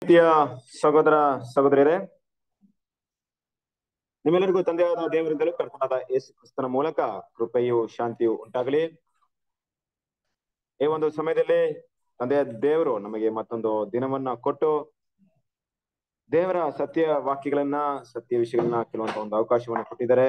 ಪ್ರೀತಿಯ ಸಹೋದರ ಸಹೋದರಿಯರೇ ನಿಮ್ಮೆಲ್ಲರಿಗೂ ತಂದೆಯಾದ ದೇವರಿಂದಲೂ ಕರ್ತನಾದ ಯೇಸು ಕ್ರಿಸ್ತನ ಮೂಲಕ ಕೃಪೆಯು ಶಾಂತಿಯು ಉಂಟಾಗಲಿ ಈ ಒಂದು ಸಮಯದಲ್ಲಿ ತಂದೆಯ ದೇವರು ನಮಗೆ ಮತ್ತೊಂದು ದಿನವನ್ನ ಕೊಟ್ಟು ದೇವರ ಸತ್ಯ ವಾಕ್ಯಗಳನ್ನ ಸತ್ಯ ವಿಷಯಗಳನ್ನ ಕೆಲವೊಂದು ಒಂದು ಅವಕಾಶವನ್ನ ಕೊಟ್ಟಿದ್ದಾರೆ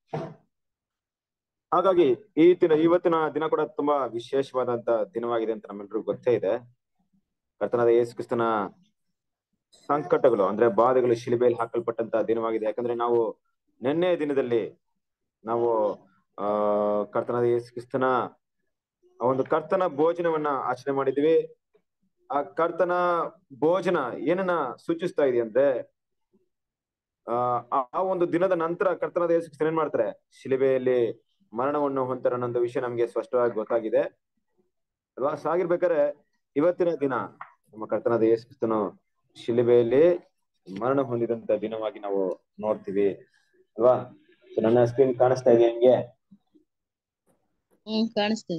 ಹಾಗಾಗಿ ಈ ದಿನ ಇವತ್ತಿನ ದಿನ ಕೂಡ ತುಂಬಾ ವಿಶೇಷವಾದಂತ ದಿನವಾಗಿದೆ ಅಂತ ನಮ್ಮೆಲ್ಲರಿಗೂ ಗೊತ್ತೇ ಇದೆ ಕರ್ತನಾದ ಯೇಸು ಕ್ರಿಸ್ತನ ಸಂಕಟಗಳು ಅಂದ್ರೆ ಬಾಧೆಗಳು ಶಿಲುಬೆಯಲ್ಲಿ ಹಾಕಲ್ಪಟ್ಟಂತ ದಿನವಾಗಿದೆ ಯಾಕಂದ್ರೆ ನಾವು ನಿನ್ನೆ ದಿನದಲ್ಲಿ ನಾವು ಆ ಕರ್ತನಾದ ಯೇಸು ಕ್ರಿಸ್ತನ ಆ ಒಂದು ಕರ್ತನ ಭೋಜನವನ್ನ ಆಚರಣೆ ಮಾಡಿದ್ವಿ ಆ ಕರ್ತನ ಭೋಜನ ಏನನ್ನ ಸೂಚಿಸ್ತಾ ಇದೆ ಅಂದ್ರೆ ಆ ಆ ಒಂದು ದಿನದ ನಂತರ ಕರ್ತನಾದ ಯೇಸು ಕ್ರಿಸ್ತನ ಏನ್ ಮಾಡ್ತಾರೆ ಶಿಲುಬೆಯಲ್ಲಿ ಮರಣವನ್ನು ಹೊಂತಾರ ಅನ್ನೋ ವಿಷಯ ನಮ್ಗೆ ಸ್ಪಷ್ಟವಾಗಿ ಗೊತ್ತಾಗಿದೆ ಅಲ್ವಾ ಸಾಗಿರ್ಬೇಕಾದ್ರೆ ಇವತ್ತಿನ ದಿನ ನಮ್ಮ ಕರ್ತನಾದ ಯೇಸು ಕ್ರಿಸ್ತನು ಶಿಲುಬೆಯಲ್ಲಿ ಮರಣ ಹೊಂದಿದಂತ ದಿನವಾಗಿ ನಾವು ನೋಡ್ತೀವಿ ಅಲ್ವಾ So ನನ್ನ ಸ್ಕ್ರೀನ್ ಕಾಣಿಸ್ತಾ ಇದೆಯಾ ನಿಮ್ಗೆ ಹ್ಮ್ ಕಾಣಿಸ್ತದೆ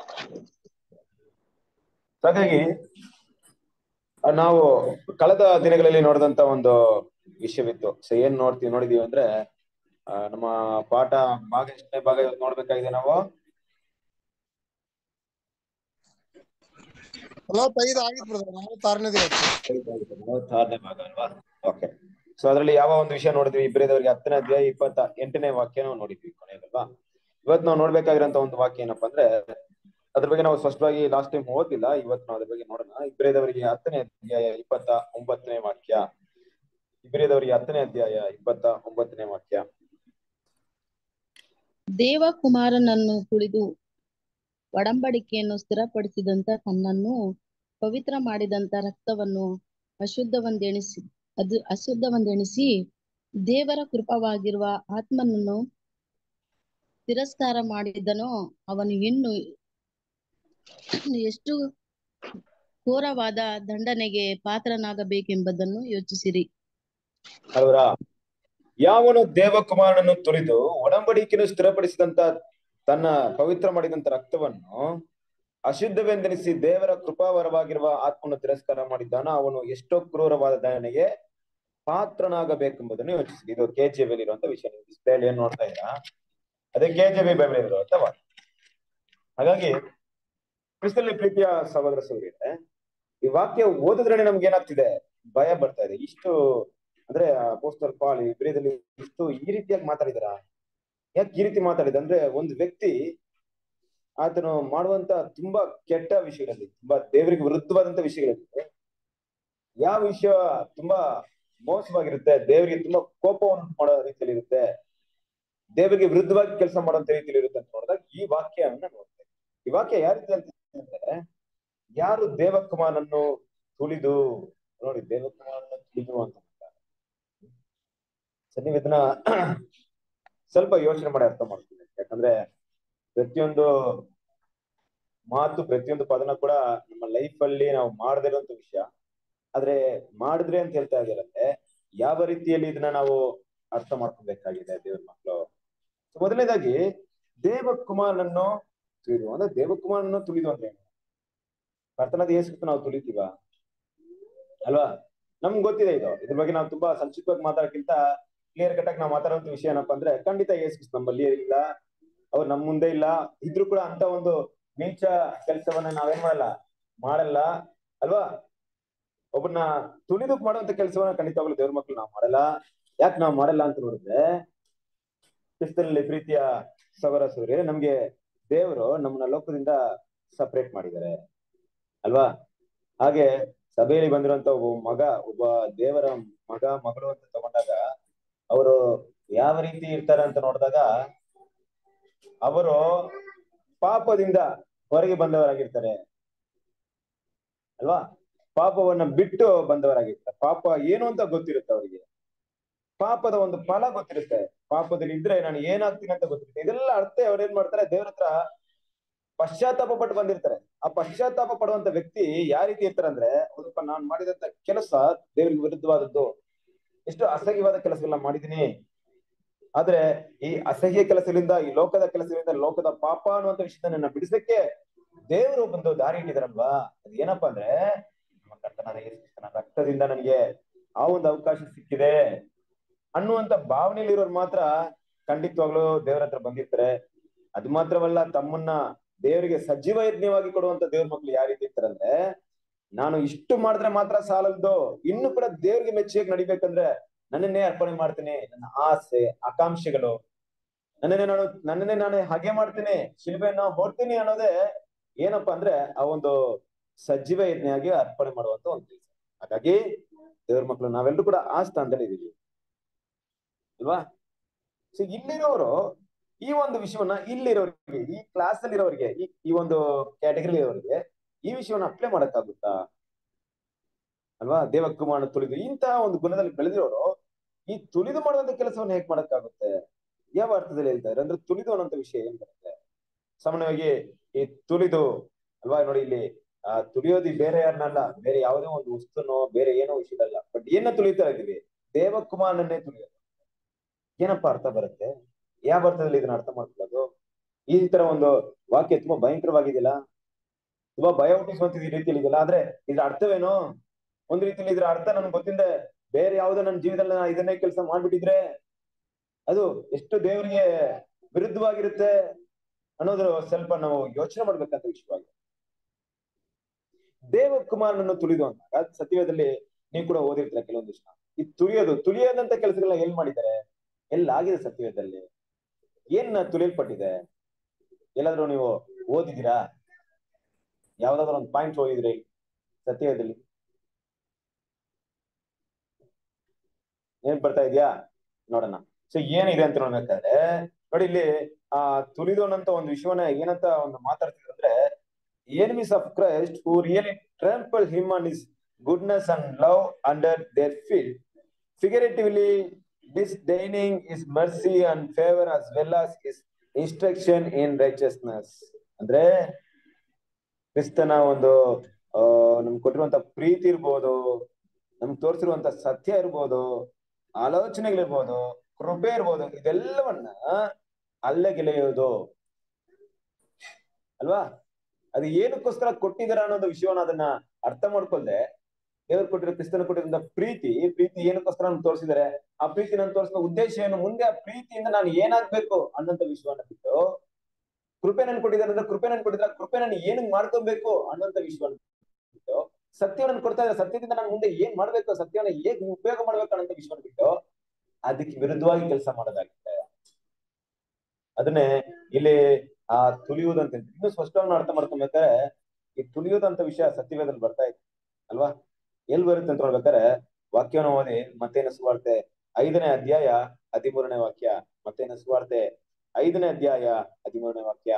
So ಹಾಗಾಗಿ ಆ, ನಾವು ಕಳೆದ ದಿನಗಳಲ್ಲಿ ನೋಡಿದಂತ ಒಂದು ವಿಷಯವಿತ್ತು ಸೊ ಏನ್ ನೋಡ್ತೀವಿ ನೋಡಿದೀವಿ ಅಂದ್ರೆ ಆ, ನಮ್ಮ ಪಾಠ ಭಾಗ ಎಷ್ಟನೇ ಭಾಗ ಇವತ್ತು ನೋಡ್ಬೇಕಾಗಿದೆ ನಾವು ನಲವತ್ತೈದು ಆಗಿತ್ತು ಬ್ರದರ್ ನಲವತ್ತಾರನೇದು ಇವತ್ತು ಮೂವತ್ತಾರನೇ ಭಾಗ ಅಲ್ವಾ ಓಕೆ ಸೊ ಅದ್ರಲ್ಲಿ ಯಾವ ಒಂದು ವಿಷಯ ನೋಡಿದ್ವಿ ಇಬ್ಬರದವರಿಗೆ ಹತ್ತನೇ ಅಧ್ಯಾಯ ಇಪ್ಪತ್ತ ಎಂಟನೇ ವಾಕ್ಯ ನಾವು ನೋಡಿದ್ವಿ ಕೊನೆಯದಲ್ವಾ ಇವತ್ತು ನಾವು ನೋಡ್ಬೇಕಾಗಿರೋಂತ ಒಂದು ವಾಕ್ಯ ಏನಪ್ಪಾ ಅಂದ್ರೆ ಅದ್ರ ಬಗ್ಗೆ ನಾವು ಸ್ಪಷ್ಟವಾಗಿ ಲಾಸ್ಟ್ ಟೈಮ್ ಓದಿಲ್ಲ ಇವತ್ತು ನಾವು ಅದ್ರ ಬಗ್ಗೆ ನೋಡೋಣ ಇಬ್ಬರದವರಿಗೆ ಹತ್ತನೇ ಅಧ್ಯಾಯ ಇಪ್ಪತ್ತ ಒಂಬತ್ತನೇ ವಾಕ್ಯ ಇಬ್ಬರದವರಿಗೆ ಹತ್ತನೇ ಅಧ್ಯಾಯ ಇಪ್ಪತ್ತ ಒಂಬತ್ತನೇ ವಾಕ್ಯ ದೇವಕುಮಾರನನ್ನು ತುಳಿದು ಒಡಂಬಡಿಕೆಯನ್ನು ಸ್ಥಿರಪಡಿಸಿದಂತ ತನ್ನನ್ನು ಪವಿತ್ರ ಮಾಡಿದಂತ ರಕ್ತವನ್ನು ಅಶುದ್ಧವೆಂದೆಣಿಸಿ ಅದು ಅಶುದ್ಧವೆಂದೆಣಿಸಿ ದೇವರ ಕೃಪವಾಗಿರುವ ಆತ್ಮನನ್ನು ತಿರಸ್ಕಾರ ಮಾಡಿದನೋ ಅವನು ಇನ್ನು ಎಷ್ಟು ಘೋರವಾದ ದಂಡನೆಗೆ ಪಾತ್ರನಾಗಬೇಕೆಂಬುದನ್ನು ಯೋಚಿಸಿರಿ ಅಲ್ವರ ಯಾವನು ದೇವಕುಮಾರನನ್ನು ತುಳಿದು ಒಡಂಬಡಿಕೆಯನ್ನು ಸ್ಥಿರಪಡಿಸಿದಂತ ತನ್ನ ಪವಿತ್ರ ಮಾಡಿದಂತ ರಕ್ತವನ್ನು ಅಶುದ್ಧವೆಂದೆನಿಸಿ ದೇವರ ಕೃಪಾವರವಾಗಿರುವ ಆತ್ಮನ್ನು ತಿರಸ್ಕಾರ ಮಾಡಿದ್ದಾನೋ ಅವನು ಎಷ್ಟೋ ಕ್ರೂರವಾದ ದಂಡನೆಗೆ ಪಾತ್ರನಾಗಬೇಕೆಂಬುದನ್ನು ಯೋಚಿಸಿ ಇದು ಕೆ ಜಿ ಇರುವಂತ ವಿಷಯ ನೀವು ಡಿಸ್ಪ್ಲೇಲಿ ಏನ್ ನೋಡ್ತಾ ಇದ್ದೀರಾ ಅದೇ ಕೆ ಜಿ ಬಿ ಬೈಬಲ್ ಇರುವಂತ ವಾಕ್ಯ ಹಾಗಾಗಿ ಕ್ರಿಸ್ತಲ್ಲಿ ಪ್ರೀತಿಯ ಸಹೋದರ ಸಹೋದರಿಯರೇ ಈ ವಾಕ್ಯ ಓದಿದ್ರೆ ನಮ್ಗೆ ಏನಾಗ್ತಿದೆ ಭಯ ಬರ್ತಾ ಇದೆ ಇಷ್ಟು ಅಂದ್ರೆ ಪೋಸ್ಟರ್ ಪಾಲ್ ಇಬ್ಬರದಲ್ಲಿ ಇಷ್ಟು ಈ ರೀತಿಯಾಗಿ ಮಾತಾಡಿದಾರ ಯಾಕೆ ಈ ರೀತಿ ಮಾತಾಡಿದ ಅಂದ್ರೆ ಒಂದು ವ್ಯಕ್ತಿ ಆತನು ಮಾಡುವಂತ ತುಂಬಾ ಕೆಟ್ಟ ವಿಷಯಗಳಲ್ಲಿ ತುಂಬಾ ದೇವರಿಗೆ ವಿರುದ್ಧವಾದಂತ ವಿಷಯಗಳಲ್ಲಿ ಯಾವ ವಿಷಯ ತುಂಬಾ ಮೋಸವಾಗಿರುತ್ತೆ ದೇವರಿಗೆ ತುಂಬಾ ಕೋಪವನ್ನು ಮಾಡೋ ರೀತಿಯಲ್ಲಿ ಇರುತ್ತೆ ದೇವರಿಗೆ ವಿರುದ್ಧವಾಗಿ ಕೆಲಸ ಮಾಡುವಂತ ರೀತಿಯಲ್ಲಿ ಇರುತ್ತೆ ಅಂತ ನೋಡಿದಾಗ ಈ ವಾಕ್ಯವನ್ನ ನೋಡ್ತೇವೆ ಈ ವಾಕ್ಯ ಯಾವ ರೀತಿ ಅಂತ ಅಂದ್ರೆ ಯಾರು ದೇವಕುಮಾರನನ್ನು ತುಳಿದು ನೋಡಿ ದೇವಕುಮಾರನನ್ನು ತುಳಿದು ಅಂತ ಹೇಳ್ತಾರೆ. ಸೊ ನೀವು ಇದನ್ನ ಸ್ವಲ್ಪ ಯೋಚನೆ ಮಾಡಿ ಅರ್ಥ ಮಾಡ್ತೀನಿ ಯಾಕಂದ್ರೆ ಪ್ರತಿಯೊಂದು ಮಾತು ಪ್ರತಿಯೊಂದು ಪದನ ಕೂಡ ನಮ್ಮ ಲೈಫ್ ಅಲ್ಲಿ ನಾವು ಮಾಡದಿರುವಂತ ವಿಷಯ ಆದ್ರೆ ಮಾಡಿದ್ರೆ ಅಂತ ಹೇಳ್ತಾ ಇದ್ದೀರಂತೆ ಯಾವ ರೀತಿಯಲ್ಲಿ ಇದನ್ನ ನಾವು ಅರ್ಥ ಮಾಡ್ಕೊಬೇಕಾಗಿದೆ ದೇವ್ರ ಮಕ್ಕಳು ಮೊದಲನೇದಾಗಿ ದೇವಕುಮಾರನನ್ನು ತುಳಿದು ಅಂದ್ರೆ ದೇವಕುಮಾರನನ್ನು ತುಳಿದು ಅಂದ್ರೆ ಏನು ಕರ್ತನಾದ ಯೇಸು ನಾವು ತುಳಿತೀವ ಅಲ್ವಾ ನಮ್ಗೆ ಗೊತ್ತಿದೆ ಇದು ಇದ್ರ ಬಗ್ಗೆ ನಾವು ತುಂಬಾ ಸಂಕ್ಷಿಪ್ತವಾಗಿ ಮಾತಾಡಕ್ಕಿಂತ ಕ್ಲಿಯರ್ ಕಟ್ ಆಗಿ ನಾವು ಮಾತಾಡುವಂತ ವಿಷಯ ಏನಪ್ಪಾ ಅಂದ್ರೆ ಖಂಡಿತ ಯೇಸು ನಮ್ಮಲ್ಲಿ ಇಲ್ಲ ಅವ್ರು ನಮ್ ಮುಂದೆ ಇಲ್ಲ ಇದ್ರು ಕೂಡ ಅಂತ ಒಂದು ನೀಚ ಕೆಲಸವನ್ನ ನಾವೇನ್ ಮಾಡಲ್ಲ ಮಾಡಲ್ಲ ಅಲ್ವಾ ಒಬ್ಬನ ತುಳಿದು ಮಾಡುವಂತ ಕೆಲಸವನ್ನ ಖಂಡಿತವಾಗ್ಲೂ ದೇವ್ರ ಮಕ್ಳು ನಾವು ಮಾಡಲ್ಲ ಯಾಕೆ ನಾವು ಮಾಡಲ್ಲ ಅಂತ ನೋಡಿದ್ರೆ ಕ್ರಿಸ್ತನಲ್ಲಿ ಪ್ರೀತಿಯ ಸವರ ಸೂರ್ಯ ನಮ್ಗೆ ದೇವರು ನಮ್ಮನ್ನ ಲೋಕದಿಂದ ಸಪರೇಟ್ ಮಾಡಿದ್ದಾರೆ ಅಲ್ವಾ ಹಾಗೆ ಸಭೆಯಲ್ಲಿ ಬಂದಿರುವಂತ ಒಬ್ಬ ಮಗ ಒಬ್ಬ ದೇವರ ಮಗ ಮಗಳು ಅಂತ ತಗೊಂಡಾಗ ಅವರು ಯಾವ ರೀತಿ ಇರ್ತಾರೆ ಅಂತ ನೋಡಿದಾಗ ಅವರು ಪಾಪದಿಂದ ಹೊರಗೆ ಬಂದವರಾಗಿರ್ತಾರೆ ಅಲ್ವಾ ಪಾಪವನ್ನ ಬಿಟ್ಟು ಬಂದವರಾಗಿರ್ತಾರೆ ಪಾಪ ಏನು ಅಂತ ಗೊತ್ತಿರುತ್ತೆ ಅವರಿಗೆ ಪಾಪದ ಒಂದು ಫಲ ಗೊತ್ತಿರುತ್ತೆ ಪಾಪದಲ್ಲಿ ಇದ್ರೆ ನಾನು ಏನಾಗ್ತೀನಿ ಅಂತ ಗೊತ್ತಿರುತ್ತೆ ಇದೆಲ್ಲ ಅರ್ಥ ಅವ್ರು ಏನ್ ಮಾಡ್ತಾರೆ ದೇವ್ರ ಹತ್ರ ಪಶ್ಚಾತ್ತಾಪ ಪಟ್ಟು ಬಂದಿರ್ತಾರೆ ಆ ಪಶ್ಚಾತ್ತಾಪ ಪಡುವಂತ ವ್ಯಕ್ತಿ ಯಾವ ರೀತಿ ಇರ್ತಾರೆ ಅಂದ್ರೆ ಹೌದಪ್ಪ ನಾನ್ ಮಾಡಿದಂತ ಕೆಲಸ ದೇವರಿಗೆ ವಿರುದ್ಧವಾದದ್ದು ಎಷ್ಟು ಅಸಹ್ಯವಾದ ಕೆಲಸಗಳನ್ನ ಮಾಡಿದೀನಿ ಆದ್ರೆ ಈ ಅಸಹ್ಯ ಕೆಲಸದಿಂದ ಈ ಲೋಕದ ಕೆಲಸದಿಂದ ಲೋಕದ ಪಾಪ ಅನ್ನುವಂತ ವಿಷಯದ ನನ್ನ ಬಿಡಿಸಕ್ಕೆ ದೇವರು ಬಂದು ದಾರಿ ಇಟ್ಟಿದಾರಲ್ವಾ ಅದ್ ಏನಪ್ಪಾ ಅಂದ್ರೆ ನಮ್ಮ ಕರ್ತನಾದ ಯೇಸು ಕ್ರಿಸ್ತನ ರಕ್ತದಿಂದ ನನಗೆ ಆ ಒಂದು ಅವಕಾಶ ಸಿಕ್ಕಿದೆ ಅನ್ನುವಂತ ಭಾವನೆಯಲ್ಲಿ ಇರೋರು ಮಾತ್ರ ಖಂಡಿತವಾಗ್ಲೂ ದೇವರ ಹತ್ರ ಬಂದಿರ್ತಾರೆ ಅದು ಮಾತ್ರವಲ್ಲ ತಮ್ಮನ್ನ ದೇವರಿಗೆ ಸಜೀವ ಯಜ್ಞವಾಗಿ ಕೊಡುವಂತ ದೇವ್ರ ಮಕ್ಳು ಯಾವ ರೀತಿ ಇರ್ತಾರಂದ್ರೆ ನಾನು ಇಷ್ಟು ಮಾಡಿದ್ರೆ ಮಾತ್ರ ಸಾಲಲ್ದು ಇನ್ನು ಕೂಡ ದೇವ್ರಿಗೆ ಮೆಚ್ಚಿಗೆ ನಡಿಬೇಕಂದ್ರೆ ನನ್ನನ್ನೇ ಅರ್ಪಣೆ ಮಾಡ್ತೀನಿ ನನ್ನ ಆಸೆ ಆಕಾಂಕ್ಷೆಗಳು ನನ್ನನ್ನೇ ನಾನು ನನ್ನನ್ನೇ ನಾನು ಹಾಗೆ ಮಾಡ್ತೀನಿ ಶಿಲ್ಬೆಯನ್ನ ಹೊರ್ತೀನಿ ಅನ್ನೋದೇ ಏನಪ್ಪಾ ಅಂದ್ರೆ ಆ ಒಂದು ಸಜೀವ ಯಜ್ಞೆಯಾಗಿ ಅರ್ಪಣೆ ಮಾಡುವಂತ ಒಂದು ಕೆಲಸ ಹಾಗಾಗಿ ದೇವ್ರ ಮಕ್ಕಳು ನಾವೆಲ್ಲರೂ ಕೂಡ ಆ ಸ್ಥಾನದಲ್ಲಿ ಇದೀವಿ ಅಲ್ವಾ ಸೊ ಇಲ್ಲಿರೋರು ಈ ಒಂದು ವಿಷಯವನ್ನ ಇಲ್ಲಿರೋರಿಗೆ ಈ ಕ್ಲಾಸ್ ಅಲ್ಲಿ ಇರೋರಿಗೆ ಈ ಈ ಒಂದು ಕ್ಯಾಟಗರಿ ಇರೋರಿಗೆ ಈ ವಿಷಯವನ್ನ ಅಪ್ಲೈ ಮಾಡಕ್ಕಾಗುತ್ತಾ ಅಲ್ವಾ ದೇವಕುಮಾರನ ತುಳಿದು ಇಂತಹ ಒಂದು ಗುಣದಲ್ಲಿ ಬೆಳೆದಿರೋರು ಈ ತುಳಿದು ಮಾಡುವಂತ ಕೆಲಸವನ್ನು ಹೇಗ್ ಮಾಡಕ್ಕಾಗುತ್ತೆ ಯಾವ ಅರ್ಥದಲ್ಲಿ ಹೇಳ್ತಾರೆ ಅಂದ್ರೆ ತುಳಿದು ಅನ್ನೋಂಥ ವಿಷಯ ಏನ್ ಬರುತ್ತೆ ಸಾಮಾನ್ಯವಾಗಿ ಈ ತುಳಿದು ಅಲ್ವಾ ನೋಡಿ ಇಲ್ಲಿ ಆ ತುಳಿಯೋದು ಬೇರೆ ಯಾರನ್ನಲ್ಲ ಬೇರೆ ಯಾವುದೇ ಒಂದು ವಸ್ತುನೋ ಬೇರೆ ಏನೋ ವಿಷಯದಲ್ಲ ಬಟ್ ಏನ ತುಳಿತಾ ಇದೀವಿ ದೇವಕುಮಾರನನ್ನೇ ತುಳಿಯೋದು ಏನಪ್ಪ ಅರ್ಥ ಬರುತ್ತೆ ಯಾವ ಅರ್ಥದಲ್ಲಿ ಇದನ್ನ ಅರ್ಥ ಮಾಡ್ಕೊಳ್ಳೋದು ಈ ತರ ಒಂದು ವಾಕ್ಯ ತುಂಬಾ ಭಯಂಕರವಾಗಿದೆಯಲ್ಲ ತುಂಬಾ ಭಯ ಹುಟ್ಟಿಸುವಂತ ಈ ರೀತಿಯಲ್ಲಿ ಇದೆಯಲ್ಲ ಆದ್ರೆ ಇದ್ರ ಅರ್ಥವೇನು ಒಂದ್ ರೀತಿಯಲ್ಲಿ ಇದ್ರ ಅರ್ಥ ನನ್ಗೆ ಗೊತ್ತಿಂದೆ ಬೇರೆ ಯಾವ್ದೋ ನನ್ನ ಜೀವನದಲ್ಲಿ ನಾ ಇದನ್ನೇ ಕೆಲಸ ಮಾಡ್ಬಿಟ್ಟಿದ್ರೆ ಅದು ಎಷ್ಟು ದೇವರಿಗೆ ವಿರುದ್ಧವಾಗಿರುತ್ತೆ ಅನ್ನೋದ್ರ ಸ್ವಲ್ಪ ನಾವು ಯೋಚನೆ ಮಾಡ್ಬೇಕಂತ ವಿಷಯವಾಗಿ ದೇವಕುಮಾರನನ್ನು ತುಳಿದು ಅಂದಾಗ ಸತ್ಯವೇದದಲ್ಲಿ ನೀವು ಕೂಡ ಓದಿರ್ತೀರ ಕೆಲವೊಂದಿಷ್ಟು ಈ ತುಳಿಯೋದು ತುಳಿಯೋದಂತ ಕೆಲಸಗಳನ್ನ ಎಲ್ ಮಾಡಿದ್ದಾರೆ ಎಲ್ಲಾಗಿದೆ ಸತ್ಯವೇದದಲ್ಲಿ ಏನ್ ತುಳಿಯಲ್ಪಟ್ಟಿದೆ ಎಲ್ಲಾದ್ರೂ ನೀವು ಓದಿದ್ದೀರಾ ಯಾವ್ದಾದ್ರು ಒಂದು ಪಾಯಿಂಟ್ ಓದಿದ್ರಿ ಸತ್ಯವೇದದಲ್ಲಿ ಏನ್ ಬರ್ತಾ ಇದೆಯಾ ನೋಡೋಣ ಸೊ ಏನಿದೆ ಅಂತ ನೋಡ್ಬೇಕಾದ್ರೆ ನೋಡಿ ಇಲ್ಲಿ ಆ ತುಳಿದು ಅನ್ನಂತ ಒಂದು ವಿಷಯವನ್ನ ಏನಂತ ಒಂದು ಮಾತಾಡ್ತಿದ್ರು ಅಂದ್ರೆ enemies of Christ who really trample him and his goodness and love under their field figuratively disdaining his mercy and favor as well as his instruction in righteousness ಅಂದ್ರೆ ಕ್ರಿಸ್ತನ ಒಂದು ಆ ನಮ್ಗೆ ಕೊಟ್ಟಿರುವಂತ ಪ್ರೀತಿ ಇರ್ಬೋದು ನಮ್ಗೆ ತೋರಿಸಿರುವಂತ ಸತ್ಯ ಇರ್ಬೋದು ಆಲೋಚನೆಗಳಿರ್ಬೋದು ಕೃಪೆ ಇರ್ಬೋದು ಇದೆಲ್ಲವನ್ನ ಅಲ್ಲಗೆಳೆಯೋದು ಅಲ್ವಾ ಅದು ಏನಕ್ಕೋಸ್ಕರ ಕೊಟ್ಟಿದಾರ ಅನ್ನೋದು ವಿಷಯವನ್ನ ಅದನ್ನ ಅರ್ಥ ಮಾಡ್ಕೊಳ್ದೆ ದೇವ್ರು ಕೊಟ್ಟಿರೋ ಕ್ರಿಸ್ತನ ಕೊಟ್ಟಿರೋ ಪ್ರೀತಿ ಪ್ರೀತಿ ಏನಕ್ಕೋಸ್ಕರ ನಮ್ಗೆ ತೋರಿಸಿದಾರೆ ಆ ಪ್ರೀತಿ ನಾನು ತೋರಿಸಿದ ಉದ್ದೇಶ ಏನು ಮುಂದೆ ಆ ಪ್ರೀತಿಯಿಂದ ನಾನು ಏನಾಗ್ಬೇಕು ಅನ್ನೋಂಥ ವಿಷಯವನ್ನ ಬಿಟ್ಟು ಕೃಪೆ ನನ್ ಕೊಟ್ಟಿದ್ದಾರೆ ಅಂದ್ರೆ ಕೃಪೆ ನನ್ ಕೊಟ್ಟಿದ್ರೆ ಕೃಪೆ ನಾನು ಏನ್ ಮಾಡ್ಕೊಬೇಕು ಅನ್ನೋಂಥ ವಿಷಯವನ್ನ ಬಿಟ್ಟು ಸತ್ಯವನ್ನ ಕೊಡ್ತಾ ಇದ್ದಾರೆ ಸತ್ಯದಿಂದ ನಾನು ಮುಂದೆ ಏನ್ ಮಾಡ್ಬೇಕು ಸತ್ಯವನ್ನ ಹೇಗ್ ಉಪಯೋಗ ಮಾಡ್ಬೇಕು ಅನ್ನೋಂಥ ವಿಷಯವನ್ನ ಬಿಟ್ಟು ಅದಕ್ಕೆ ವಿರುದ್ಧವಾಗಿ ಕೆಲಸ ಮಾಡೋದಾಗುತ್ತೆ ಅದನ್ನೇ ಇಲ್ಲಿ ಆ ತುಳಿಯುವುದಂತ ಇನ್ನು ಸ್ಪಷ್ಟವಾಗಿ ಅರ್ಥ ಮಾಡ್ಕೊಬೇಕಾದ್ರೆ ಈ ತುಳಿಯುವುದಂತ ವಿಷಯ ಸತ್ಯವೇದಲ್ಲಿ ಬರ್ತಾ ಇದೆ ಅಲ್ವಾ ಎಲ್ ಬರುತ್ತೆ ಅಂತ ನೋಡ್ಬೇಕಾದ್ರೆ ವಾಕ್ಯವನ್ನು ಓದಿ ಮತ್ತೇನ ಸುವಾರ್ತೆ ಐದನೇ ಅಧ್ಯಾಯ ಹದಿಮೂರನೇ ವಾಕ್ಯ ಮತ್ತೇನ ಸುವಾರ್ತೆ ಐದನೇ ಅಧ್ಯಾಯ ಹದಿಮೂರನೇ ವಾಕ್ಯ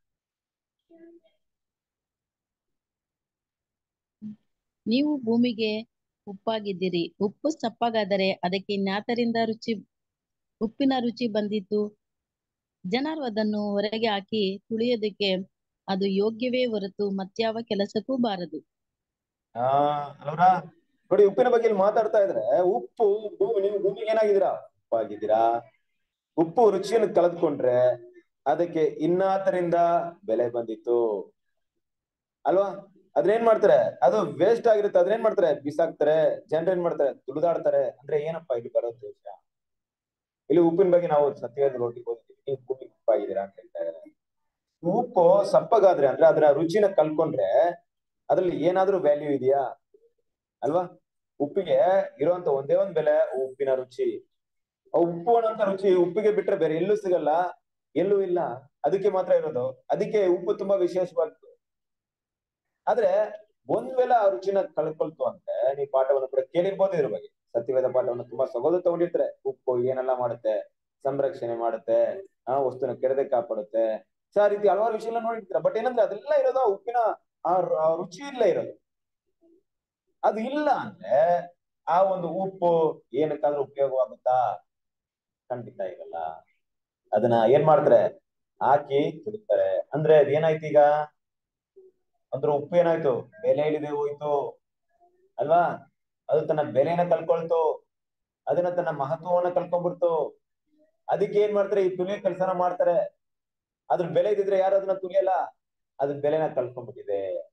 ನೀವು ಭೂಮಿಗೆ ಉಪ್ಪಾಗಿದ್ದೀರಿ ಉಪ್ಪು ಸಪ್ಪಗಾದರೆ ಅದಕ್ಕೆ ಇನ್ಯಾತರಿಂದ ರುಚಿ ಉಪ್ಪಿನ ರುಚಿ ಬಂದಿತು ಜನರು ಅದನ್ನು ಹೊರಗೆ ಹಾಕಿ ತುಳಿಯೋದಕ್ಕೆ ಅದು ಯೋಗ್ಯವೇ ಹೊರತು ಮತ್ಯಾವ ಕೆಲಸಕ್ಕೂ ಬಾರದು ಆ ಅಲ್ವರ ನೋಡಿ ಉಪ್ಪಿನ ಬಗ್ಗೆ ಇಲ್ಲಿ ಮಾತಾಡ್ತಾ ಇದ್ರೆ ಉಪ್ಪು ಭೂಮಿ ನೀವು ಭೂಮಿಗೆ ಏನಾಗಿದ್ದೀರಾ ಉಪ್ಪಾಗಿದ್ದೀರಾ ಉಪ್ಪು ರುಚಿಯನ್ನು ಕಳೆದುಕೊಂಡ್ರೆ ಅದಕ್ಕೆ ಇನ್ನಾತರಿಂದ ಬೆಲೆ ಬಂದಿತ್ತು ಅಲ್ವಾ ಅದ್ರೇನ್ ಮಾಡ್ತಾರೆ ಅದು ವೇಸ್ಟ್ ಆಗಿರುತ್ತೆ ಅದ್ರೇನ್ ಮಾಡ್ತಾರೆ ಬಿಸಾಕ್ತಾರೆ ಜನರು ಏನ್ ಮಾಡ್ತಾರೆ ತುಳಿದಾಡ್ತಾರೆ ಅಂದ್ರೆ ಏನಪ್ಪಾ ಇಲ್ಲಿ ಬರೋ ಉದ್ದೇಶ ಇಲ್ಲಿ ಉಪ್ಪಿನ ಬಗ್ಗೆ ನಾವು ಸತ್ಯವಾದ ರೋಟಿಗೆ ಹೋಗಿದ್ದೀವಿ ನೀವು ಭೂಮಿಗೆ ಉಪ್ಪಾಗಿದ್ದೀರಾ ಅಂತ ಹೇಳ್ತಾ ಇದ್ದಾರೆ ಉಪ್ಪು ಸಪ್ಪಗಾದ್ರೆ ಅಂದ್ರೆ ಅದರ ರುಚಿನ ಕಲ್ಕೊಂಡ್ರೆ ಅದ್ರಲ್ಲಿ ಏನಾದ್ರೂ ವ್ಯಾಲ್ಯೂ ಇದೆಯಾ ಅಲ್ವಾ ಉಪ್ಪಿಗೆ ಇರುವಂತ ಒಂದೇ ಒಂದ್ ಬೆಲೆ ಉಪ್ಪಿನ ರುಚಿ ಆ ಉಪ್ಪು ಅನ್ನೋಂತ ರುಚಿ ಉಪ್ಪಿಗೆ ಬಿಟ್ರೆ ಬೇರೆ ಎಲ್ಲೂ ಸಿಗಲ್ಲ ಎಲ್ಲೂ ಇಲ್ಲ ಅದಕ್ಕೆ ಮಾತ್ರ ಇರೋದು ಅದಕ್ಕೆ ಉಪ್ಪು ತುಂಬಾ ವಿಶೇಷವಾದ್ದು ಆದ್ರೆ ಒಂದ್ ವೇಳೆ ಆ ರುಚಿನ ಕಳ್ಕೊಳ್ತು ಅಂದ್ರೆ ನೀವು ಪಾಠವನ್ನು ಕೂಡ ಕೇಳಿರ್ಬೋದು ಇದ್ರ ಬಗ್ಗೆ ಸತ್ಯವೇದ ಪಾಠವನ್ನು ತುಂಬಾ ಸೊಗದು ತಗೊಂಡಿರ್ತಾರೆ ಉಪ್ಪು ಏನೆಲ್ಲ ಮಾಡುತ್ತೆ ಸಂರಕ್ಷಣೆ ಮಾಡುತ್ತೆ ಆ ವಸ್ತುನ ಕೆಡದೆ ಕಾಪಾಡುತ್ತೆ ಸೊ ಆ ರೀತಿ ಹಲವಾರು ವಿಷಯಗಳನ್ನ ನೋಡಿರ್ತೀರ ಬಟ್ ಏನಂದ್ರೆ ಅದೆಲ್ಲ ಇರೋದು ಆ ಉಪ್ಪಿನ ಆ ರು- ಆ ರುಚಿ ಇಲ್ಲ ಇರೋದು ಅದು ಇಲ್ಲ ಅಂದ್ರೆ ಆ ಒಂದು ಉಪ್ಪು ಏನಕ್ಕಾದ್ರೂ ಉಪಯೋಗವಾಗುತ್ತಾ ಖಂಡಿತ ಇರಲ್ಲ ಅದನ್ನ ಏನ್ ಮಾಡ್ತಾರೆ ಹಾಕಿ ತುಳಿತಾರೆ ಅಂದ್ರೆ ಅದೇನಾಯ್ತು ಈಗ ಅಂದ್ರೆ ಉಪ್ಪು ಏನಾಯ್ತು ಬೆಲೆ ಇಳಿದೆ ಹೋಯ್ತು ಅಲ್ವಾ ಅದು ತನ್ನ ಬೆಲೆನ ಕಳ್ಕೊಳ್ತು ಅದನ್ನ ತನ್ನ ಮಹತ್ವವನ್ನ ಕಳ್ಕೊಂಡ್ಬಿಡ್ತು ಅದಕ್ಕೆ ಏನ್ ಮಾಡ್ತಾರೆ ಈ ತುಳಿಯೋ ಕೆಲಸನ ಮಾಡ್ತಾರೆ ಅದ್ರ ಬೆಲೆ ಇದ್ದಿದ್ರೆ ಯಾರು ಅದನ್ನ ತುಳಿಯಲ್ಲ ಅದ್ರ ಬೆಲೆನ ಕಳ್ಕೊಂಡ್ಬಿಟ್ಟಿದೆ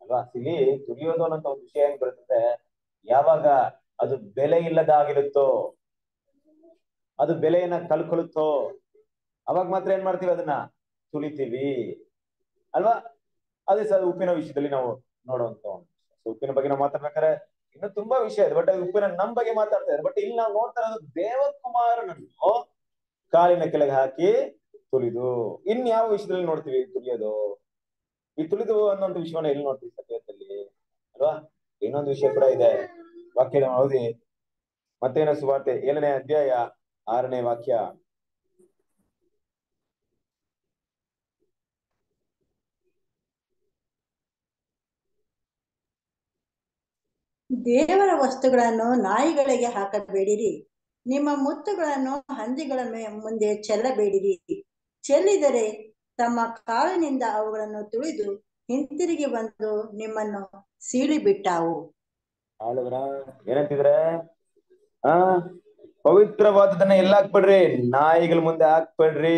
ಅಲ್ವಾ ಇಲ್ಲಿ ದುಡಿಯೋದು ಅನ್ನೋ ಒಂದು ವಿಷಯ ಏನ್ ಬರ್ತದೆ ಯಾವಾಗ ಅದು ಬೆಲೆ ಇಲ್ಲದಾಗಿರುತ್ತೋ ಅದು ಬೆಲೆಯನ್ನ ಕಳ್ಕೊಳ್ಳುತ್ತೋ ಅವಾಗ ಮಾತ್ರ ಏನ್ ಮಾಡ್ತೀವಿ ಅದನ್ನ ತುಳಿತೀವಿ ಅಲ್ವಾ ಅದೇ ಸರ್ ಉಪ್ಪಿನ ವಿಷಯದಲ್ಲಿ ನಾವು ನೋಡುವಂತ ಒಂದು ವಿಷಯ. So, ಉಪ್ಪಿನ ಬಗ್ಗೆ ನಾವು ಮಾತಾಡ್ಬೇಕಾದ್ರೆ ಇನ್ನು ತುಂಬಾ ವಿಷಯ ಇದೆ ಬಟ್ ಉಪ್ಪಿನ ನಮ್ ಬಗ್ಗೆ ಮಾತಾಡ್ತಾ ಇದ್ದಾರೆ ಬಟ್ ಇಲ್ಲಿ ನಾವು ನೋಡ್ತಾ ಇರೋದು ದೇವಕುಮಾರನನ್ನು ಕಾಲಿನ ಕೆಳಗೆ ಹಾಕಿ ತುಳಿದು ಇನ್ ಯಾವ ವಿಷಯದಲ್ಲಿ ನೋಡ್ತೀವಿ ತುಳಿಯೋದು ಈ ತುಳಿದು ಅನ್ನೋಂಥ ವಿಷಯವನ್ನ ಎಲ್ಲಿ ನೋಡ್ತೀವಿ ಸತ್ಯದಲ್ಲಿ ಅಲ್ವಾ ಇನ್ನೊಂದು ವಿಷಯ ಕೂಡ ಇದೆ ವಾಕ್ಯದ ಓದಿ ಮತ್ತೇನ ಸುವಾರ್ತೆ ಏಳನೇ ಅಧ್ಯಾಯ ಆರನೇ ವಾಕ್ಯ ದೇವರ ವಸ್ತುಗಳನ್ನು ನಾಯಿಗಳಿಗೆ ಹಾಕಬೇಡಿರಿ ನಿಮ್ಮ ಮುತ್ತುಗಳನ್ನು ಹಂದಿಗಳ ಮೇ- ಮುಂದೆ ಚೆಲ್ಲಬೇಡಿರಿ ಚೆಲ್ಲಿದರೆ ತಮ್ಮ ಕಾಲಿನಿಂದ ಅವುಗಳನ್ನು ತುಳಿದು ಹಿಂತಿರುಗಿ ಬಂದು ನಿಮ್ಮನ್ನು ಸೀಳಿಬಿಟ್ಟಾವು ಆಳವರ ಏನಂತಿದ್ರೆ ಆ ಪವಿತ್ರವಾದದನ್ನ ಎಲ್ಲ ಹಾಕ್ಬೇಡ್ರಿ ನಾಯಿಗಳ ಮುಂದೆ ಹಾಕ್ಬೇಡ್ರಿ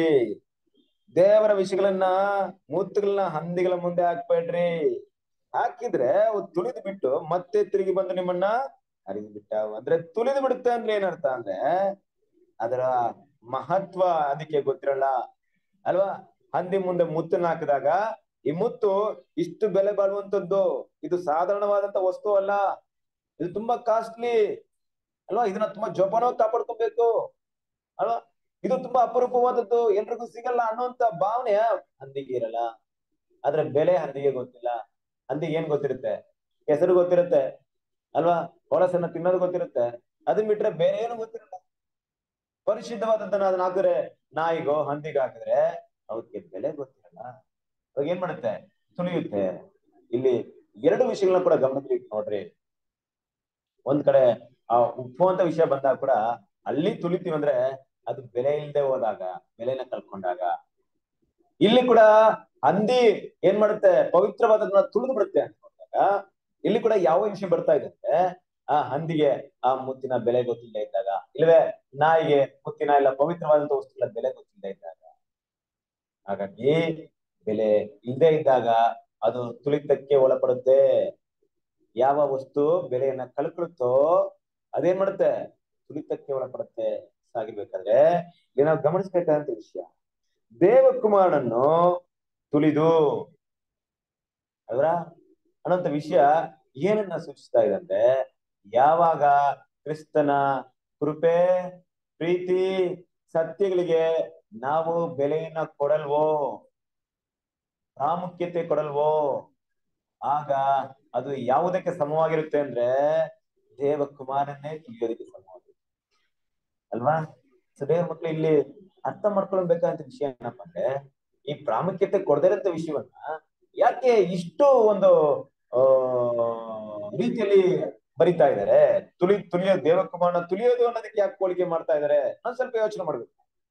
ದೇವರ ವಿಷಯಗಳನ್ನ ಮೂತುಗಳನ್ನ ಹಂದಿಗಳ ಮುಂದೆ ಹಾಕ್ಬೇಡ್ರಿ ಹಾಕಿದ್ರೆ ಅವು ತುಳಿದು ಬಿಟ್ಟು ಮತ್ತೆ ತಿರುಗಿ ಬಂದು ನಿಮ್ಮನ್ನ ಹರಿದು ಬಿಟ್ಟಾವು ಅಂದ್ರೆ ತುಳಿದು ಬಿಡುತ್ತೆ ಅಂದ್ರೆ ಏನರ್ಥ ಅಂದ್ರೆ ಅದರ ಮಹತ್ವ ಅದಕ್ಕೆ ಗೊತ್ತಿರಲ್ಲ ಅಲ್ವಾ ಹಂದಿ ಮುಂದೆ ಮುತ್ತನ್ನ ಹಾಕಿದಾಗ ಈ ಮುತ್ತು ಇಷ್ಟು ಬೆಲೆ ಬಾಳುವಂತದ್ದು ಇದು ಸಾಧಾರಣವಾದಂತ ವಸ್ತು ಅಲ್ಲ ಇದು ತುಂಬಾ ಕಾಸ್ಟ್ಲಿ ಅಲ್ವಾ ಇದನ್ನ ತುಂಬಾ ಜೋಪಾನವಾಗಿ ಕಾಪಾಡ್ಕೊಬೇಕು ಅಲ್ವಾ ಇದು ತುಂಬಾ ಅಪರೂಪವಾದದ್ದು ಎಲ್ರಿಗೂ ಸಿಗಲ್ಲ ಅನ್ನೋಂತ ಭಾವನೆ ಹಂದಿಗೆ ಇರಲ್ಲ ಆದ್ರೆ ಬೆಲೆ ಹಂದಿಗೆ ಗೊತ್ತಿಲ್ಲ ಹಂದಿಗೆ ಏನ್ ಗೊತ್ತಿರುತ್ತೆ ಹೆಸರು ಗೊತ್ತಿರುತ್ತೆ ಅಲ್ವಾ ಹೊಳಸನ್ನ ತಿನ್ನೋದು ಗೊತ್ತಿರುತ್ತೆ ಅದನ್ನ ಬಿಟ್ರೆ ಬೇರೆ ಏನು ಗೊತ್ತಿರಲ್ಲ ಪರಿಶುದ್ಧವಾದದ್ದನ್ನ ಅದನ್ನ ಹಾಕಿದ್ರೆ ನಾಯಿಗೋ ಹಂದಿಗೆ ಹಾಕಿದ್ರೆ ಅವಕ್ಕೆ ಬೆಲೆ ಗೊತ್ತಿರಲ್ಲ ಅವಾಗ ಏನ್ ಮಾಡುತ್ತೆ ತುಳಿಯುತ್ತೆ ಇಲ್ಲಿ ಎರಡು ವಿಷಯಗಳನ್ನ ಕೂಡ ಗಮನದಲ್ಲಿ ಇಟ್ಟು ನೋಡ್ರಿ ಒಂದ್ ಕಡೆ ಆ ಉಪ್ಪು ಅಂತ ವಿಷಯ ಬಂದಾಗ ಕೂಡ ಅಲ್ಲಿ ತುಳಿತೀವಿ ಅಂದ್ರೆ ಅದು ಬೆಲೆ ಇಲ್ಲದೆ ಹೋದಾಗ ಬೆಲೆನ ಕಳ್ಕೊಂಡಾಗ ಇಲ್ಲಿ ಕೂಡ ಹಂದಿ ಏನ್ ಮಾಡುತ್ತೆ ಪವಿತ್ರವಾದದನ್ನ ತುಳಿದು ಬಿಡುತ್ತೆ ಅನ್ಕೊಂಡಾಗ ಇಲ್ಲಿ ಕೂಡ ಯಾವ ವಿಷಯ ಬರ್ತಾ ಇದೆ ಅಂದ್ರೆ ಆ ಹಂದಿಗೆ ಆ ಮುತ್ತಿನ ಬೆಲೆ ಗೊತ್ತಿಲ್ಲದೆ ಇದ್ದಾಗ ಇಲ್ಲವೇ ನಾಯಿಗೆ ಮುತ್ತಿನ ಇಲ್ಲ ಪವಿತ್ರವಾದಂತ ವಸ್ತುಗಳ ಬೆಲೆ ಗೊತ್ತಿಲ್ಲದೆ ಇದ್ದಾಗ ಹಾಗಾಗಿ ಬೆಲೆ ಇಲ್ಲದೆ ಇದ್ದಾಗ ಅದು ತುಳಿತಕ್ಕೆ ಒಳಪಡುತ್ತೆ ಯಾವ ವಸ್ತು ಬೆಲೆಯನ್ನ ಕಳ್ಕೊಳ್ಳುತ್ತೋ ಅದೇನ್ ಮಾಡುತ್ತೆ ತುಳಿತಕ್ಕೆ ಒಳಪಡುತ್ತೆ ಸಾಗಿಬೇಕಾದ್ರೆ ಇಲ್ಲಿ ನಾವು ಗಮನಿಸಬೇಕಾದಂತ ವಿಷಯ ದೇವಕುಮಾರನನ್ನು ತುಳಿದು ಅವರ ಅನ್ನೋಂಥ ವಿಷಯ ಏನನ್ನ ಸೂಚಿಸ್ತಾ ಇದೆ ಅಂದ್ರೆ ಯಾವಾಗ ಕ್ರಿಸ್ತನ ಕೃಪೆ ಪ್ರೀತಿ ಸತ್ಯಗಳಿಗೆ ನಾವು ಬೆಲೆಯನ್ನ ಕೊಡಲ್ವೋ ಪ್ರಾಮುಖ್ಯತೆ ಕೊಡಲ್ವೋ ಆಗ ಅದು ಯಾವುದಕ್ಕೆ ಸಮವಾಗಿರುತ್ತೆ ಅಂದ್ರೆ ದೇವಕುಮಾರನ್ನೇ ತಿಳಿಯೋದಕ್ಕೆ ಸಮವಾಗಿರುತ್ತೆ ಅಲ್ವಾ ಸೊ ದೇವ್ರ ಮಕ್ಳು ಇಲ್ಲಿ ಅರ್ಥ ಮಾಡ್ಕೊಳ್ಬೇಕಾದಂತ ವಿಷಯ ಏನಪ್ಪ ಅಂದ್ರೆ ಈ ಪ್ರಾಮುಖ್ಯತೆ ಕೊಡದಿರಂತ ವಿಷಯವನ್ನ ಯಾಕೆ ಇಷ್ಟು ಒಂದು ಆ ರೀತಿಯಲ್ಲಿ ಬರಿತಾ ಇದ್ದಾರೆ ತುಳಿ ತುಳಿಯೋ ದೇವಕುಮಾರನ ತುಳಿಯೋದು ಅನ್ನೋದಕ್ಕೆ ಯಾಕೆ ಹೋಲಿಕೆ ಮಾಡ್ತಾ ಇದ್ದಾರೆ ನಾನು ಸ್ವಲ್ಪ ಯೋಚನೆ ಮಾಡ್ಬೇಕು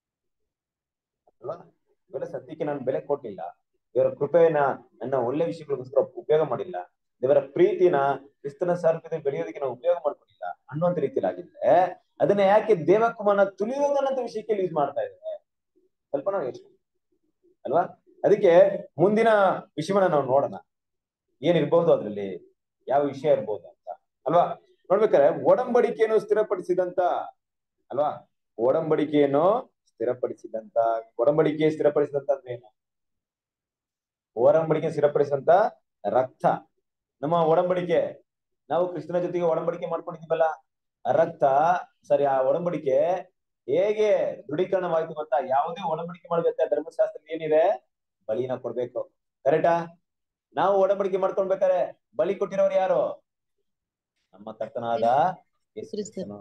ಅಲ್ವಾ ಇವೆಲ್ಲ ಸದ್ಯಕ್ಕೆ ನಾನು ಬೆಲೆ ಕೊಟ್ಟಿಲ್ಲ ದೇವರ ಕೃಪೆಯನ್ನ ನನ್ನ ಒಳ್ಳೆ ವಿಷಯಗಳಿಗೋಸ್ಕರ ಉಪಯೋಗ ಮಾಡಿಲ್ಲ ದೇವರ ಪ್ರೀತಿನ ಕ್ರಿಸ್ತನ ಸಾರ್ಪದೆ ಬೆಳೆಯೋದಕ್ಕೆ ನಾವು ಉಪಯೋಗ ಮಾಡ್ಕೊಂಡಿಲ್ಲ ಅನ್ನುವಂತ ರೀತಿಯಲ್ಲಿ ಆಗಿದ್ರೆ ಅದನ್ನ ಯಾಕೆ ದೇವಕುಮಾರನ ತುಳಿಯೋದು ಅನ್ನೋಂಥ ವಿಷಯಕ್ಕೆ ಯೂಸ್ ಮಾಡ್ತಾ ಇದ್ದಾರೆ ಸ್ವಲ್ಪ ನಾವು ಯೋಚನೆ ಅಲ್ವಾ ಅದಕ್ಕೆ ಮುಂದಿನ ವಿಷಯವನ್ನ ನಾವು ನೋಡೋಣ ಏನಿರ್ಬಹುದು ಅದ್ರಲ್ಲಿ ಯಾವ ವಿಷಯ ಇರ್ಬೋದು ಅಂತ ಅಲ್ವಾ ನೋಡ್ಬೇಕಾದ್ರೆ ಒಡಂಬಡಿಕೆಯನ್ನು ಸ್ಥಿರಪಡಿಸಿದಂತ ಅಲ್ವಾ ಒಡಂಬಡಿಕೆಯನ್ನು ಸ್ಥಿರಪಡಿಸಿದಂತ ಒಡಂಬಡಿಕೆ ಸ್ಥಿರಪಡಿಸಿದಂತ ಅಂದ್ರೆ ಏನು ಒಡಂಬಡಿಕೆ ಸ್ಥಿರಪಡಿಸಿದಂತ ರಕ್ತ ನಮ್ಮ ಒಡಂಬಡಿಕೆ ನಾವು ಕ್ರಿಸ್ತನ ಜೊತೆಗೆ ಒಡಂಬಡಿಕೆ ಮಾಡ್ಕೊಂಡಿದ್ದೀವಲ್ಲ ಆ ರಕ್ತ ಸರಿ ಆ ಒಡಂಬಡಿಕೆ ಹೇಗೆ ದೃಢೀಕರಣವಾಯ್ತು ಗೊತ್ತಾ ಯಾವುದೇ ಒಡಂಬಡಿಕೆ ಮಾಡ್ಬೇಕಾದ್ರೆ ಧರ್ಮಶಾಸ್ತ್ರದಲ್ಲಿ ಏನಿದೆ ಬಲಿನ ಕೊಡ್ಬೇಕು ಕರೆಕ್ಟಾ ನಾವು ಒಡಂಬಡಿಕೆ ಮಾಡ್ಕೊಳ್ಬೇಕಾದ್ರೆ ಬಲಿ ಕೊಟ್ಟಿರೋರು ಯಾರು ನಮ್ಮ ಕರ್ತನಾದ ಯೇಸು ಕ್ರಿಸ್ತನು.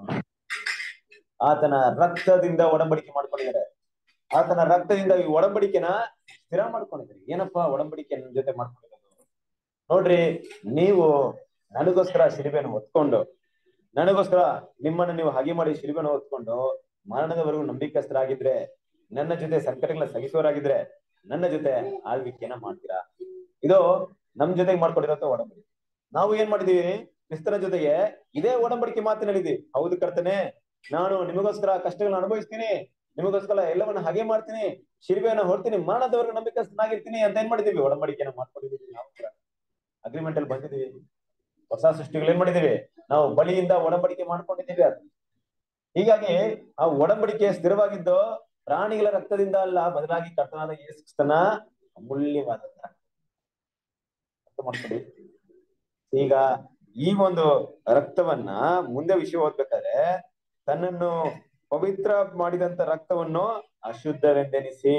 ಆತನ ರಕ್ತದಿಂದ ಒಡಂಬಡಿಕೆ ಮಾಡ್ಕೊಂಡಿದ್ದಾರೆ ಆತನ ರಕ್ತದಿಂದ ಈ ಒಡಂಬಡಿಕೆನ ಸ್ಥಿರ ಮಾಡ್ಕೊಂಡಿದ್ದಾರೆ ಏನಪ್ಪಾ ಒಡಂಬಡಿಕೆ ನನ್ನ ಜೊತೆ ಮಾಡ್ಕೊಂಡಿರೋದು ನೋಡ್ರಿ ನೀವು ನನಗೋಸ್ಕರ ಶಿಲ್ಬೆಯನ್ನು ಹೊತ್ಕೊಂಡು ನನಗೋಸ್ಕರ ನಿಮ್ಮನ್ನು ನೀವು ಹಾಗೆ ಮಾಡಿ ಶಿಲ್ಬೆಯನ್ನು ಹೊತ್ಕೊಂಡು ಮರಣದವರೆಗೂ ನಂಬಿಕಸ್ಥರಾಗಿದ್ರೆ ನನ್ನ ಜೊತೆ ಸಂಕಟಗಳನ್ನ ಸಹಿಸುವರಾಗಿದ್ರೆ ನನ್ನ ಜೊತೆ ಆಳ್ವಿಕೆಯನ್ನ ಮಾಡ್ತೀರಾ ಇದು ನಮ್ ಜೊತೆಗೆ ಮಾಡ್ಕೊಂಡಿರೋಂತ ಒಡಂಬಡಿಕೆ ನಾವು ಏನ್ ಮಾಡಿದೀವಿ ಕ್ರಿಸ್ತನ ಜೊತೆಗೆ ಇದೇ ಒಡಂಬಡಿಕೆ ಮಾತು ಹೇಳಿದ್ವಿ ಹೌದು ಕರ್ತನೆ ನಾನು ನಿಮಗೋಸ್ಕರ ಕಷ್ಟಗಳನ್ನ ಅನುಭವಿಸ್ತೀನಿ ನಿಮಗೋಸ್ಕರ ಎಲ್ಲವನ್ನ ಹಾಗೆ ಮಾಡ್ತೀನಿ ಶಿಲ್ಬೆಯನ್ನ ಹೊಡ್ತೀನಿ ಮರಣದವರೆಗೂ ನಂಬಿಕಸ್ಥನಾಗಿರ್ತೀನಿ ಅಂತ ಏನ್ ಮಾಡಿದೀವಿ ಒಡಂಬಡಿಕೆನ ಮಾಡ್ಕೊಂಡಿದೀವಿ ನಾವು ಕೂಡ ಅಗ್ರಿಮೆಂಟ್ ಅಲ್ಲಿ ಬಂದಿದೀವಿ ಹೊಸ ಸೃಷ್ಟಿಗಳು ಏನ್ ಮಾಡಿದೀವಿ ನಾವು ಬಳಿಯಿಂದ ಒಡಂಬಡಿಕೆ ಮಾಡ್ಕೊಂಡಿದ್ದೀವಿ ಅದು ಹೀಗಾಗಿ ಆ ಒಡಂಬಡಿಕೆ ಸ್ಥಿರವಾಗಿದ್ದು ಪ್ರಾಣಿಗಳ ರಕ್ತದಿಂದ ಅಲ್ಲ ಬದಲಾಗಿ ಕರ್ತನಾದ ಯೇಸುಕ್ರಿಸ್ತನ ಅಮೂಲ್ಯವಾದಂತ ಅರ್ಥ ಮಾಡ್ಕೊಳ್ಳಿ ಈಗ ಈ ಒಂದು ರಕ್ತವನ್ನ ಮುಂದೆ ವಿಷಯ ಓದ್ಬೇಕಾದ್ರೆ ತನ್ನನ್ನು ಪವಿತ್ರ ಮಾಡಿದಂತ ರಕ್ತವನ್ನು ಅಶುದ್ಧವೆಂದೆನಿಸಿ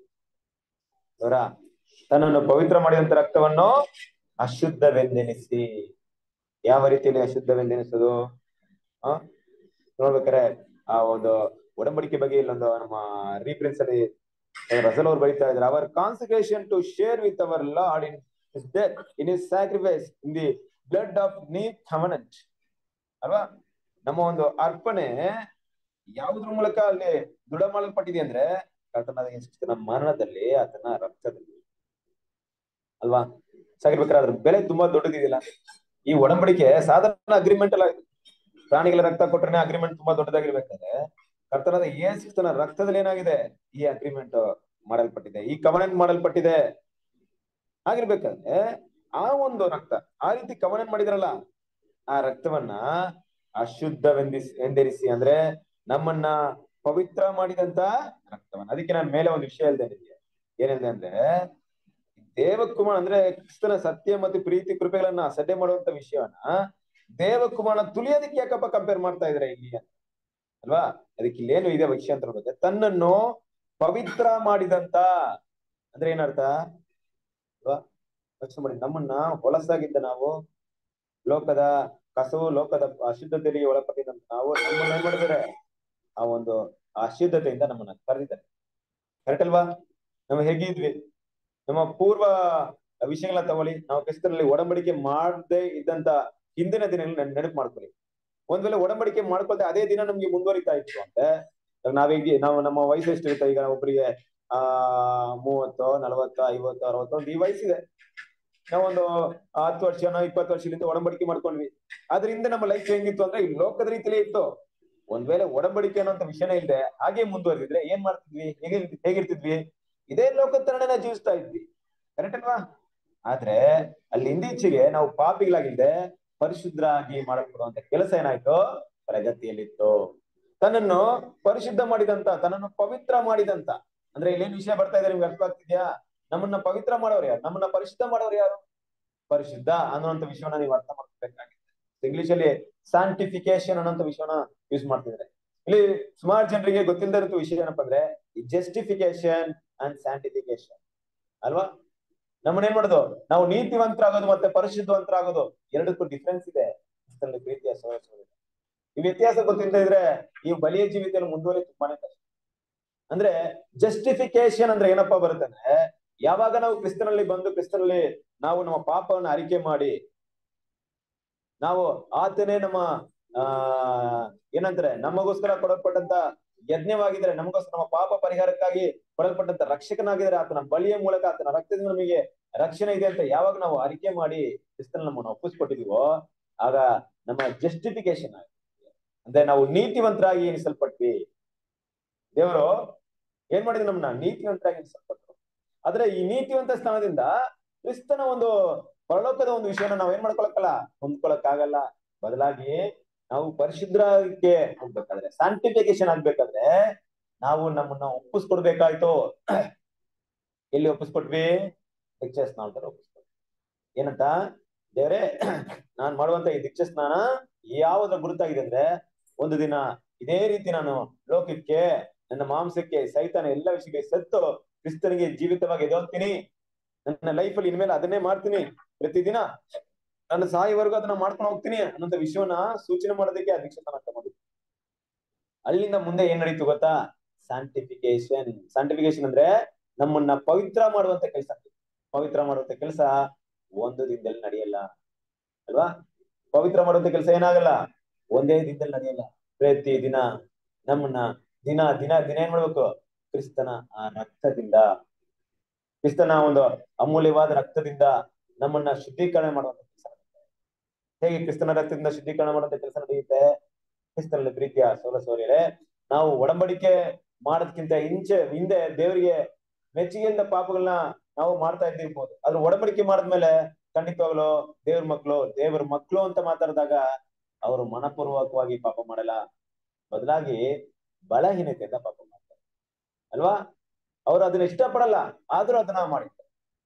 ಅವರ ತನ್ನನ್ನು ಪವಿತ್ರ ಮಾಡಿದಂತ ರಕ್ತವನ್ನು ಅಶುದ್ಧವೆಂದೆನಿಸಿ ಯಾವ ರೀತಿಯಲ್ಲಿ ಅಶುದ್ಧವೆಂದೆನಿಸೋದು ಆ ನೋಡ್ಬೇಕಾರೆ ಆ ಒಂದು ಒಡಂಬಡಿಕೆ ಬಗ್ಗೆ ಇಲ್ಲೊಂದು ನಮ್ಮ ರೀಪ್ರಿನ್ಸ್ ಅಲ್ಲಿ ರಸಲ್ ಅವ್ರು ಬರೀತಾ ಇದ್ದಾರೆ our concentration to share with our lord in his death in his sacrifice in the blood of new covenant ಅಲ್ವಾ ನಮ್ಮ ಒಂದು ಅರ್ಪಣೆ ಯಾವುದ್ರ ಮೂಲಕ ಅಲ್ಲಿ ದೃಢ ಮಾಡಲ್ಪಟ್ಟಿದೆ ಅಂದ್ರೆ ಕರ್ತನಾದ ಯೇಸುಕ್ರಿಸ್ತನ ಮರಣದಲ್ಲಿ ಆತನ ರಕ್ತದಲ್ಲಿ ಅಲ್ವಾ ಸಾಗಿರ್ಬೇಕಾದ್ರೆ ಅದ್ರ ಬೆಲೆ ತುಂಬಾ ದೊಡ್ಡದಿದೆಯಲ್ಲ ಈ ಒಡಂಬಡಿಕೆ ಸಾಧಾರಣ ಅಗ್ರಿಮೆಂಟ್ ಅಲ್ಲ ಇದು. ಪ್ರಾಣಿಗಳ ರಕ್ತ ಕೊಟ್ರೆ ಅಗ್ರಿಮೆಂಟ್ ತುಂಬಾ ದೊಡ್ಡದಾಗಿರ್ಬೇಕಾದ್ರೆ ಕರ್ತನಾದ ಯೇಸುಕ್ರಿಸ್ತನ ರಕ್ತದಲ್ಲಿ ಏನಾಗಿದೆ ಈ ಅಗ್ರಿಮೆಂಟ್ ಮಾಡಲ್ಪಟ್ಟಿದೆ ಈ ಕವನೆಂಟ್ ಮಾಡಲ್ಪಟ್ಟಿದೆ ಆಗಿರ್ಬೇಕಾದ್ರೆ ಆ ಒಂದು ರಕ್ತ ಆ ರೀತಿ ಕವನೆಂಟ್ ಮಾಡಿದ್ರಲ್ಲ ಆ ರಕ್ತವನ್ನ ಅಶುದ್ಧವೆಂದಿಸಿ ಎಂದೆರಿಸಿ ಅಂದ್ರೆ ನಮ್ಮನ್ನ ಪವಿತ್ರ ಮಾಡಿದಂತ ರಕ್ತವನ್ನ ಅದಕ್ಕೆ ನಾನು ಮೇಲೆ ಒಂದು ವಿಷಯ ಹೇಳ್ದೆ ನಿಮಗೆ ಏನಿದೆ ಅಂದ್ರೆ ದೇವಕುಮಾರ ಅಂದ್ರೆ ಕ್ರಿಸ್ತನ ಸತ್ಯ ಮತ್ತು ಪ್ರೀತಿ ಕೃಪೆಗಳನ್ನ ಸಡ್ಡೆ ಮಾಡುವಂತ ವಿಷಯವನ್ನ ದೇವಕುಮಾರನ ತುಳಿಯೋದಕ್ಕೆ ಯಾಕಪ್ಪ ಕಂಪೇರ್ ಮಾಡ್ತಾ ಇದ್ರೆ ಇಲ್ಲಿ ಅಂತ. ಅಲ್ವಾ ಅದಕ್ಕೆ ಇಲ್ಲೇನು ಇದೆ ವಿಷಯ ಅಂತ ನೋಡಿದ್ರೆ ತನ್ನನ್ನು ಪವಿತ್ರ ಮಾಡಿದಂತ ಅಂದ್ರೆ ಏನರ್ಥ ಅಲ್ವಾ ಯೋಚನೆ ಮಾಡಿ ನಮ್ಮನ್ನ ಹೊಲಸಾಗಿದ್ದ ನಾವು ಲೋಕದ ಕಸವು ಲೋಕದ ಅಶುದ್ಧತೆಗೆ ಒಳಪಟ್ಟಿದ್ದಂತ ನಾವು ನಮ್ಮನ್ನ ಏನ್ ಮಾಡಿದ್ದಾರೆ ಆ ಒಂದು ಅಶುದ್ಧತೆಯಿಂದ ನಮ್ಮನ್ನ ಕರೆದಿದ್ದಾರೆ ಕರೆಕ್ಟ್ ಅಲ್ವಾ ನಾವು ಹೇಗಿದ್ವಿ ನಮ್ಮ ಪೂರ್ವ ವಿಷಯಗಳನ್ನ ತಗೊಳ್ಳಿ ನಾವು ಕ್ರಿಸ್ತನಲ್ಲಿ ಒಡಂಬಡಿಕೆ ಮಾಡದೆ ಇದ್ದಂತ ಹಿಂದಿನ ದಿನಗಳನ್ನ ನೆನಪು ಮಾಡ್ಕೊಳ್ಳಿ ಒಂದ್ ವೇಳೆ ಒಡಂಬಡಿಕೆ ಮಾಡ್ಕೊಳ್ದೆ ಅದೇ ದಿನ ನಮ್ಗೆ ಮುಂದುವರಿತಾ ಇತ್ತು ಅಂದ್ರೆ ನಾವೀಗ ನಾವು ನಮ್ಮ ವಯಸ್ಸು ಎಷ್ಟಿರುತ್ತೆ ಈಗ ಒಬ್ಬರಿಗೆ ಆ ಮೂವತ್ತು ನಲವತ್ತು ಐವತ್ತು ಅರವತ್ತು ಒಂದು ಈ ವಯಸ್ಸಿದೆ ನಾವೊಂದು ಹತ್ತು ವರ್ಷ ನಾವು ಇಪ್ಪತ್ತು ವರ್ಷದಿಂದ ಒಡಂಬಡಿಕೆ ಮಾಡ್ಕೊಂಡ್ವಿ ಅದರಿಂದ ನಮ್ಮ ಲೈಫ್ ಹೆಂಗಿತ್ತು ಅಂದ್ರೆ ಈ ಲೋಕದ ರೀತಿಲೇ ಇತ್ತು ಒಂದ್ ವೇಳೆ ಒಡಂಬಡಿಕೆ ಅನ್ನೋಂತ ವಿಷಯನೇ ಇಲ್ಲದೆ ಹಾಗೆ ಮುಂದುವರೆದಿದ್ರೆ ಏನ್ ಮಾಡ್ತಿದ್ವಿ ಹೇಗೆ ಹೇಗಿರ್ತಿದ್ವಿ ಇದೇ ಲೋಕದ ತರನೇ ನಾವು ಜೀವಿಸ್ತಾ ಇದ್ವಿ ಕರೆಕ್ಟ್ ಅಲ್ವಾ ಆದ್ರೆ ಅಲ್ಲಿ ಹಿಂದೀಚೆಗೆ ನಾವು ಪಾಪಿಗಳಾಗಿಲ್ದೆ ಪರಿಶುದ್ಧರಾಗಿ ಮಾಡಲ್ಪಡುವಂತ ಕೆಲಸ ಏನಾಯ್ತು ಪ್ರಗತಿಯಲ್ಲಿತ್ತು ತನ್ನನ್ನು ಪರಿಶುದ್ಧ ಮಾಡಿದಂತ ತನ್ನನ್ನು ಪವಿತ್ರ ಮಾಡಿದಂತ ಅಂದ್ರೆ ಇಲ್ಲೇನ್ ವಿಷಯ ಬರ್ತಾ ಇದೆ ನಿಮ್ಗೆ ಅರ್ಥ ಆಗ್ತಿದ್ಯಾ ನಮ್ಮನ್ನ ಪವಿತ್ರ ಮಾಡೋರು ಯಾರು ನಮ್ಮನ್ನ ಪರಿಶುದ್ಧ ಮಾಡೋರು ಯಾರು ಪರಿಶುದ್ಧ ಅನ್ನುವಂತ ವಿಷಯವನ್ನ ನೀವು ಅರ್ಥ ಮಾಡ್ಕೋಬೇಕಾಗಿದೆ ಇಂಗ್ಲಿಷ್ ಅಲ್ಲಿ ಸಾಂಟಿಫಿಕೇಶನ್ ಅನ್ನೋಂತ ವಿಷಯನ ಯೂಸ್ ಮಾಡ್ತಿದ್ದಾರೆ ಇಲ್ಲಿ ಸುಮಾರು ಜನರಿಗೆ ಗೊತ್ತಿಲ್ಲದ ಇರೋ ವಿಷಯ ಏನಪ್ಪಾ ಅಂದ್ರೆ ಜಸ್ಟಿಫಿಕೇಶನ್ ಅಂಡ್ ಸ್ಯಾಂಟಿಫಿಕೇಶನ್ ಅಲ್ವಾ ನಮ್ಮನ್ನ ಏನ್ ಮಾಡೋದು ನಾವು ನೀತಿವಂತರಾಗೋದು ಮತ್ತೆ ಪರಿಶುದ್ಧವಂತರಾಗೋದು ಎರಡಕ್ಕೂ ಡಿಫ್ರೆನ್ಸ್ ಇದೆ ಕ್ರಿಸ್ತನಲ್ಲಿ ಪ್ರೀತಿಯ ಸಹೋದರ ಈ ವ್ಯತ್ಯಾಸ ಗೊತ್ತಿಲ್ಲದೆ ಇದ್ರೆ ಈ ಬಲಿಯ ಜೀವಿತದಲ್ಲಿ ಮುಂದುವರಿ ತುಂಬಾನೇ ಕಷ್ಟ ಅಂದ್ರೆ ಜಸ್ಟಿಫಿಕೇಶನ್ ಅಂದ್ರೆ ಏನಪ್ಪಾ ಬರುತ್ತೆ ಅಂದ್ರೆ ಯಾವಾಗ ನಾವು ಕ್ರಿಸ್ತನಲ್ಲಿ ಬಂದು ಕ್ರಿಸ್ತನಲ್ಲಿ ನಾವು ನಮ್ಮ ಪಾಪವನ್ನು ಅರಿಕೆ ಮಾಡಿ ನಾವು ಆತನೇ ನಮ್ಮ ಆ ಏನಂತಾರೆ ನಮಗೋಸ್ಕರ ಕೊಡಲ್ಪಟ್ಟಂತ ಯಜ್ಞವಾಗಿದ್ರೆ ನಮಗೋಸ್ಕರ ನಮ್ಮ ಪಾಪ ಪರಿಹಾರಕ್ಕಾಗಿ ಕೊಡಲ್ಪಟ್ಟಂತ ರಕ್ಷಕನಾಗಿದ್ರೆ ಆತನ ಬಲಿಯ ಮೂಲಕ ಆತನ ರಕ್ತದಿಂದ ನಮಗೆ ರಕ್ಷಣೆ ಇದೆ ಅಂತ ಯಾವಾಗ ನಾವು ಅರಿಕೆ ಮಾಡಿ ಕ್ರಿಸ್ತನ ನಮ್ಮನ್ನು ಒಪ್ಪಿಸ್ಕೊಟ್ಟಿದೀವೋ ಆಗ ನಮ್ಮ ಜಸ್ಟಿಫಿಕೇಶನ್ ಆಗುತ್ತೆ ಅಂದ್ರೆ ನಾವು ನೀತಿವಂತರಾಗಿ ಎನಿಸಲ್ಪಟ್ವಿ ದೇವರು ಏನ್ ಮಾಡಿದ್ರು ನಮ್ಮನ್ನ ನೀತಿವಂತರಾಗಿ ಎನಿಸಲ್ಪಟ್ರು ಆದ್ರೆ ಈ ನೀತಿವಂತ ಸ್ಥಾನದಿಂದ ಕ್ರಿಸ್ತನ ಒಂದು ಪರಲೋಕದ ಒಂದು ವಿಷಯನ ನಾವ್ ಏನ್ ಮಾಡ್ಕೊಳಕ್ಕಲ್ಲ ಹೊಂದ್ಕೊಳಕ್ ಆಗಲ್ಲ ಬದಲಾಗಿ ನಾವು ಪರಿಶುದ್ಧಕ್ಕೆ ಹೋಗ್ಬೇಕಾದ್ರೆ ಸಾಂಟಿಫಿಕೇಶನ್ ಆಗ್ಬೇಕಾದ್ರೆ ನಾವು ನಮ್ಮನ್ನ ಒಪ್ಪಿಸ್ಕೊಡ್ಬೇಕಾಯ್ತು ಎಲ್ಲಿ ಒಪ್ಪಿಸ್ಕೊಟ್ವಿ ದೀಕ್ಷಾ ಸ್ನಾನ ತರ ಒಪ್ಪಿಸ್ಕೊಟ್ವಿ ಏನಂತ ದೇವ್ರೆ ನಾನ್ ಮಾಡುವಂತ ಈ ದೀಕ್ಷಾ ಸ್ನಾನ ಯಾವ್ದ್ರ ಗುರುತಾಗಿದೆ ಅಂದ್ರೆ ಒಂದು ದಿನ ಇದೇ ರೀತಿ ನಾನು ಲೋಕಕ್ಕೆ ನನ್ನ ಮಾಂಸಕ್ಕೆ ಸೈತಾನ ಎಲ್ಲ ವಿಷಯಕ್ಕೆ ಸತ್ತು ಕ್ರಿಸ್ತನಿಗೆ ಜೀವಿತವಾಗಿ ಎದೋಗ್ತೀನಿ ನನ್ನ ಲೈಫಲ್ಲಿ ಇನ್ಮೇಲೆ ಅದನ್ನೇ ಮಾಡ್ತೀನಿ ಪ್ರತಿದಿನ ನನ್ನ ಸಾಯವರೆಗೂ ಅದನ್ನ ಮಾಡ್ಕೊಂಡು ಹೋಗ್ತೀನಿ ಅನ್ನೋಂಥ ವಿಷಯವನ್ನ ಸೂಚನೆ ಮಾಡೋದಕ್ಕೆ ಆ ದೀಕ್ಷಾತನ ತಗೊಂಡು ಅಲ್ಲಿಂದ ಮುಂದೆ ಏನ್ ನಡೀತು ಗೊತ್ತಾ ಸಾಂಟಿಫಿಕೇಶನ್ ಸಾಂಟಿಫಿಕೇಶನ್ ಅಂದ್ರೆ ನಮ್ಮನ್ನ ಪವಿತ್ರ ಮಾಡುವಂತ ಕೆಲಸ ಪವಿತ್ರ ಮಾಡುವಂತ ಕೆಲಸ ಒಂದು ದಿನದಲ್ಲಿ ನಡೆಯಲ್ಲ ಅಲ್ವಾ ಪವಿತ್ರ ಮಾಡುವಂತ ಕೆಲಸ ಏನಾಗಲ್ಲ ಒಂದೇ ದಿನದಲ್ಲಿ ನಡೆಯಲ್ಲ ಪ್ರತಿ ದಿನ ನಮ್ಮನ್ನ ದಿನ ದಿನ ದಿನ ಏನ್ ಮಾಡ್ಬೇಕು ಕ್ರಿಸ್ತನ ಆ ರಕ್ತದಿಂದ ಕ್ರಿಸ್ತನ ಒಂದು ಅಮೂಲ್ಯವಾದ ರಕ್ತದಿಂದ ನಮ್ಮನ್ನ ಶುದ್ಧೀಕರಣ ಮಾಡುವಂತ ಕೆಲಸ ಹೇಗೆ ಕ್ರಿಸ್ತನ ರಕ್ತದಿಂದ ಶುದ್ಧೀಕರಣ ಮಾಡುವಂತ ಕೆಲಸ ನಡೆಯುತ್ತೆ ಕ್ರಿಸ್ತನಲ್ಲಿ ಪ್ರೀತಿಯ ಸೋಲ ಸೋರಿಯರೇ ನಾವು ಒಡಂಬಡಿಕೆ ಮಾಡೋದಕ್ಕಿಂತ ಇಂಚೆ ಹಿಂದೆ ದೇವರಿಗೆ ಮೆಚ್ಚುಗೆಯಿಂದ ಪಾಪಗಳನ್ನ ನಾವು ಮಾಡ್ತಾ ಇದ್ದಿರ್ಬೋದು ಆದ್ರೆ ಒಡಂಬಡಿಕೆ ಮಾಡಿದ್ಮೇಲೆ ಖಂಡಿತವಾಗ್ಲು ದೇವ್ರ ಮಕ್ಳು ದೇವ್ರ ಮಕ್ಳು ಅಂತ ಮಾತಾಡಿದಾಗ ಅವರು ಮನಪೂರ್ವಕವಾಗಿ ಪಾಪ ಮಾಡಲ್ಲ ಬದಲಾಗಿ ಬಲಹೀನತೆಯಿಂದ ಪಾಪ ಮಾಡ್ತಾರೆ ಅಲ್ವಾ ಅವ್ರು ಅದನ್ನ ಇಷ್ಟಪಡಲ್ಲ ಆದ್ರೂ ಅದನ್ನ ಮಾಡಿರ್ತಾರೆ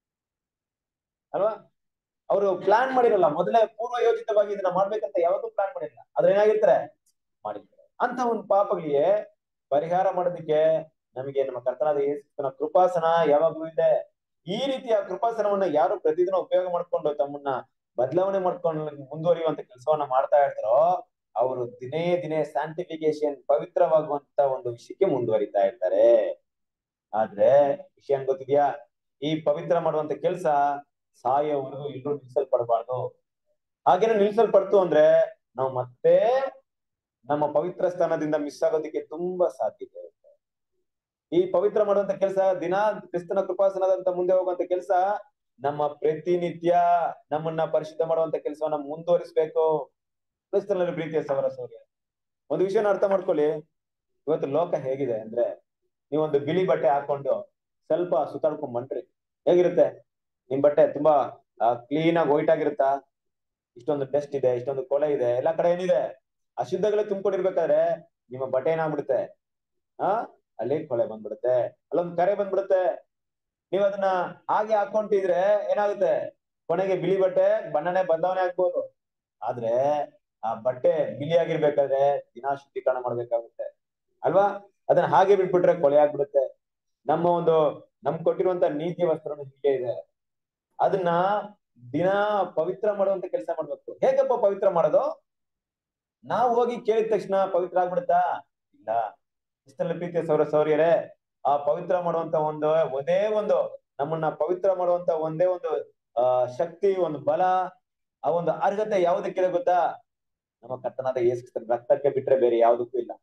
ಅಲ್ವಾ ಅವರು ಪ್ಲಾನ್ ಮಾಡಿರಲ್ಲ ಮೊದಲೇ ಪೂರ್ವ ಯೋಜಿತವಾಗಿ ಇದನ್ನ ಮಾಡ್ಬೇಕಂತ ಯಾವತ್ತೂ ಪ್ಲಾನ್ ಮಾಡಿರಲ್ಲ ಆದ್ರೆ ಏನಾಗಿರ್ತಾರೆ ಮಾಡಿರ್ತಾರೆ ಅಂತ ಒಂದು ಪಾಪಗಳಿಗೆ ಪರಿಹಾರ ಮಾಡೋದಕ್ಕೆ ನಮಗೆ ನಮ್ಮ ಕರ್ತನಾದ ಯೇಸುಕ್ರಿಸ್ತನ ಕೃಪಾಸನ ಯಾವಾಗ್ಲೂ ಇದೆ ಈ ರೀತಿಯ ಕೃಪಾಸನವನ್ನ ಯಾರು ಪ್ರತಿದಿನ ಉಪಯೋಗ ಮಾಡ್ಕೊಂಡು ತಮ್ಮನ್ನ ಬದಲಾವಣೆ ಮಾಡ್ಕೊಂಡು ಮುಂದುವರಿಯುವಂತ ಕೆಲಸವನ್ನ ಮಾಡ್ತಾ ಇರ್ತಾರೋ ಅವರು ದಿನೇ ದಿನೇ ಸ್ಯಾಂಟಿಫಿಕೇಶನ್ ಪವಿತ್ರವಾಗುವಂತ ಒಂದು ವಿಷಯಕ್ಕೆ ಮುಂದುವರಿತಾ ಇರ್ತಾರೆ ಆದ್ರೆ ವಿಷಯ ಏನ್ ಗೊತ್ತಿದ್ಯಾ ಈ ಪವಿತ್ರ ಮಾಡುವಂತ ಕೆಲಸ ಸಾಯೋವರೆಗೂ ಎಲ್ಲರೂ ನಿಲ್ಸಲ್ಪಡಬಾರ್ದು ಹಾಗೇನೆ ನಿಲ್ಸಲ್ಪಡ್ತು ಅಂದ್ರೆ ನಾವು ಮತ್ತೆ ನಮ್ಮ ಪವಿತ್ರ ಸ್ಥಾನದಿಂದ ಮಿಸ್ ಆಗೋದಕ್ಕೆ ತುಂಬಾ ಸಾಧ್ಯತೆ ಇರುತ್ತೆ ಈ ಪವಿತ್ರ ಮಾಡುವಂತ ಕೆಲಸ ದಿನ ಕ್ರಿಸ್ತನ ಕೃಪಾಸನದಂತ ಮುಂದೆ ಹೋಗುವಂತ ಕೆಲಸ ನಮ್ಮ ಪ್ರತಿನಿತ್ಯ ನಮ್ಮನ್ನ ಪರಿಶುದ್ಧ ಮಾಡುವಂತ ಕೆಲಸವನ್ನ ಮುಂದುವರಿಸ್ಬೇಕು ಕ್ರಿಸ್ತನಲ್ಲಿ ಪ್ರೀತಿಯ ಸವರ ಸೌರ್ಯ ಒಂದು ವಿಷಯನ ಅರ್ಥ ಮಾಡ್ಕೊಳ್ಳಿ ಇವತ್ತು ಲೋಕ ಹೇಗಿದೆ ಅಂದ್ರೆ ನೀವೊಂದು ಬಿಳಿ ಬಟ್ಟೆ ಹಾಕೊಂಡು ಸ್ವಲ್ಪ ಸುತ್ತಾಡ್ಕೊಂಡ್ ಬಂಟ್ರಿ ಹೇಗಿರುತ್ತೆ ನಿಮ್ ಬಟ್ಟೆ ತುಂಬಾ ಕ್ಲೀನ್ ಆಗಿ ವೈಟ್ ಆಗಿರುತ್ತಾ ಇಷ್ಟೊಂದು ಟೆಸ್ಟ್ ಇದೆ ಇಷ್ಟೊಂದು ಕೊಳೆ ಇದೆ ಎಲ್ಲಾ ಕಡೆ ಏನಿದೆ ಅಶುದ್ಧಗಳೇ ತುಂಬಿಕೊಂಡಿರ್ಬೇಕಾದ್ರೆ ನಿಮ್ಮ ಬಟ್ಟೆ ಏನಾಗ್ಬಿಡುತ್ತೆ ಆ ಅಲ್ಲಿ ಕೊಳೆ ಬಂದ್ಬಿಡುತ್ತೆ ಅಲ್ಲೊಂದು ಕರೆ ಬಂದ್ಬಿಡುತ್ತೆ ನೀವ್ ಅದನ್ನ ಹಾಗೆ ಹಾಕೊಂಡಿದ್ರೆ ಏನಾಗುತ್ತೆ ಕೊನೆಗೆ ಬಿಳಿ ಬಟ್ಟೆ ಬಣ್ಣನೆ ಬದಲಾವಣೆ ಆಗ್ಬೋದು ಆದ್ರೆ ಆ ಬಟ್ಟೆ ಬಿಳಿ ಆಗಿರ್ಬೇಕಾದ್ರೆ ದಿನಾ ಶುದ್ಧೀಕರಣ ಮಾಡ್ಬೇಕಾಗುತ್ತೆ ಅಲ್ವಾ ಅದನ್ನ ಹಾಗೆ ಬಿಟ್ಬಿಟ್ರೆ ಕೊಳೆ ಆಗ್ಬಿಡುತ್ತೆ ನಮ್ಮ ಒಂದು ನಮ್ ಕೊಟ್ಟಿರುವಂತ ನೀತಿ ವಸ್ತ್ರ ಹೀಗೆ ಇದೆ ಅದನ್ನ ದಿನ ಪವಿತ್ರ ಮಾಡುವಂತ ಕೆಲಸ ಮಾಡ್ಬೇಕು ಹೇಗಪ್ಪ ಪವಿತ್ರ ಮಾಡೋದು ನಾವು ಹೋಗಿ ಕೇಳಿದ ತಕ್ಷಣ ಪವಿತ್ರ ಆಗ್ಬಿಡುತ್ತಾ ಇಲ್ಲ ಇಷ್ಟೆಲ್ಲ ಪ್ರೀತಿಯ ಸೌರ ಸೌರ್ಯರೇ ಆ ಪವಿತ್ರ ಮಾಡುವಂತ ಒಂದು ಒಂದೇ ಒಂದು ನಮ್ಮನ್ನ ಪವಿತ್ರ ಮಾಡುವಂತ ಒಂದೇ ಒಂದು ಆ ಶಕ್ತಿ ಒಂದು ಬಲ ಆ ಒಂದು ಅರ್ಹತೆ ಯಾವುದಕ್ಕಿದೆ ಗೊತ್ತಾ ನಮ್ಮ ಕರ್ತನಾದ ಯೇಸು ರಕ್ತಕ್ಕೆ ಬಿಟ್ರೆ ಬೇರೆ ಯಾವುದಕ್ಕೂ ಇಲ್ಲ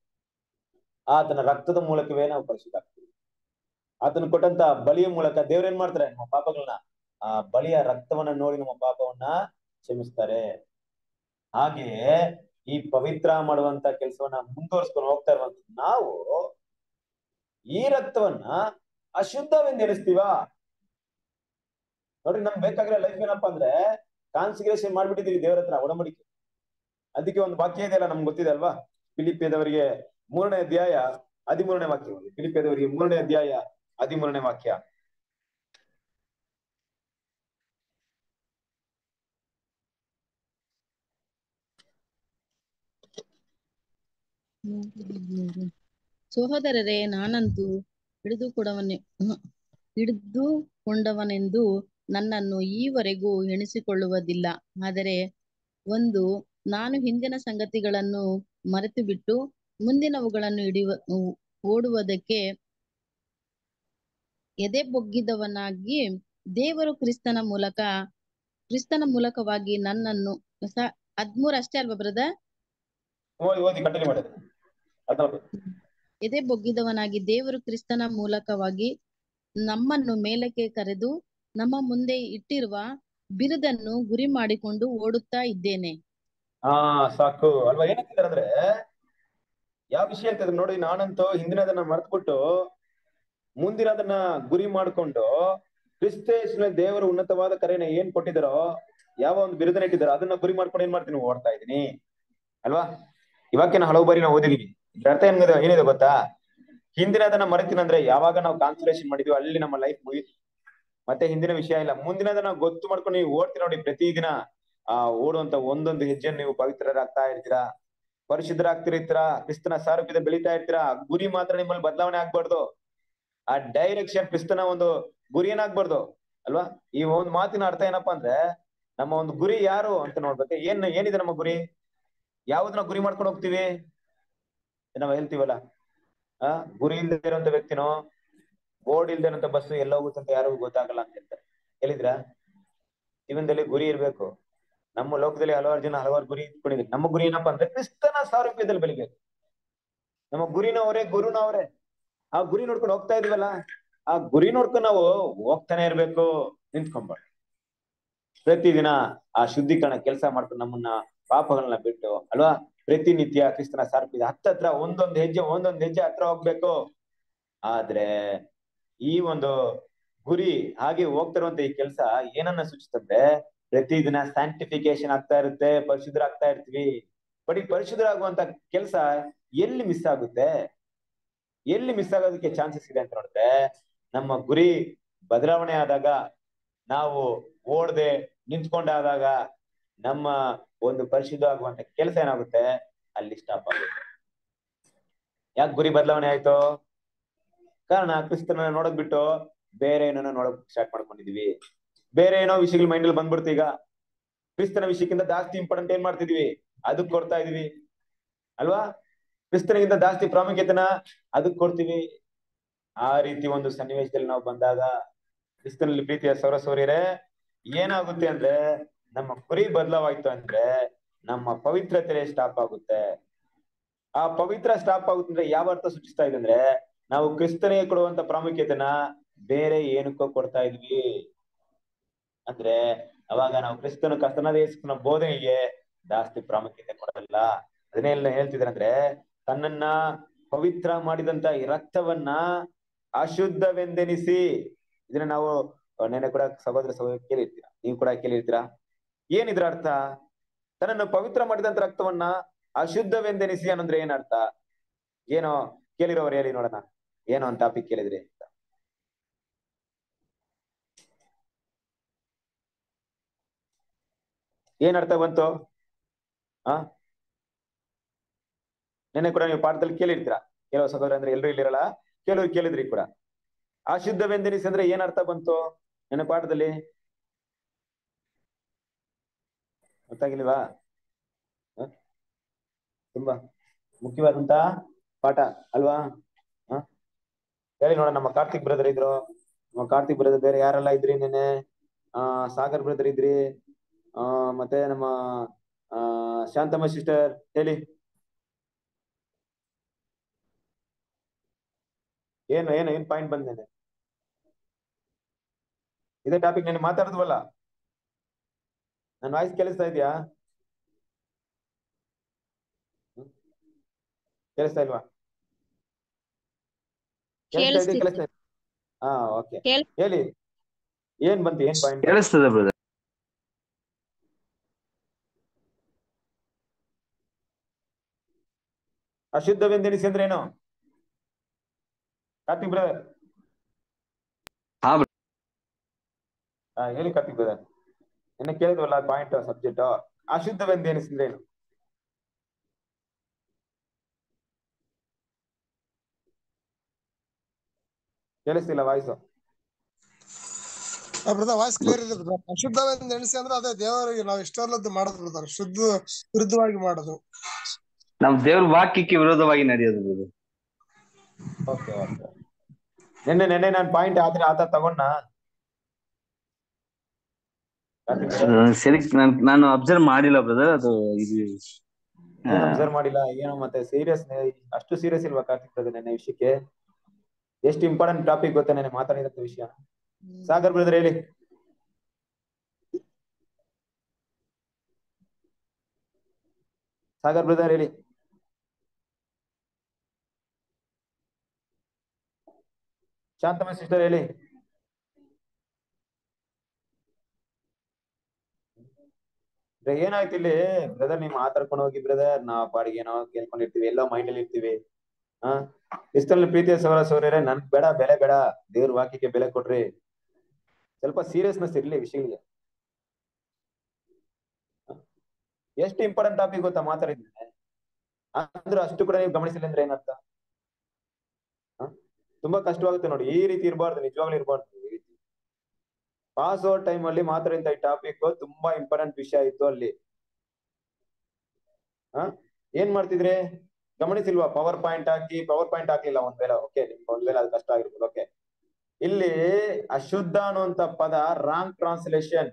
ಆತನ ರಕ್ತದ ಮೂಲಕವೇ ನಾವು ಪರಿಶುದ್ಧ ಆಗ್ತೀವಿ ಆತನ ಕೊಟ್ಟಂತ ಬಲಿಯ ಮೂಲಕ ದೇವ್ರೇನ್ ಮಾಡ್ತಾರೆ ನಮ್ಮ ಪಾಪಗಳನ್ನ ಆ ಬಲಿಯ ರಕ್ತವನ್ನ ನೋಡಿ ನಮ್ಮ ಪಾಪವನ್ನ ಕ್ಷಮಿಸ್ತಾರೆ ಹಾಗೆಯೇ ಈ ಪವಿತ್ರ ಮಾಡುವಂತ ಕೆಲಸವನ್ನ ಮುಂದುವರ್ಸ್ಕೊಂಡು ಹೋಗ್ತಾ ಇರುವಂತ ನಾವು ಈ ರಕ್ತವನ್ನ ಅಶುದ್ಧವೆಂದು ಎಣಿಸ್ತೀವಾ ನೋಡ್ರಿ ನಮ್ಗೆ ಬೇಕಾಗಿರೋ ಲೈಫ್ ಏನಪ್ಪಾ ಅಂದ್ರೆ ಕಾನ್ಸಿಗ್ರೇಷನ್ ಮಾಡ್ಬಿಟ್ಟಿದೀವಿ ದೇವರ ಹತ್ರ ಒಡಂಬಡಿಕೆ ಅದಕ್ಕೆ ಒಂದು ವಾಕ್ಯ ಇದೆಯಲ್ಲ ನಮ್ಗೆ ಗೊತ್ತಿದೆ ಅಲ್ವಾ ಫಿಲಿಪಿಯದವರಿಗೆ ಮೂರನೇ ಅಧ್ಯಾಯ ಹದಿಮೂರನೇ ವಾಕ್ಯ ಫಿಲಿಪಿಯದವರಿಗೆ ಮೂರನೇ ಅಧ್ಯಾಯ ಹದಿಮೂರನೇ ವಾಕ್ಯ ಸಹೋದರರೇ ನಾನಂತೂ ಹಿಡಿದುಕೊಡವನೆ ಹಿಡಿದುಕೊಂಡವನೆಂದು ನನ್ನನ್ನು ಈವರೆಗೂ ಎಣಿಸಿಕೊಳ್ಳುವುದಿಲ್ಲ ಆದರೆ ಒಂದು ನಾನು ಹಿಂದಿನ ಸಂಗತಿಗಳನ್ನು ಮರೆತು ಬಿಟ್ಟು ಮುಂದಿನವುಗಳನ್ನು ಹಿಡಿಯುವ ಓಡುವುದಕ್ಕೆ ಎದೆ ಬೊಗ್ಗಿದವನಾಗಿ ದೇವರು ಕ್ರಿಸ್ತನ ಮೂಲಕ ಕ್ರಿಸ್ತನ ಮೂಲಕವಾಗಿ ನನ್ನನ್ನು ಸ ಹದ್ಮೂರ್ ಅಷ್ಟೇ ಅಲ್ವಾ ಬ್ರದರ್ ಓದಿ ಓದಿ ಕಂಟಿನ್ಯೂ ಮಾಡಿದ್ರೆ ಹದಿನಾಲ್ಕು ಎದೆ ಬೊಗ್ಗಿದವನಾಗಿ ದೇವರು ಕ್ರಿಸ್ತನ ಮೂಲಕವಾಗಿ ನಮ್ಮನ್ನು ಮೇಲಕ್ಕೆ ಕರೆದು ನಮ್ಮ ಮುಂದೆ ಇಟ್ಟಿರುವ ಬಿರುದನ್ನು ಗುರಿ ಮಾಡಿಕೊಂಡು ಓಡುತ್ತಾ ಇದ್ದೇನೆ ಹಾ ಸಾಕು ಅಲ್ವಾ ಏನಂತಿದ್ದಾರೆ ಅಂದ್ರೆ ಯಾವ ವಿಷಯ ಅಂತ ನೋಡಿ ನಾನಂತೂ ಹಿಂದಿನದನ್ನ ಮರ್ತ್ಬಿಟ್ಟು ಮುಂದಿನದನ್ನ ಗುರಿ ಮಾಡ್ಕೊಂಡು ಕ್ರಿಸ್ತೇಶ್ನ ದೇವರ ಉನ್ನತವಾದ ಕರೆನ ಏನ್ ಕೊಟ್ಟಿದಾರೋ ಯಾವ ಒಂದು ಬಿರುದನ್ನ ಇಟ್ಟಿದಾರೋ ಅದನ್ನ ಗುರಿ ಮಾಡ್ಕೊಂಡು ಏನ್ ಮಾಡ್ತೀನಿ ಓಡ್ತಾ ಇದೀನಿ ಅಲ್ವಾ ಇವಾಗೇನ ಹಲವು ಬಾರಿ ನಾವು ಓದಿದೀವಿ ಇದ್ರ ಅರ್ಥ ಏನಿದೆ ಏನಿದೆ ಗೊತ್ತಾ ಹಿಂದಿನದನ್ನ ಮರೆತೀನಿ ಅಂದ್ರೆ ಯಾವಾಗ ನಾವು ಕಾನ್ಸಂಟ್ರೇಷನ್ ಮಾಡಿದ್ವಿ ಅಲ್ಲಿ ನಮ್ಮ ಲೈಫ್ ಮುಗಿತು ಮತ್ತೆ ಹಿಂದಿನ ವಿಷಯ ಇಲ್ಲ ಮುಂದಿನದನ್ನ ಗೊತ್ತು ಮಾಡ್ಕೊಂಡು ನೀವು ಓಡ್ತೀರ ನೋಡಿ ಪ್ರತಿದಿನ ಆ ಓಡುವಂತ ಒಂದೊಂದು ಹೆಜ್ಜೆಯನ್ನು ನೀವು ಪವಿತ್ರರಾಗ್ತಾ ಇರ್ತೀರಾ ಪರಿಶುದ್ಧರಾಗ್ತಿರ್ತೀರಾ ಕ್ರಿಸ್ತನ ಸಾರೂಪ್ಯದ ಬೆಳಿತಾ ಇರ್ತೀರಾ ಗುರಿ ಮಾತ್ರ ನಿಮ್ಮಲ್ಲಿ ಬದಲಾವಣೆ ಆಗ್ಬಾರ್ದು ಆ ಡೈರೆಕ್ಷನ್ ಕ್ರಿಸ್ತನ ಒಂದು ಗುರಿ ಏನಾಗ್ಬಾರ್ದು ಅಲ್ವಾ ಈ ಒಂದು ಮಾತಿನ ಅರ್ಥ ಏನಪ್ಪಾ ಅಂದ್ರೆ ನಮ್ಮ ಒಂದು ಗುರಿ ಯಾರು ಅಂತ ನೋಡ್ಬೇಕು ಏನ್ ಏನಿದೆ ನಮ್ಮ ಗುರಿ ಯಾವ್ದನ್ನ ಗುರಿ ಮಾಡ್ಕೊಂಡು ಹೋಗ್ತೀವಿ ನಾವ್ ಹೇಳ್ತೀವಲ್ಲ ಆ ಗುರಿ ಇಲ್ದೇ ಇರುವಂತ ವ್ಯಕ್ತಿನೋ ಬೋರ್ಡ್ ಇಲ್ದೇ ಇರುವಂತ ಬಸ್ ಎಲ್ಲ ಹೋಗುತ್ತೆ ಅಂತ ಯಾರಿಗೂ ಗೊತ್ತಾಗಲ್ಲ ಅಂತ ಹೇಳ್ತಾರೆ ಹೇಳಿದ್ರ ಜೀವನದಲ್ಲಿ ಗುರಿ ಇರ್ಬೇಕು ನಮ್ಮ ಲೋಕದಲ್ಲಿ ಹಲವಾರು ಜನ ಹಲವಾರು ಗುರಿ ಇಟ್ಕೊಂಡಿದ್ರು ನಮ್ಮ ಗುರಿ ಏನಪ್ಪಾ ಅಂದ್ರೆ ಕ್ರಿಸ್ತನ ಸಾರೂಪ್ಯದಲ್ಲಿ ಬೆಳಿಬೇಕು ನಮ್ಮ ಗುರಿನವರೇ ಗುರುನವರೇ ಆ ಗುರಿ ನೋಡ್ಕೊಂಡು ಹೋಗ್ತಾ ಇದೀವಲ್ಲ ಆ ಗುರಿ ನೋಡ್ಕೊಂಡು ನಾವು ಹೋಗ್ತಾನೆ ಇರ್ಬೇಕು ನಿಂತ್ಕೊಂಬಾರ್ದು ಪ್ರತಿದಿನ ಆ ಶುದ್ಧೀಕರಣ ಕೆಲಸ ಮಾಡ್ಕೊಂಡು ನಮ್ಮನ್ನ ಪಾಪಗಳನ್ನ ಬಿಟ್ಟು ಅಲ್ವಾ ಪ್ರತಿನಿತ್ಯ ಕ್ರಿಸ್ತನ ಸಾರ್ಪಿದ ಹತ್ತತ್ರ ಒಂದೊಂದು ಹೆಜ್ಜೆ ಒಂದೊಂದು ಹೆಜ್ಜೆ ಹತ್ರ ಹೋಗ್ಬೇಕು ಆದ್ರೆ ಈ ಒಂದು ಗುರಿ ಹಾಗೆ ಹೋಗ್ತಿರುವಂತ ಈ ಕೆಲಸ ಏನನ್ನ ಸೂಚಿಸ್ತಂದ್ರೆ ಪ್ರತಿದಿನ ಸ್ಯಾಂಟಿಫಿಕೇಶನ್ ಆಗ್ತಾ ಇರುತ್ತೆ ಪರಿಶುದ್ಧರಾಗ್ತಾ ಇರ್ತೀವಿ ಬಟ್ ಈ ಪರಿಶುದ್ಧರಾಗುವಂತ ಕೆಲಸ ಎಲ್ಲಿ ಮಿಸ್ ಆಗುತ್ತೆ ಎಲ್ಲಿ ಮಿಸ್ ಆಗೋದಕ್ಕೆ ಚಾನ್ಸಸ್ ಇದೆ ಅಂತ ನೋಡಿದ್ರೆ ನಮ್ಮ ಗುರಿ ಬದಲಾವಣೆ ಆದಾಗ ನಾವು ಓಡದೆ ನಿಂತ್ಕೊಂಡಾದಾಗ ನಮ್ಮ ಒಂದು ಪರಿಶುದ್ಧ ಆಗುವಂತ ಕೆಲಸ ಏನಾಗುತ್ತೆ ಅಲ್ಲಿ ಸ್ಟಾಪ್ ಆಗುತ್ತೆ ಯಾಕೆ ಗುರಿ ಬದಲಾವಣೆ ಆಯ್ತು ಕಾರಣ ಕ್ರಿಸ್ತನ ನೋಡಕ್ ಬಿಟ್ಟು ಬೇರೆ ಏನೋ ನೋಡಕ್ ಸ್ಟಾರ್ಟ್ ಮಾಡ್ಕೊಂಡಿದೀವಿ ಬೇರೆ ಏನೋ ವಿಷಯಗಳು ಮೈಂಡ್ ಅಲ್ಲಿ ಬಂದ್ಬಿಡ್ತು ಈಗ ಕ್ರಿಸ್ತನ ವಿಷಯಕ್ಕಿಂತ ಜಾಸ್ತಿ ಇಂಪಾರ್ಟೆಂಟ್ ಏನ್ ಮಾಡ್ತಿದೀವಿ ಅದಕ್ ಕೊಡ್ತಾ ಇದೀವಿ ಅಲ್ವಾ ಕ್ರಿಸ್ತನಿಗಿಂತ ಜಾಸ್ತಿ ಪ್ರಾಮುಖ್ಯತೆನ ಅದಕ್ ಕೊಡ್ತೀವಿ ಆ ರೀತಿ ಒಂದು ಸನ್ನಿವೇಶದಲ್ಲಿ ನಾವು ಬಂದಾಗ ಕ್ರಿಸ್ತನಲ್ಲಿ ಪ್ರೀತಿಯ ಸೌರ ಸೌರ್ಯರೇ ಏನಾಗುತ್ತೆ ಅಂದ್ರೆ ನಮ್ಮ ಗುರಿ ಬದಲಾವಾಯ್ತು ಅಂದ್ರೆ ನಮ್ಮ ಪವಿತ್ರತೆ ಸ್ಟಾಪ್ ಆಗುತ್ತೆ ಆ ಪವಿತ್ರ ಸ್ಟಾಪ್ ಆಗುತ್ತೆ ಅಂದ್ರೆ ಯಾವ ಅರ್ಥ ಸೂಚಿಸ್ತಾ ಇದೆ ಅಂದ್ರೆ ನಾವು ಕ್ರಿಸ್ತನಿಗೆ ಕೊಡುವಂತ ಪ್ರಾಮುಖ್ಯತೆನ ಬೇರೆ ಏನಕ್ಕೋ ಕೊಡ್ತಾ ಇದ್ವಿ ಅಂದ್ರೆ ಅವಾಗ ನಾವು ಕ್ರಿಸ್ತನ ಕರ್ತನಾದ ಯೇಸುವಿನ ಬೋಧನೆಗೆ ಜಾಸ್ತಿ ಪ್ರಾಮುಖ್ಯತೆ ಕೊಡಲ್ಲ ಅದನ್ನೇ ಎಲ್ಲ ಹೇಳ್ತಿದ್ರೆ ಅಂದ್ರೆ ತನ್ನನ್ನ ಪವಿತ್ರ ಮಾಡಿದಂತ ಈ ರಕ್ತವನ್ನ ಅಶುದ್ಧವೆಂದೆನಿಸಿ ಇದನ್ನ ನಾವು ನೆನೆ ಕೂಡ ಸಹೋದರ ಸಹೋದರ ಕೇಳಿರ್ತೀರಾ ನೀವು ಕೂಡ ಕೇಳಿರ್ತೀರಾ ಏನಿದ್ರ ಅರ್ಥ ತನ್ನನ್ನು ಪವಿತ್ರ ಮಾಡಿದಂತ ರಕ್ತವನ್ನ ಅಶುದ್ಧವೆಂದೆನಿಸಿ ಅನ್ನಂದ್ರೆ ಏನ್ ಅರ್ಥ ಏನೋ ಕೇಳಿರೋರು ಹೇಳಿ ನೋಡೋಣ ಏನೋ ಒಂದು ಟಾಪಿಕ್ ಕೇಳಿದ್ರಿ ಅಂತ ಏನ್ ಅರ್ಥ ಬಂತು ಆ ನೆನ್ನೆ ಕೂಡ ನೀವು ಪಾಠದಲ್ಲಿ ಕೇಳಿರ್ತೀರಾ ಕೆಲವು ಸಹೋದರ ಅಂದ್ರೆ ಎಲ್ರು ಇಲ್ಲಿರಲ್ಲ ಕೆಲವರು ಕೇಳಿದ್ರಿ ಕೂಡ ಅಶುದ್ಧವೆಂದೆನಿಸಿ ಅಂದ್ರೆ ಏನ್ ಅರ್ಥ ಬಂತು ನೆನ್ನೆ ಪಾಠದಲ್ಲಿ ಗೊತ್ತಾಗಿಲ್ವಾ ಹ? ತುಂಬಾ ಮುಖ್ಯವಾದಂತ ಪಾಠ ಅಲ್ವಾ ಹ? ಹೇಳಿ ನೋಡ ನಮ್ಮ ಕಾರ್ತಿಕ್ ಬ್ರದರ್ ಇದ್ರು ನಮ್ಮ ಕಾರ್ತಿಕ್ ಬ್ರದರ್ ಬೇರೆ ಯಾರೆಲ್ಲ ಇದ್ರಿ ನೆನ್ನೆ ಆ ಸಾಗರ್ ಬ್ರದರ್ ಇದ್ರಿ ಆ ಮತ್ತೆ ನಮ್ಮ ಆ ಶಾಂತಮ್ಮ ಸಿಸ್ಟರ್ ಹೇಳಿ ಏನು ಏನು ಏನ್ ಪಾಯಿಂಟ್ ಬಂದೇನೆ ಇದೇ ಟಾಪಿಕ್ నేను ಮಾತಾಡಿದ್ವಲ್ಲ ನನ್ನ ವಾಯ್ಸ್ ಕೇಳಿಸ್ತಾ ಇದೆಯಾ ಕೇಳಿಸ್ತಾ ಇಲ್ವಾ ಕೇಳಿಸ್ತಾ ಇದೆ ಕೇಳಿಸ್ತಿದೆ. ಕೇಳಿಸ್ತಾ ಇದೆ ಹಾ ಓಕೆ ಕೇಳ್- ಹೇಳಿ ಏನ್ ಬಂತು ಏನ್ ಪಾಯಿಂಟ್ ಕೇಳಿಸ್ತದೆ ಬ್ರದರ್ ಅಶುದ್ಧವೆಂದೆನಿಸಿ ಅಂದ್ರೆ ಏನು ಕಾರ್ತಿಕ್ ಬ್ರದರ್ ಹಾ ಬ್ರ- ಹಾ ಹೇಳಿ ಕಾರ್ತಿಕ್ ಬ್ರದರ್ ನಿನ್ನೆ ಕೇಳಿದ್ವಲ್ಲ ಪಾಯಿಂಟ್ ಸಬ್ಜೆಕ್ಟ್ ಅಶುದ್ಧವೆಂದೆನಿಸಿದ್ರೆ ಏನು ಕೇಳಿಸ್ತಿಲ್ಲ ವಾಯ್ಸು ಬ್ರದರ್ ವಾಯ್ಸ್ ಕ್ಲಿಯರ್ ಇದೆ ಬ್ರದರ್ ಅಶುದ್ಧವೆಂದು ಎಣಿಸಿ ಅಂದ್ರೆ ಅದೇ ದೇವರಿಗೆ ನಾವು ಇಷ್ಟಲ್ಲದ್ದು ಮಾಡೋದು ಬ್ರದರ್ ಶುದ್ಧ ವಿರುದ್ಧವಾಗಿ ಮಾಡೋದು ನಮ್ ದೇವ್ರ ವಾಕ್ಯಕ್ಕೆ ವಿರೋಧವಾಗಿ ನಡೆಯೋದು ಬ್ರದರ್ ಓಕೆ ಓಕೆ ನಿನ್ನೆ ನೆನ್ನೆ ನಾನು ಪಾಯಿಂಟ್ ಆದ್ರೆ ಆತ ತಗೊಂಡ ಸರಿ ನಾನ್ ನಾನು ಅಬ್ಸರ್ವ್ ಮಾಡಿಲ್ಲ ಬ್ರದರ್ ಅದು ಇದು ಆ, ಅಬ್ಸರ್ವ್ ಮಾಡಿಲ್ಲ ಏನೋ ಮತ್ತೆ ಸೀರಿಯಸ್ ಅಷ್ಟು ಸೀರಿಯಸ್ ಇಲ್ವಾ ಕಾರ್ತಿಕ್ ಬ್ರದರ್ ನೆನ್ನೆ ವಿಷಯಕ್ಕೆ ಎಷ್ಟು ಇಂಪಾರ್ಟೆಂಟ್ ಟಾಪಿಕ್ ಗೊತ್ತಾ ನೆನ್ನೆ ಮಾತಾಡಿದಂತ ವಿಷಯ ಸಾಗರ್ ಬ್ರದರ್ ಹೇಳಿ ಸಾಗರ್ ಬ್ರದರ್ ಹೇಳಿ ಶಾಂತಮ್ಮ ಸಿಸ್ಟರ್ ಹೇಳಿ ಬ್ರ- ಏನಾಯ್ತು ಇಲ್ಲಿ ಬ್ರದರ್ ನೀವು ಮಾತಾಡ್ಕೊಂಡು ಹೋಗಿ ಬ್ರದರ್ ನಾವ್ ಪಾಡಿಗೆ ಏನೋ ಕೇಳ್ಕೊಂಡಿರ್ತೀವಿ ಎಲ್ಲೋ ಮೈಂಡ್ ಅಲ್ಲಿ ಇರ್ತೀವಿ ಹಾ ಇಷ್ಟಲ್ಲಿ ಪ್ರೀತಿಯ ಸೌರ ಸೌರ್ಯರೇ ನನ್ಗ್ ಬೇಡ ಬೆಲೆ ಬೇಡ ದೇವ್ರ ವಾಕ್ಯಕ್ಕೆ ಬೆಲೆ ಕೊಡ್ರಿ ಸ್ವಲ್ಪ ಸೀರಿಯಸ್ನೆಸ್ ಇರ್ಲಿ ವಿಷಯಗಳಿಗೆ ಎಷ್ಟು ಇಂಪಾರ್ಟೆಂಟ್ ಟಾಪಿಕ್ ಗೊತ್ತಾ ಮಾತಾಡಿದ್ರೆ ಅಂದ್ರೆ ಅಷ್ಟು ಕೂಡ ನೀವು ಗಮನಿಸಿಲ್ಲ ಅಂದ್ರೆ ಏನರ್ಥ ಹ? ತುಂಬಾ ಕಷ್ಟವಾಗುತ್ತೆ ನೋಡಿ ಈ ರೀತಿ ಇರಬಾರ್ದು ನಿಜವಾಗ್ಲೂ ಇರಬಾರ್ದು ಈ ರೀತಿ ಪಾಸ್ ಓವರ್ ಟೈಮ್ ಅಲ್ಲಿ ಮಾತಾಡಿದಂತ ಈ ಟಾಪಿಕ್ ತುಂಬಾ ಇಂಪಾರ್ಟೆಂಟ್ ವಿಷಯ ಇತ್ತು ಅಲ್ಲಿ ಹ ಏನ್ ಮಾಡ್ತಿದ್ರಿ ಗಮನಿಸಿಲ್ವಾ ಪವರ್ ಪಾಯಿಂಟ್ ಹಾಕಿ ಪವರ್ ಪಾಯಿಂಟ್ ಹಾಕ್ಲಿಲ್ಲ ಒಂದ್ ವೇಳೆ ಓಕೆ ನಿಮ್ಗೆ ಒಂದ್ ವೇಳೆ ಅದು ಕಷ್ಟ ಆಗಿರ್ಬೋದು ಓಕೆ ಇಲ್ಲಿ ಅಶುದ್ಧ ಅನ್ನುವಂತ ಪದ ರಾಂಗ್ ಟ್ರಾನ್ಸ್ಲೇಷನ್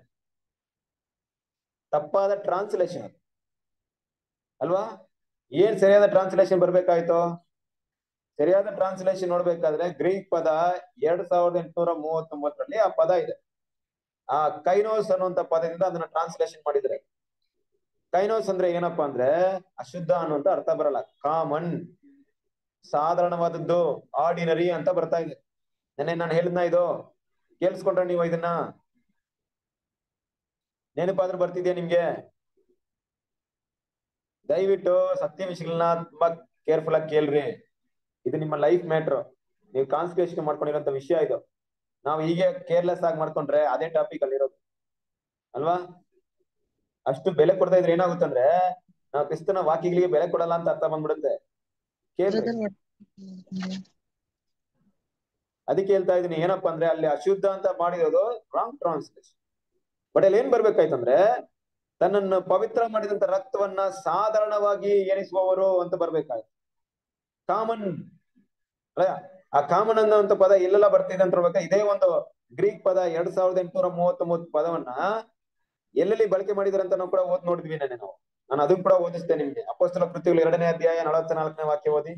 ತಪ್ಪಾದ ಟ್ರಾನ್ಸ್ಲೇಷನ್ ಅಲ್ವಾ ಏನ್ ಸರಿಯಾದ ಟ್ರಾನ್ಸ್ಲೇಷನ್ ಬರ್ಬೇಕಾಯ್ತು ಸರಿಯಾದ ಟ್ರಾನ್ಸ್ಲೇಷನ್ ನೋಡ್ಬೇಕಾದ್ರೆ ಗ್ರೀಕ್ ಪದ ಎರಡ್ ಸಾವಿರದ ಎಂಟುನೂರ ಮೂವತ್ತೊಂಬತ್ತರಲ್ಲಿ ಆ ಪದ ಇದೆ ಆ ಕೈನೋಸ್ ಅನ್ನುವಂತ ಪದದಿಂದ ಅದನ್ನ ಟ್ರಾನ್ಸ್ಲೇಷನ್ ಮಾಡಿದ್ರೆ ಕೈನೋಸ್ ಅಂದ್ರೆ ಏನಪ್ಪಾ ಅಂದ್ರೆ ಅಶುದ್ಧ ಅನ್ನುವಂತ ಅರ್ಥ ಬರಲ್ಲ ಕಾಮನ್ ಸಾಧಾರಣವಾದದ್ದು ಆರ್ಡಿನರಿ ಅಂತ ಬರ್ತಾ ಇದೆ ನೆನ್ನೆ ನಾನು ಹೇಳಿದ್ನ ಇದು ಕೇಳಿಸ್ಕೊಂಡ್ರೆ ನೀವು ಇದನ್ನ ನೆನಪಾದ್ರೂ ಬರ್ತಿದ್ಯಾ ನಿಮ್ಗೆ ದಯವಿಟ್ಟು ಸತ್ಯ ವಿಷಯಗಳನ್ನ ತುಂಬಾ ಕೇರ್ಫುಲ್ ಆಗಿ ಕೇಳ್ರಿ ಇದು ನಿಮ್ಮ ಲೈಫ್ ಮ್ಯಾಟ್ರ್ ನೀವು ಕಾನ್ಸಂಟ್ರೇಷನ್ ಮಾಡ್ಕೊಂಡಿರೋಂತ ವಿಷಯ ಇದು ನಾವು ಹೀಗೆ ಕೇರ್ಲೆಸ್ ಆಗಿ ಮಾಡ್ಕೊಂಡ್ರೆ ಅದೇ ಟಾಪಿಕ್ ಅಲ್ಲಿರೋದು ಅಲ್ವಾ ಅಷ್ಟು ಬೆಲೆ ಕೊಡ್ತಾ ಇದ್ರೆ ಏನಾಗುತ್ತಂದ್ರೆ ನಾವು ಕ್ರಿಸ್ತನ ವಾಕ್ಯಗಳಿಗೆ ಬೆಲೆ ಕೊಡಲ್ಲ ಅಂತ ಅರ್ಥ ಬಂದ್ಬಿಡುತ್ತೆ ಕೇಳ್ರಿ ಬ್ರದರ್ ಅದಕ್ಕೆ ಹೇಳ್ತಾ ಇದೀನಿ ಏನಪ್ಪಾ ಅಂದ್ರೆ ಅಲ್ಲಿ ಅಶುದ್ಧ ಅಂತ ಮಾಡಿರೋದು ರಾಂಗ್ ಟ್ರಾನ್ಸ್ಲೇಷನ್ ಬಟ್ ಅಲ್ಲಿ ಏನ್ ಬರ್ಬೇಕಾಯ್ತಂದ್ರೆ ತನ್ನನ್ನು ಪವಿತ್ರ ಮಾಡಿದಂತ ರಕ್ತವನ್ನ ಸಾಧಾರಣವಾಗಿ ಎಣಿಸುವವರು ಅಂತ ಬರ್ಬೇಕಾಯ್ತು ಕಾಮನ್ ಅಲ್ಲ ಆ ಕಾಮನ್ ಅನ್ನುವಂತ ಪದ ಎಲ್ಲೆಲ್ಲ ಬರ್ತಿದೆ ಅಂತ ಹೇಳ್ಬೇಕಾ ಇದೇ ಒಂದು ಗ್ರೀಕ್ ಪದ ಎರಡ್ ಸಾವಿರದ ಎಂಟುನೂರ ಮೂವತ್ತೊಂಬತ್ತು ಪದವನ್ನ ಎಲ್ಲೆಲ್ಲಿ ಬಳಕೆ ಮಾಡಿದಾರೆ ಅಂತ ನಾವು ಕೂಡ ಓದ್ ನೋಡಿದ್ವಿ ನೆನೆ ನಾವು ನಾನು ಅದನ್ನ ಕೂಡ ಓದಿಸ್ತೇನೆ ನಿಮ್ಗೆ ಅಪೋಸ್ತಲ ಕೃತ್ಯಗಳು ಎರಡನೇ ಅಧ್ಯಾಯ ನಲವತ್ತ ನಾಲ್ಕನೇ ವಾಕ್ಯ ಓದಿ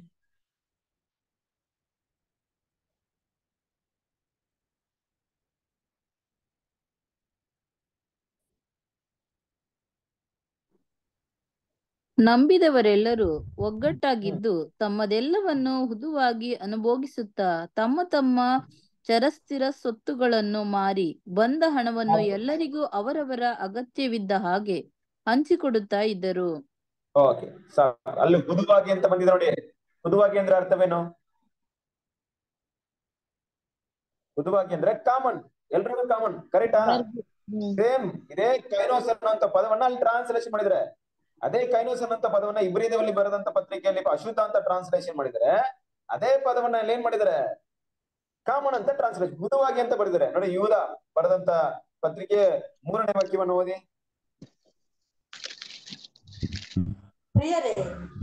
ನಂಬಿದವರೆಲ್ಲರೂ ಒಗ್ಗಟ್ಟಾಗಿದ್ದು ತಮ್ಮದೆಲ್ಲವನ್ನು ಹುದುವಾಗಿ ಅನುಭೋಗಿಸುತ್ತಾ ತಮ್ಮ ತಮ್ಮ ಚರಸ್ಥಿರ ಸೊತ್ತುಗಳನ್ನು ಮಾರಿ ಬಂದ ಹಣವನ್ನು ಎಲ್ಲರಿಗೂ ಅವರವರ ಅಗತ್ಯವಿದ್ದ ಹಾಗೆ ಹಂಚಿಕೊಡುತ್ತಾ ಇದ್ದರು ಓಕೆ ಅಲ್ಲಿ ಹುದುವಾಗಿ ಅಂತ ಬಂದಿದೆ ನೋಡಿ ಹುದುವಾಗಿ ಅಂದ್ರೆ ಅರ್ಥವೇನು ಹುದುವಾಗಿ ಅಂದ್ರೆ ಕಾಮನ್ ಎಲ್ರಿಗೂ ಕಾಮನ್ ಕರೆಕ್ಟಾ ಹ್ಮ್ ಸೇಮ್ ಇದೇ ಕೈನೋಸ್ ಅನ್ನೋಂತ ಪದವನ್ನ ಅಲ್ಲಿ ಟ್ರಾನ್ಸ್ಲೇಷನ್ ಮಾಡಿದ್ರೆ ಅದೇ ಕೈನೋಸ್ ಅನ್ನೋಂತ ಪದವನ್ನ ಇಬ್ರಿದವಲ್ಲಿ ಬರೆದಂತ ಪತ್ರಿಕೆಯಲ್ಲಿ ಅಶುದ್ಧ ಅಂತ ಟ್ರಾನ್ಸ್ಲೇಷನ್ ಮಾಡಿದ್ರೆ ಅದೇ ಪದವನ್ನ ಅಲ್ಲಿ ಏನ್ ಮಾಡಿದ್ದಾರೆ ಕಾಮನ್ ಅಂತ ಟ್ರಾನ್ಸ್ಲೇಷನ್ ಹುದುವಾಗಿ ಅಂತ ಬರೆದಿದ್ದಾರೆ ನೋಡಿ ಯೂದ ಬರೆದಂತ ಪತ್ರಿಕೆ ಮೂರನೇ ವಾಕ್ಯವನ್ನು ಓದಿ ಪ್ರಿಯರೇ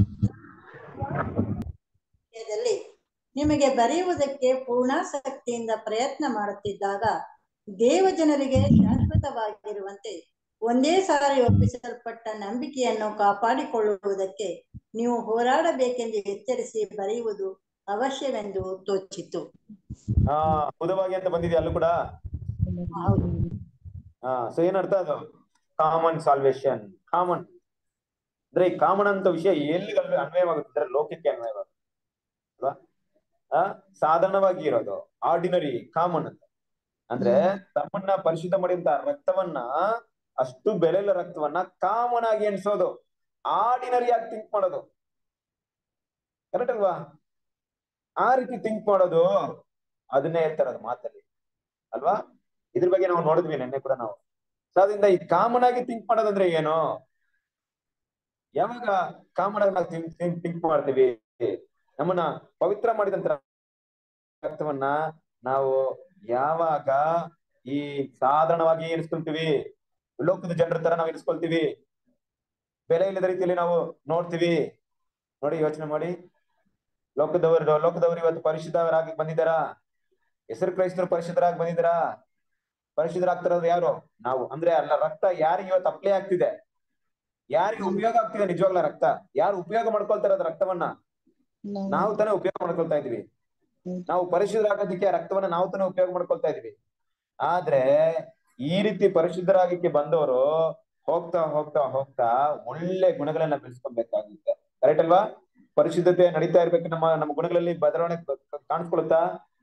ವಿಷಯದಲ್ಲಿ ನಿಮಗೆ ಬರೆಯುವುದಕ್ಕೆ ಪೂರ್ಣಾಸಕ್ತಿಯಿಂದ ಪ್ರಯತ್ನ ಮಾಡುತ್ತಿದ್ದಾಗ ದೇವ ಜನರಿಗೆ ಶಾಶ್ವತವಾಗಿರುವಂತೆ ಒಂದೇ ಸಾರಿ ಒಪ್ಪಿಸಲ್ಪಟ್ಟ ನಂಬಿಕೆಯನ್ನು ಕಾಪಾಡಿಕೊಳ್ಳುವುದಕ್ಕೆ ನೀವು ಹೋರಾಡಬೇಕೆಂದು ಎಚ್ಚರಿಸಿ ಬರೆಯುವುದು ಅವಶ್ಯವೆಂದು ತೋಚಿತು ಆ ಹುದುವಾಗಿ ಅಂತ ಬಂದಿದೆ ಅಲ್ಲೂ ಕೂಡ ಹೌದು ಹಾ ಸೊ ಏನರ್ಥ ಅದು ಕಾಮನ್ ಸಾಲ್ವೇಶನ್ ಕಾಮನ್ ಅಂದ್ರೆ ಈ ಕಾಮನ್ ಅಂತ ವಿಷಯ ಎಲ್ಲಿ ಅನ್ವಯ ಅನ್ವಯವಾಗುತ್ತೆ ಅಂದ್ರೆ ಲೋಕಕ್ಕೆ ಅನ್ವಯವಾಗುತ್ತೆ ಅಲ್ವಾ ಆ ಸಾಧಾರಣವಾಗಿ ಇರೋದು ಆರ್ಡಿನರಿ ಕಾಮನ್ ಅಂತ ಅಂದ್ರೆ ತಮ್ಮನ್ನ ಪರಿಶುದ್ಧ ಮಾಡಿದಂತ ರಕ್ತವನ್ನ ಅಷ್ಟು ಬೆಲೆಲ್ಲ ರಕ್ತವನ್ನ ಕಾಮನ್ ಆಗಿ ಎಣಿಸೋದು ಆರ್ಡಿನರಿ ಆಗಿ ಥಿಂಕ್ ಮಾಡೋದು ಕರೆಕ್ಟ್ ಅಲ್ವಾ ಆ ರೀತಿ ಥಿಂಕ್ ಮಾಡೋದು ಅದನ್ನೇ ಹೇಳ್ತಾರೆ ಅದು ಮಾತಲ್ಲಿ ಅಲ್ವಾ ಇದ್ರ ಬಗ್ಗೆ ನಾವು ನೋಡಿದ್ವಿ ನೆನ್ನೆ ಕೂಡ ನಾವು ಸೊ ಅದರಿಂದ ಈ ಕಾಮನ್ ಆಗಿ ಥಿಂಕ್ ಮಾಡೋದಂದ್ರೆ ಏನು ಯಾವಾಗ ಕಾಮನ್ ಆಗಿ ನಾವು ಥಿಂಕ್ ಥಿಂಕ್ ಮಾಡ್ತೀವಿ ನಮ್ಮನ್ನ ಪವಿತ್ರ ಮಾಡಿದಂತ ರಕ್ತವನ್ನ ನಾವು ಯಾವಾಗ ಈ ಸಾಧಾರಣವಾಗಿ ಎನಿಸ್ಕೊಂತೀವಿ ಲೋಕದ ಜನರ ತರ ನಾವು ಎನಿಸ್ಕೊಳ್ತೀವಿ ಬೆಲೆ ಇಲ್ಲದ ರೀತಿಯಲ್ಲಿ ನಾವು ನೋಡ್ತೀವಿ ನೋಡಿ ಯೋಚನೆ ಮಾಡಿ ಲೋಕದವರು ಲೋಕದವರು ಇವತ್ತು ಪರಿಶುದ್ಧರಾಗಿ ಬಂದಿದ್ದಾರಾ ಹೆಸರು ಕ್ರೈಸ್ತರು ಪರಿಶುದ್ಧರಾಗಿ ಬಂದಿದ್ದಾರಾ ಪರಿಶುದ್ಧರಾಗ್ತಿರೋದು ಯಾರು ನಾವು ಅಂದ್ರೆ ಅಲ್ಲ ರಕ್ತ ಯಾರಿಗೆ ಇವತ್ತು ಅಪ್ಲೈ ಆಗ್ತಿದೆ ಯಾರಿಗೆ ಉಪಯೋಗ ಆಗ್ತಿದೆ ನಿಜವಾಗ್ಲ ರಕ್ತ ಯಾರು ಉಪಯೋಗ ಮಾಡ್ಕೊಳ್ತಾರ ಅದ್ ರಕ್ತವನ್ನ ನಾವು ತಾನೇ ಉಪಯೋಗ ಮಾಡ್ಕೊಳ್ತಾ ಇದೀವಿ ಹೌದು. ನಾವು ಪರಿಶುದ್ಧರಾಗೋದಕ್ಕೆ ಆ ರಕ್ತವನ್ನ ನಾವು ತಾನೇ ಉಪಯೋಗ ಮಾಡ್ಕೊಳ್ತಾ ಇದೀವಿ ಆದ್ರೆ ಈ ರೀತಿ ಪರಿಶುದ್ಧರಾಗಕ್ಕೆ ಬಂದವರು ಹೋಗ್ತಾ ಹೋಗ್ತಾ ಹೋಗ್ತಾ ಒಳ್ಳೆ ಗುಣಗಳನ್ನ ಬೆಳೆಸ್ಕೊಬೇಕಾಗುತ್ತೆ ಕರೆಕ್ಟ್ ಅಲ್ವಾ ಪರಿಶುದ್ಧತೆ ನಡೀತಾ ಇರ್ಬೇಕು ನಮ್ಮ ನಮ್ಮ ಗುಣಗಳಲ್ಲಿ ಬದಲಾವಣೆ ಕ- ಕ- ಕಾಣಿಸ್ಕೊಳುತ್ತಾ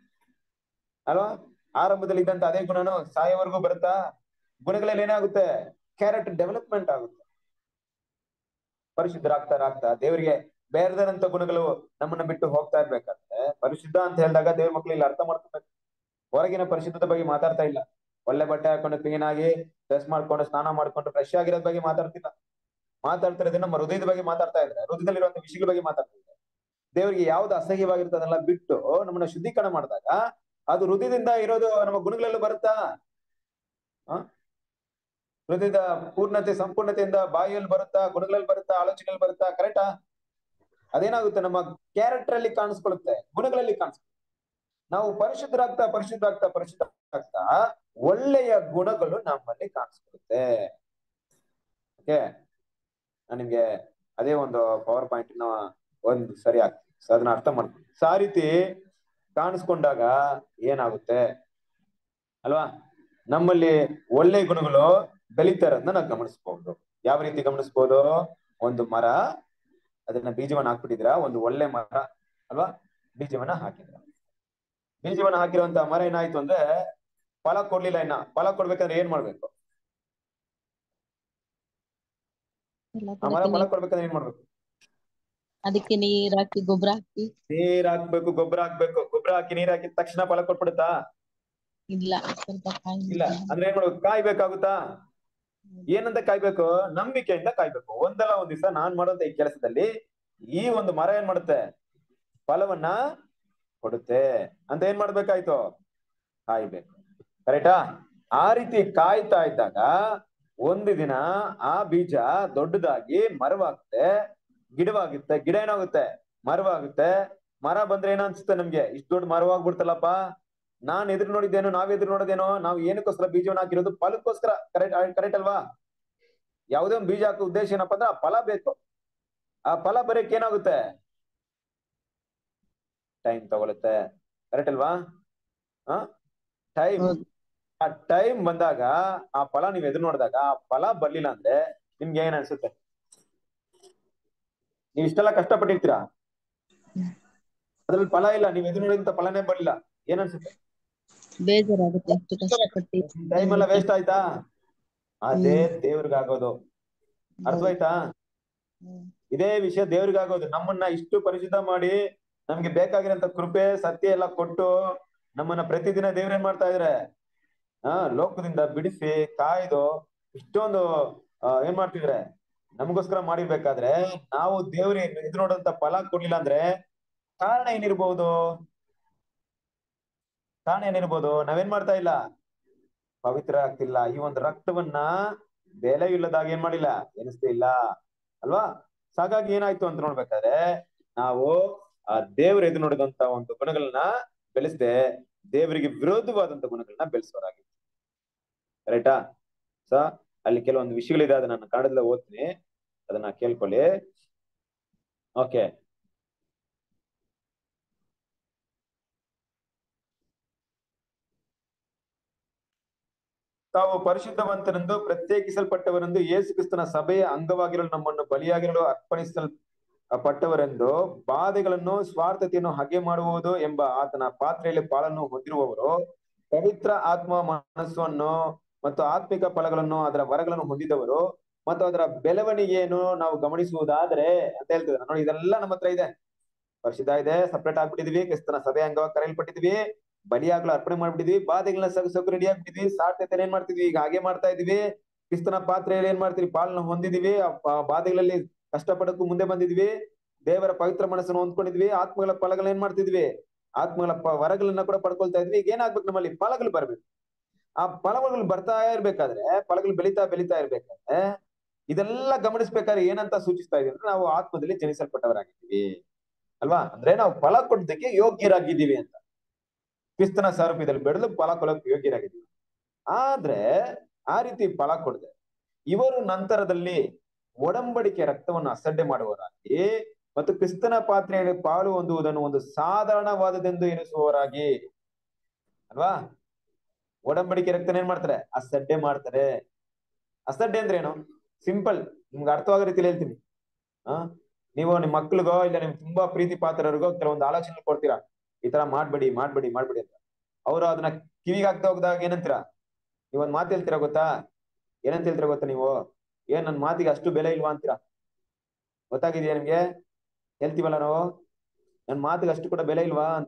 ಅಲ್ವಾ ಆರಂಭದಲ್ಲಿ ಇದ್ದಂತ ಅದೇ ಗುಣನು ಸಾಯೋವರೆಗೂ ಬರುತ್ತಾ ಗುಣಗಳಲ್ಲಿ ಏನಾಗುತ್ತೆ ಕ್ಯಾರೆಕ್ಟರ್ ಡೆವಲಪ್ಮೆಂಟ್ ಆಗುತ್ತೆ ಪರಿಶುದ್ಧರಾಗ್ತಾ ಆಗ್ತಾ ದೇವರಿಗೆ ಬೇರೆದಂತ ಗುಣಗಳು ನಮ್ಮನ್ನ ಬಿಟ್ಟು ಹೋಗ್ತಾ ಇರ್ಬೇಕಾದ್ರೆ ಪರಿಶುದ್ಧ ಅಂತ ಹೇಳಿದಾಗ ದೇವ್ರ ಮಕ್ಳು ಇಲ್ಲಿ ಅರ್ಥ ಮಾಡ್ಕೋಬೇಕು ಹೊರಗಿನ ಪರಿಶುದ್ಧತೆ ಬಗ್ಗೆ ಮಾತಾಡ್ತಾ ಇಲ್ಲ ಒಳ್ಳೆ ಬಟ್ಟೆ ಹಾಕೊಂಡು ಕ್ಲೀನ್ ಆಗಿ ಡ್ರೆಸ್ ಮಾಡ್ಕೊಂಡು ಸ್ನಾನ ಮಾಡ್ಕೊಂಡು ಫ್ರೆಶ್ ಆಗಿರೋದ್ ಬಗ್ಗೆ ಮಾತಾಡ್ತಿಲ್ಲ ಮಾತಾಡ್ತಿರೋದು ನಮ್ಮ ಹೃದಯದ ಬಗ್ಗೆ ಮಾತಾಡ್ತಾ ಇದ್ರೆ ಹೃದಯದಲ್ಲಿರುವಂತ ವಿಷಯಗಳ ಬಗ್ಗೆ ಮಾತಾಡ್ತಾ ಇದ್ದಾರೆ ದೇವರಿಗೆ ಯಾವ್ದು ಅಸಹ್ಯವಾಗಿರ್ತದನ್ನೆಲ್ಲ ಬಿಟ್ಟು ನಮ್ಮನ್ನ ಶುದ್ಧೀಕರಣ ಮಾಡಿದಾಗ ಅದು ಹೃದಯದಿಂದ ಇರೋದು ನಮ್ಮ ಗುಣಗಳಲ್ಲೂ ಬರುತ್ತಾ ಆ? ಹೃದಯದ ಪೂರ್ಣತೆ ಸಂಪೂರ್ಣತೆಯಿಂದ ಬಾಯಿಯಲ್ಲಿ ಬರುತ್ತಾ ಗುಣಗಳಲ್ಲಿ ಬರುತ್ತಾ ಆಲೋಚನೆಯಲ್ಲಿ ಬರುತ್ತಾ ಕರೆಕ್ಟಾ ಅದೇನಾಗುತ್ತೆ ನಮ್ಮ ಕ್ಯಾರೆಕ್ಟರ್ ಅಲ್ಲಿ ಕಾಣಿಸ್ಕೊಳ್ಳುತ್ತೆ ಗುಣಗಳಲ್ಲಿ ಕಾಣಿಸ್ಕೊಳ್ಳುತ್ತೆ ನಾವು ಪರಿಶುದ್ಧರಾಗ್ತಾ ಪರಿಶುದ್ಧರಾಗ್ತಾ ಪರಿಶುದ್ಧರಾಗ್ತಾ ಒಳ್ಳೆಯ ಗುಣಗಳು ನಮ್ಮಲ್ಲಿ ಕಾಣಿಸ್ಕೊಳ್ಳುತ್ತೆ ಓಕೆ ನಾನು ನಿಮ್ಗೆ ಅದೇ ಒಂದು ಪವರ್ ಪಾಯಿಂಟ್ ನ ಒಂದು ಸರಿ ಆಗ್ತದೆ ಸೊ ಅದನ್ನ ಅರ್ಥ ಮಾಡ್ಕೊಂಡು ಸೊ ಆ ರೀತಿ ಕಾಣಿಸ್ಕೊಂಡಾಗ ಏನಾಗುತ್ತೆ ಅಲ್ವಾ ನಮ್ಮಲ್ಲಿ ಒಳ್ಳೆ ಗುಣಗಳು ಬೆಳೀತಾ ಇರೋದನ್ನ ನಾವು ಗಮನಿಸಬಹುದು ಯಾವ ರೀತಿ ಗಮನಿಸಬಹುದು ಒಂದು ಮರ ಅದನ್ನ ಬೀಜವನ್ನ ಹಾಕ್ಬಿಟ್ಟಿದ್ರ ಒಂದು ಒಳ್ಳೆ ಮರ ಅಲ್ವಾ ಬೀಜವನ್ನ ಹಾಕಿದ್ರ ಬೀಜವನ್ನ ಹಾಕಿರುವಂತ ಮರ ಏನಾಯ್ತು ಅಂದ್ರೆ ಫಲ ಕೊಡ್ಲಿಲ್ಲ ಇನ್ನ ಫಲ ಕೊಡ್ಬೇಕಂದ್ರೆ ಏನ್ ಮಾಡ್ಬೇಕು ಎಲ್ಲ ಆ ಮರ ಕಡೆಗೆ ಫಲ ನೀರ್- ಕೊಡ್ಬೇಕಂದ್ರೆ ಏನ್ ಮಾಡ್ಬೇಕು ಅದಕ್ಕೆ ನೀರ್ ಹಾಕಿ ಗೊಬ್ಬರ ಹಾಕಿ ನೀರ್ ಹಾಕ್ಬೇಕು ಗೊಬ್ಬರ ಹಾಕ್ಬೇಕು ಗೊಬ್ಬರ ಹಾಕಿ ನೀರ್ ಹಾಕಿದ ತಕ್ಷಣ ಫಲ ಕೊಟ್ಬಿಡುತ್ತಾ ಇಲ್ಲ ಸ್ವಲ್ಪ ಕಾಯಿ ಇಲ್ಲ ಅಂದ್ರೆ ಏನ್ ಮಾಡ್ಬೇಕು ಕಾಯ್ಬೇಕಾಗುತ್ತಾ ಏನಂತ ಕಾಯ್ಬೇಕು ನಂಬಿಕೆಯಿಂದ ಕಾಯ್ಬೇಕು ಒಂದಲ್ಲ ಒಂದ್ ದಿವಸ ನಾನ್ ಮಾಡುವಂತ ಈ ಕೆಲಸದಲ್ಲಿ ಈ ಒಂದು ಮರ ಏನ್ ಮಾಡುತ್ತೆ ಫಲವನ್ನ ಕೊಡುತ್ತೆ ಅಂತ ಏನ್ ಮಾಡ್ಬೇಕಾಯ್ತು ಕಾಯ್ಬೇಕು ಕರೆಕ್ಟಾ ಆ ರೀತಿ ಕಾಯ್ತಾ ಇದ್ದಾಗ ಒಂದು ದಿನ ಆ ಬೀಜ ದೊಡ್ಡದಾಗಿ ಮರವಾಗುತ್ತೆ ಗಿಡವಾಗುತ್ತೆ ಗಿಡ ಏನಾಗುತ್ತೆ ಮರವಾಗುತ್ತೆ ಮರ ಬಂದ್ರೆ ಏನ ಅನ್ಸುತ್ತೆ ನಮ್ಗೆ ಇಷ್ಟು ದೊಡ್ಡ ಮರವಾಗ್ಬಿಡ್ತಲ್ಲಪ್ಪ ನಾನ್ ಎದುರು ನೋಡಿದ್ದೇನೋ ನಾವ್ ಎದುರು ನೋಡೋದೇನೋ ನಾವು ಏನಕ್ಕೋಸ್ಕರ ಬೀಜವನ್ನ ಹಾಕಿರೋದು ಫಲಕ್ಕೋಸ್ಕರ ಕರೆಕ್ಟ್ ಕರೆಕ್ಟ್ ಅಲ್ವಾ ಯಾವುದೇ ಒಂದು ಬೀಜ ಹಾಕೋ ಉದ್ದೇಶ ಏನಪ್ಪಾ ಅಂದ್ರೆ ಆ ಫಲ ಬೇಕು ಆ ಫಲ ಬರೋಕ್ ಏನಾಗುತ್ತೆ ಟೈಮ್ ತಗೊಳುತ್ತೆ ಕರೆಕ್ಟ್ ಅಲ್ವಾ ಆ ಟೈಮ್ ಹೌದು. ಆ ಟೈಮ್ ಬಂದಾಗ ಆ ಫಲ ನೀವ್ ಎದುರು ನೋಡಿದಾಗ ಆ ಫಲ ಬರ್ಲಿಲ್ಲ ಅಂದ್ರೆ ನಿಮ್ಗೆ ಏನ್ ಅನ್ಸುತ್ತೆ ನೀವ್ ಇಷ್ಟೆಲ್ಲ ಕಷ್ಟಪಟ್ಟಿರ್ತೀರಾ ಅದ್ರಲ್ಲಿ ಫಲ ಇಲ್ಲ ನೀವ್ ಎದುರು ನೋಡಿದಂತ ಫಲನೇ ಬರ್ಲಿಲ್ಲ ಏನ್ ಅನ್ಸುತ್ತೆ ಬೇಜಾರಾಗುತ್ತೆ ಎಷ್ಟು ಕಷ್ಟಪಟ್ಟು ಟೈಮ್ ಎಲ್ಲ ವೇಸ್ಟ್ ಆಯ್ತಾ ಅದೇ ದೇವ್ರಿಗಾಗೋದು ಅರ್ಥವಾಯ್ತಾ ಹ್ಮ್. ಇದೇ ವಿಷಯ ದೇವ್ರಿಗಾಗೋದು ನಮ್ಮನ್ನ ಇಷ್ಟು ಪರಿಶುದ್ಧ ಮಾಡಿ ನಮ್ಗೆ ಬೇಕಾಗಿರೋಂತ ಕೃಪೆ ಸತ್ಯ ಎಲ್ಲ ಕೊಟ್ಟು ನಮ್ಮನ್ನ ಪ್ರತಿದಿನ ದೇವ್ರ ಏನ್ ಮಾಡ್ತಾ ಇದ್ರೆ ಆ ಲೋಕದಿಂದ ಬಿಡಿಸಿ ಕಾಯ್ದು ಇಷ್ಟೊಂದು ಆ, ಏನ್ ಮಾಡ್ತಿದ್ರೆ ನಮಗೋಸ್ಕರ ಮಾಡಿರ್ಬೇಕಾದ್ರೆ ನಾವು ದೇವ್ರ ಎದುರು ನೋಡಂತ ಫಲ ಕೊಡ್ಲಿಲ್ಲ ಅಂದ್ರೆ ಕಾರಣ ಏನಿರ್ಬೋದು ಕಾರಣ ಏನಿರ್ಬೋದು ನಾವೇನ್ ಮಾಡ್ತಾ ಇಲ್ಲ ಪವಿತ್ರ ಆಗ್ತಿಲ್ಲ ಈ ಒಂದು ರಕ್ತವನ್ನ ಬೆಲೆ ಇಲ್ಲದಾಗ ಏನ್ ಮಾಡಿಲ್ಲ ಎನಿಸ್ತಾ ಇಲ್ಲ ಅಲ್ವಾ ಸೊ ಹಾಗಾಗಿ ಏನಾಯ್ತು ಅಂತ ನೋಡ್ಬೇಕಾದ್ರೆ ನಾವು ಆ ದೇವ್ರ ಎದುರು ನೋಡಿದಂತ ಒಂದು ಗುಣಗಳನ್ನ ಬೆಳೆಸದೆ ದೇವರಿಗೆ ವಿರೋಧವಾದಂತ ಗುಣಗಳನ್ನ ಬೆಳೆಸೋರಾಗಿ ರೈಟಾ ಸೊ ಅಲ್ಲಿ ಕೆಲವೊಂದು ವಿಷಯಗಳಿದೆ ಅದನ್ನ ನಾನು ಕನ್ನಡದಲ್ಲೇ ಓದ್ತೀನಿ ಅದನ್ನ ಕೇಳ್ಕೊಳ್ಳಿ ಓಕೆ ತಾವು ಪರಿಶುದ್ಧವಂತರೆಂದು ಪ್ರತ್ಯೇಕಿಸಲ್ಪಟ್ಟವರೆಂದು ಯೇಸು ಕ್ರಿಸ್ತನ ಸಭೆಯ ಅಂಗವಾಗಿರಲು ನಮ್ಮನ್ನು ಬಲಿಯಾಗಿರಲು ಅರ್ಪಣಿಸಲ್ ಪಟ್ಟವರೆಂದು ಬಾಧೆಗಳನ್ನು ಸ್ವಾರ್ಥತೆಯನ್ನು ಹಗೆ ಮಾಡುವುದು ಎಂಬ ಆತನ ಪಾತ್ರೆಯಲ್ಲಿ ಪಾಲನ್ನು ಹೊಂದಿರುವವರು ಪವಿತ್ರ ಆತ್ಮ ಮನಸ್ಸನ್ನು ಮತ್ತು ಆತ್ಮಿಕ ಫಲಗಳನ್ನು ಅದರ ವರಗಳನ್ನು ಹೊಂದಿದವರು ಮತ್ತು ಅದರ ಬೆಳವಣಿಗೆಯನ್ನು ನಾವು ಗಮನಿಸುವುದಾದ್ರೆ ಅಂತ ಹೇಳ್ತಿದ್ದಾರೆ ನೋಡಿ ಇದೆಲ್ಲ ನಮ್ಮ ಹತ್ರ ಇದೆ ಪರಿಶುದ್ಧ ಇದೆ ಸಪ್ರೇಟ್ ಆಗ್ಬಿಟ್ಟಿದೀವಿ ಕ್ರಿಸ್ತನ ಸಭೆ ಅಂಗವಾಗಿ ಕರೆಯಲ್ಪಟ್ಟಿದ್ವಿ ಬಲಿಯಾಗ್ಲು ಅರ್ಪಣೆ ಮಾಡ್ಬಿಟ್ಟಿದ್ವಿ ಬಾಧೆಗಳನ್ನ ಸಗು ಸಗು ರೆಡಿ ಆಗ್ಬಿಟ್ಟಿದ್ವಿ ಸಾರ್ಥತೆ ಏನ್ ಮಾಡ್ತಿದ್ವಿ ಈಗ ಹಾಗೆ ಮಾಡ್ತಾ ಇದೀವಿ ಕ್ರಿಸ್ತನ ಪಾತ್ರೆಯಲ್ಲಿ ಏನ್ ಮಾಡ್ತೀವಿ ಪಾಲನ ಹೊಂದಿದೀವಿ ಆ ಆ ಬಾಧೆಗಳಲ್ಲಿ ಕಷ್ಟಪಡಕ್ಕೂ ಮುಂದೆ ಬಂದಿದ್ವಿ ದೇವರ ಪವಿತ್ರ ಮನಸ್ಸನ್ನು ಹೊಂದ್ಕೊಂಡಿದ್ವಿ ಆತ್ಮಗಳ ಫಲಗಳನ್ನ ಏನ್ ಮಾಡ್ತಿದ್ವಿ ಆತ್ಮಗಳ ಪ- ವರಗಳನ್ನ ಕೂಡ ಪಡ್ಕೊಳ್ತಾ ಇದ್ವಿ ಈಗ ಏನಾಗ್ಬೇಕು ನಮ್ಮಲ್ಲಿ ಫಲಗಳು ಬರ್ಬೇಕು ಆ ಫಲಗಳು ಬರ್ತಾ ಇರ್ಬೇಕಾದ್ರೆ ಫಲಗಳು ಬೆಳೀತಾ ಬೆಳೀತಾ ಇರ್ಬೇಕಾದ್ರೆ ಇದೆಲ್ಲ ಗಮನಿಸ್ಬೇಕಾದ್ರೆ ಏನಂತ ಸೂಚಿಸ್ತಾ ಇದೆ ಅಂದ್ರೆ ನಾವು ಆತ್ಮದಲ್ಲಿ ಜನಿಸಲ್ಪಟ್ಟವರಾಗಿದ್ದೀವಿ ಅಲ್ವಾ ಅಂದ್ರೆ ನಾವು ಫಲ ಕೊಡೋದಕ್ಕೆ ಯೋಗ್ಯರಾಗಿದ್ದೀವಿ ಅಂತ ಕ್ರಿಸ್ತನ ಸಾರೂಪ್ಯದಲ್ಲಿ ಬೆಳೆದು ಫಲ ಕೊಡೋಕೆ ಯೋಗ್ಯರಾಗಿದ್ದೀವಿ ಆದ್ರೆ ಆ ರೀತಿ ಫಲ ಕೊಡದೆ ಇವರು ನಂತರದಲ್ಲಿ ಒಡಂಬಡಿಕೆ ರಕ್ತವನ್ನು ಅಸಡ್ಡೆ ಮಾಡುವವರಾಗಿ ಮತ್ತು ಕ್ರಿಸ್ತನ ಪಾತ್ರೆಯಲ್ಲಿ ಪಾಲು ಹೊಂದುವುದನ್ನು ಒಂದು ಸಾಧಾರಣವಾದದೆಂದು ಎನಿಸುವವರಾಗಿ ಅಲ್ವಾ ಒಡಂಬಡಿಕೆ ರಕ್ತನ ಏನ್ ಮಾಡ್ತಾರೆ ಅಸಡ್ಡೆ ಮಾಡ್ತಾರೆ ಅಸಡ್ಡೆ ಅಂದ್ರೆ ಏನು ಸಿಂಪಲ್ ನಿಮ್ಗೆ ಅರ್ಥವಾಗೋ ರೀತಿಯಲ್ಲಿ ಹೇಳ್ತೀನಿ ಆ ನೀವು ನಿಮ್ ಮಕ್ಳಿಗೋ ಇಲ್ಲ ನಿಮ್ ತುಂಬಾ ಪ್ರೀತಿ ಪಾತ್ರರಿಗೋ ಕೆಲವೊಂದು ಆಲೋಚನೆ ಕೊಡ್ತೀರಾ ಈ ತರ ಮಾಡ್ಬೇಡಿ ಮಾಡ್ಬೇಡಿ ಮಾಡ್ಬೇಡಿ ಅಂತ ಅವ್ರು ಅದನ್ನ ಕಿವಿಗೆ ಹಾಕ್ತಾ ಹೋಗ್ದಾಗ ಏನಂತೀರಾ ನೀವೊಂದ್ ಮಾತು ಹೇಳ್ತೀರಾ ಗೊತ್ತಾ ಏನಂತ ಹೇಳ್ತೀರಾ ಗೊತ್ತಾ ನೀವು ಏನ್ ನನ್ ಮಾತಿಗೆ ಅಷ್ಟು ಬೆಲೆ ಇಲ್ವಾ ಅಂತೀರಾ ಗೊತ್ತಾಗಿದ್ಯಾ ನಿಮ್ಗೆ ಹೇಳ್ತೀವಲ್ಲ ನಾವು ನನ್ ಮಾತಿಗೆ ಅಷ್ಟು ಕೂಡ ಬೆಲೆ ಇಲ್ವಾ ಅಂತ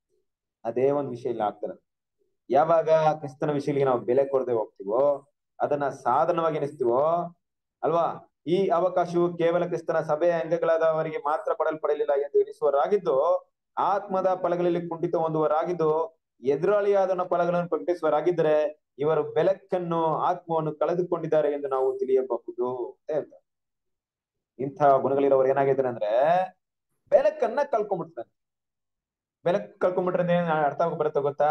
ಅದೇ ಒಂದ್ ವಿಷಯ ಇಲ್ಲ ಆಗ್ತಾರೆ ಯಾವಾಗ ಕ್ರಿಸ್ತನ ವಿಷಯಗಳಿಗೆ ನಾವು ಬೆಲೆ ಕೊಡದೆ ಹೋಗ್ತೀವೋ ಅದನ್ನ ಸಾಧನವಾಗಿ ಎನಿಸ್ತೀವೋ ಅಲ್ವಾ ಈ ಅವಕಾಶವು ಕೇವಲ ಕ್ರಿಸ್ತನ ಸಭೆಯ ಅಂಗಗಳಾದವರಿಗೆ ಮಾತ್ರ ಕೊಡಲ್ಪಡಲಿಲ್ಲ ಎಂದು ಎನಿಸುವರಾಗಿದ್ದು ಆತ್ಮದ ಫಲಗಳಲ್ಲಿ ಕುಂಠಿತ ಹೊಂದುವರಾಗಿದ್ದು ಎದುರಾಳಿಯಾದನ ಫಲಗಳನ್ನು ಪ್ರಕಟಿಸುವರಾಗಿದ್ದರೆ ಇವರು ಬೆಳಕನ್ನು ಆತ್ಮವನ್ನು ಕಳೆದುಕೊಂಡಿದ್ದಾರೆ ಎಂದು ನಾವು ತಿಳಿಯಬಹುದು ಅಂತ ಹೇಳ್ತಾರೆ ಇಂಥ ಗುಣಗಳಿರೋರು ಏನಾಗಿದ್ದಾರೆ ಅಂದ್ರೆ ಬೆಳಕನ್ನ ಕಳ್ಕೊಂಡ್ಬಿಡ್ತಾರೆ ಬೆಳಕ್ ಕಳ್ಕೊಂಡ್ಬಿಟ್ರೆ ಏನ್ ಅರ್ಥ ಬರುತ್ತೆ ಗೊತ್ತಾ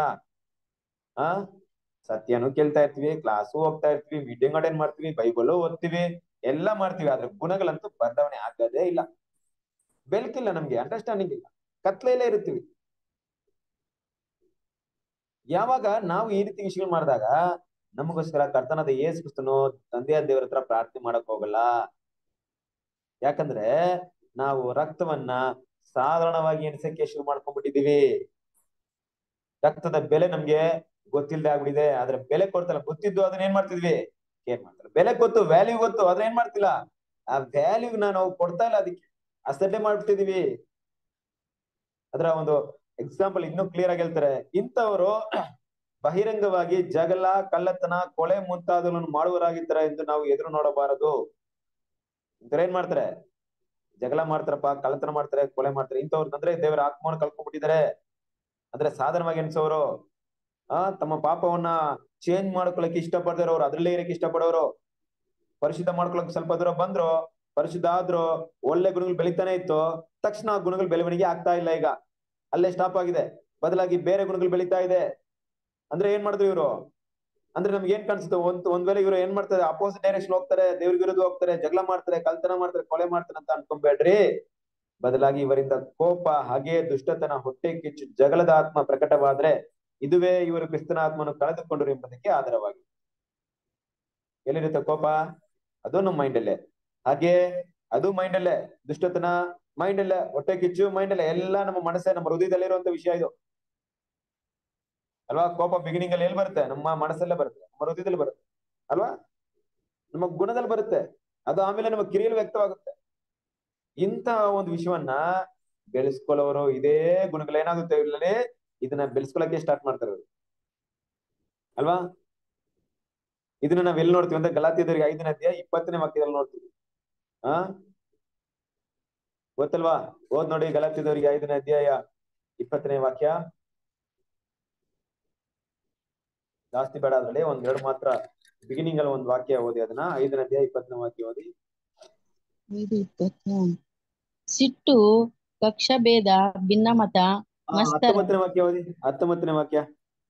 ಆ ಸತ್ಯನು ಕೇಳ್ತಾ ಇರ್ತೀವಿ ಕ್ಲಾಸು ಹೋಗ್ತಾ ಇರ್ತೀವಿ ಮೀಟಿಂಗ್ ಅಟೆಂಡ್ ಮಾಡ್ತೀವಿ ಬೈಬಲ್ ಓದ್ತೀವಿ ಎಲ್ಲ ಮಾಡ್ತೀವಿ ಆದ್ರೆ ಗುಣಗಳಂತೂ ಬದಲಾವಣೆ ಆಗದೇ ಇಲ್ಲ ಬೆಳಕಿಲ್ಲ ನಮ್ಗೆ ಅಂಡರ್ಸ್ಟ್ಯಾಂಡಿಂಗ್ ಇಲ್ಲ ಕತ್ಲೆಯಲ್ಲೇ ಇರ್ತೀವಿ ಯಾವಾಗ ನಾವು ಈ ರೀತಿ ವಿಷಯಗಳು ಮಾಡಿದಾಗ ನಮಗೋಸ್ಕರ ಕರ್ತನಾದ ಯೇಸು ಕ್ರಿಸ್ತನು ತಂದೆಯ ದೇವರ ಹತ್ರ ಪ್ರಾರ್ಥನೆ ಮಾಡಕ್ ಹೋಗಲ್ಲ ಯಾಕಂದ್ರೆ ನಾವು ರಕ್ತವನ್ನ ಸಾಧಾರಣವಾಗಿ ಎಣಿಸಕ್ಕೆ ಶುರು ಮಾಡ್ಕೊಂಡ್ಬಿಟ್ಟಿದೀವಿ ರಕ್ತದ ಬೆಲೆ ನಮ್ಗೆ ಗೊತ್ತಿಲ್ಲದೆ ಆಗ್ಬಿಟ್ಟಿದೆ ಆದ್ರೆ ಬೆಲೆ ಕೊಡ್ತಲ್ಲ ಗೊತ್ತಿದ್ದು ಅದನ್ನ ಏನ್ ಮಾಡ್ತಿದ್ವಿ ಕೇರ್ ಮಾಡ್ತಾರೆ ಬೆಲೆ ಗೊತ್ತು ವ್ಯಾಲ್ಯೂ ಗೊತ್ತು ಆದ್ರೆ ಏನ್ ಮಾಡ್ತಿಲ್ಲ ಆ ವ್ಯಾಲ್ಯೂ ನಾವು ಕೊಡ್ತಾ ಇಲ್ಲ ಅದಕ್ಕೆ ಅಸಡ್ಡೆ ಮಾಡ್ಬಿಟ್ಟಿದೀವಿ ಅದರ ಒಂದು ಎಕ್ಸಾಂಪಲ್ ಇನ್ನೂ ಕ್ಲಿಯರ್ ಆಗಿ ಹೇಳ್ತಾರೆ ಇಂಥವರು ಬಹಿರಂಗವಾಗಿ ಜಗಳ ಕಳ್ಳತನ ಕೊಲೆ ಮುಂತಾದವನ್ನು ಮಾಡುವರಾಗಿದ್ದಾರೆ ಎಂದು ನಾವು ಎದುರು ನೋಡಬಾರದು ಇಂಥವ್ರು ಏನ್ ಮಾಡ್ತಾರೆ ಜಗಳ ಮಾಡ್ತಾರಪ್ಪ ಕಳ್ಳತನ ಮಾಡ್ತಾರೆ ಕೊಲೆ ಮಾಡ್ತಾರೆ ಇಂಥವ್ರು ಅಂದ್ರೆ ದೇವರ ಆತ್ಮವನ್ನು ಕಳ್ಕೊಂಡ್ಬಿಟ್ಟಿದ್ದಾರೆ ಅಂದ್ರೆ ಸಾಧಾರಣವಾಗಿ ಎನ್ಸೋರು ಆ ತಮ್ಮ ಪಾಪವನ್ನ ಚೇಂಜ್ ಮಾಡ್ಕೊಳಕ್ ಇಷ್ಟಪಡದವ್ರು ಅದ್ರಲ್ಲೇ ಇರಕ್ ಇಷ್ಟಪಡೋರು ಪರಿಶುದ್ಧ ಮಾಡ್ಕೊಳಕ್ ಸ್ವಲ್ಪ ದೂರ ಬಂದ್ರು ಪರಿಶುದ್ಧ ಆದ್ರು ಒಳ್ಳೆ ಗುಣಗಳು ಬೆಳಿತಾನೆ ಇತ್ತು ತಕ್ಷಣ ಆ ಗುಣಗಳು ಬೆಳವಣಿಗೆ ಆಗ್ತಾ ಇಲ್ಲ ಈಗ ಅಲ್ಲೇ ಸ್ಟಾಪ್ ಆಗಿದೆ ಬದಲಾಗಿ ಬೇರೆ ಗುಣಗಳು ಬೆಳೀತಾ ಇದೆ ಅಂದ್ರೆ ಏನ್ ಮಾಡಿದ್ರು ಇವರು ಅಂದ್ರೆ ನಮ್ಗೆ ಏನ್ ಕಾಣಿಸುತ್ತೆ ಒಂದ್ ಒಂದ್ ವೇಳೆ ಇವರು ಏನ್ ಮಾಡ್ತಾರೆ ಅಪೋಸಿಟ್ ಡೈರೆಕ್ಷನ್ ಹೋಗ್ತಾರೆ ದೇವ್ರ ವಿರುದ್ಧ ಹೋಗ್ತಾರೆ ಜಗಳ ಮಾಡ್ತಾರೆ ಕಳ್ತನ ಮಾಡ್ತಾರೆ ಕೊಲೆ ಮಾಡ್ತಾರೆ ಅಂತ ಅನ್ಕೊಂಬೇಡ್ರಿ ಬದಲಾಗಿ ಇವರಿಂದ ಕೋಪ ಹಾಗೆ ದುಷ್ಟತನ ಹೊಟ್ಟೆ ಕಿಚ್ಚು ಜಗಳದ ಆತ್ಮ ಪ್ರಕಟವಾದ್ರೆ ಇದುವೇ ಇವರು ಕ್ರಿಸ್ತನ ಆತ್ಮನು ಕಳೆದುಕೊಂಡರು ಎಂಬುದಕ್ಕೆ ಆಧಾರವಾಗಿದೆ ಎಲ್ಲಿರುತ್ತೆ ಕೋಪ ಅದು ನಮ್ಮ ಮೈಂಡ್ ಅಲ್ಲೇ ಹಾಗೆ ಅದು ಮೈಂಡ್ ಅಲ್ಲೇ ದುಷ್ಟತನ ಮೈಂಡ್ ಅಲ್ಲೇ ಹೊಟ್ಟೆ ಕಿಚ್ಚು ಮೈಂಡ್ ಅಲ್ಲೇ ಎಲ್ಲ ನಮ್ಮ ಮನಸ್ಸೇ ನಮ್ಮ ಹೃದಯದಲ್ಲಿರುವಂತ ವಿಷಯ ಇದು ಅಲ್ವಾ ಕೋಪ ಬಿಗಿನಿಂಗ್ ಅಲ್ಲಿ ಎಲ್ಲಿ ಬರುತ್ತೆ ನಮ್ಮ ಮನಸ್ಸಲ್ಲೇ ಬರುತ್ತೆ ನಮ್ಮ ಹೃದಯದಲ್ಲಿ ಬರುತ್ತೆ ಅಲ್ವಾ ನಮ್ಮ ಗುಣದಲ್ಲಿ ಬರುತ್ತೆ ಅದು ಆಮೇಲೆ ನಮ್ಮ ಕಿರಿಯಲ್ಲಿ ವ್ಯಕ್ತವಾಗುತ್ತೆ ಇಂತ ಒಂದು ವಿಷಯವನ್ನ ಬೆಳೆಸ್ಕೊಳ್ಳೋರು ಇದೇ ಗುಣಗಳು ಏನಾಗುತ್ತೆ ಇಲ್ಲೇ ಇದನ್ನ ಬೆಳೆಸ್ಕೊಳಕ್ಕೆ ಸ್ಟಾರ್ಟ್ ಮಾಡ್ತಾರೆ ಇವ್ರು ಅಲ್ವಾ ಇದನ್ನ ನಾವ್ ಎಲ್ಲಿ ನೋಡ್ತೀವಿ ಅಂದ್ರೆ ಗಲಾತಿಯದವರಿಗೆ ಐದನೇ ಅಧ್ಯಾಯ ಇಪ್ಪತ್ತನೇ ವಾಕ್ಯದಲ್ಲಿ ನೋಡ್ತೀವಿ ಆ ಗೊತ್ತಲ್ವಾ ಓದ್ ನೋಡಿ ಗಲಾತಿಯದವರಿಗೆ ಐದನೇ ಅಧ್ಯಾಯ ಇಪ್ಪತ್ತನೇ ವಾಕ್ಯ ಜಾಸ್ತಿ ಬೇಡ ಅದ್ರಲ್ಲಿ ಒಂದ್ ಎರಡು ಮಾತ್ರ ಬಿಗಿನಿಂಗ್ ಅಲ್ಲಿ ಒಂದ್ ವಾಕ್ಯ ಓದಿ ಅದನ್ನ ಐದನೇ ಅಧ್ಯಾಯ ಇಪ್ಪತ್ತನೇ ವಾಕ್ಯ ಓದಿ ಐದು ಇಪ್ಪತ್ತು ಸಿಟ್ಟು ಕಕ್ಷಭೇದ ಭಿನ್ನಮತ ಆ, ಮತ್ಸರ ಹತ್ತೊಂಬತ್ತನೇ ವಾಕ್ಯ ಓದಿ ಹತ್ತೊಂಬತ್ತನೇ ವಾಕ್ಯ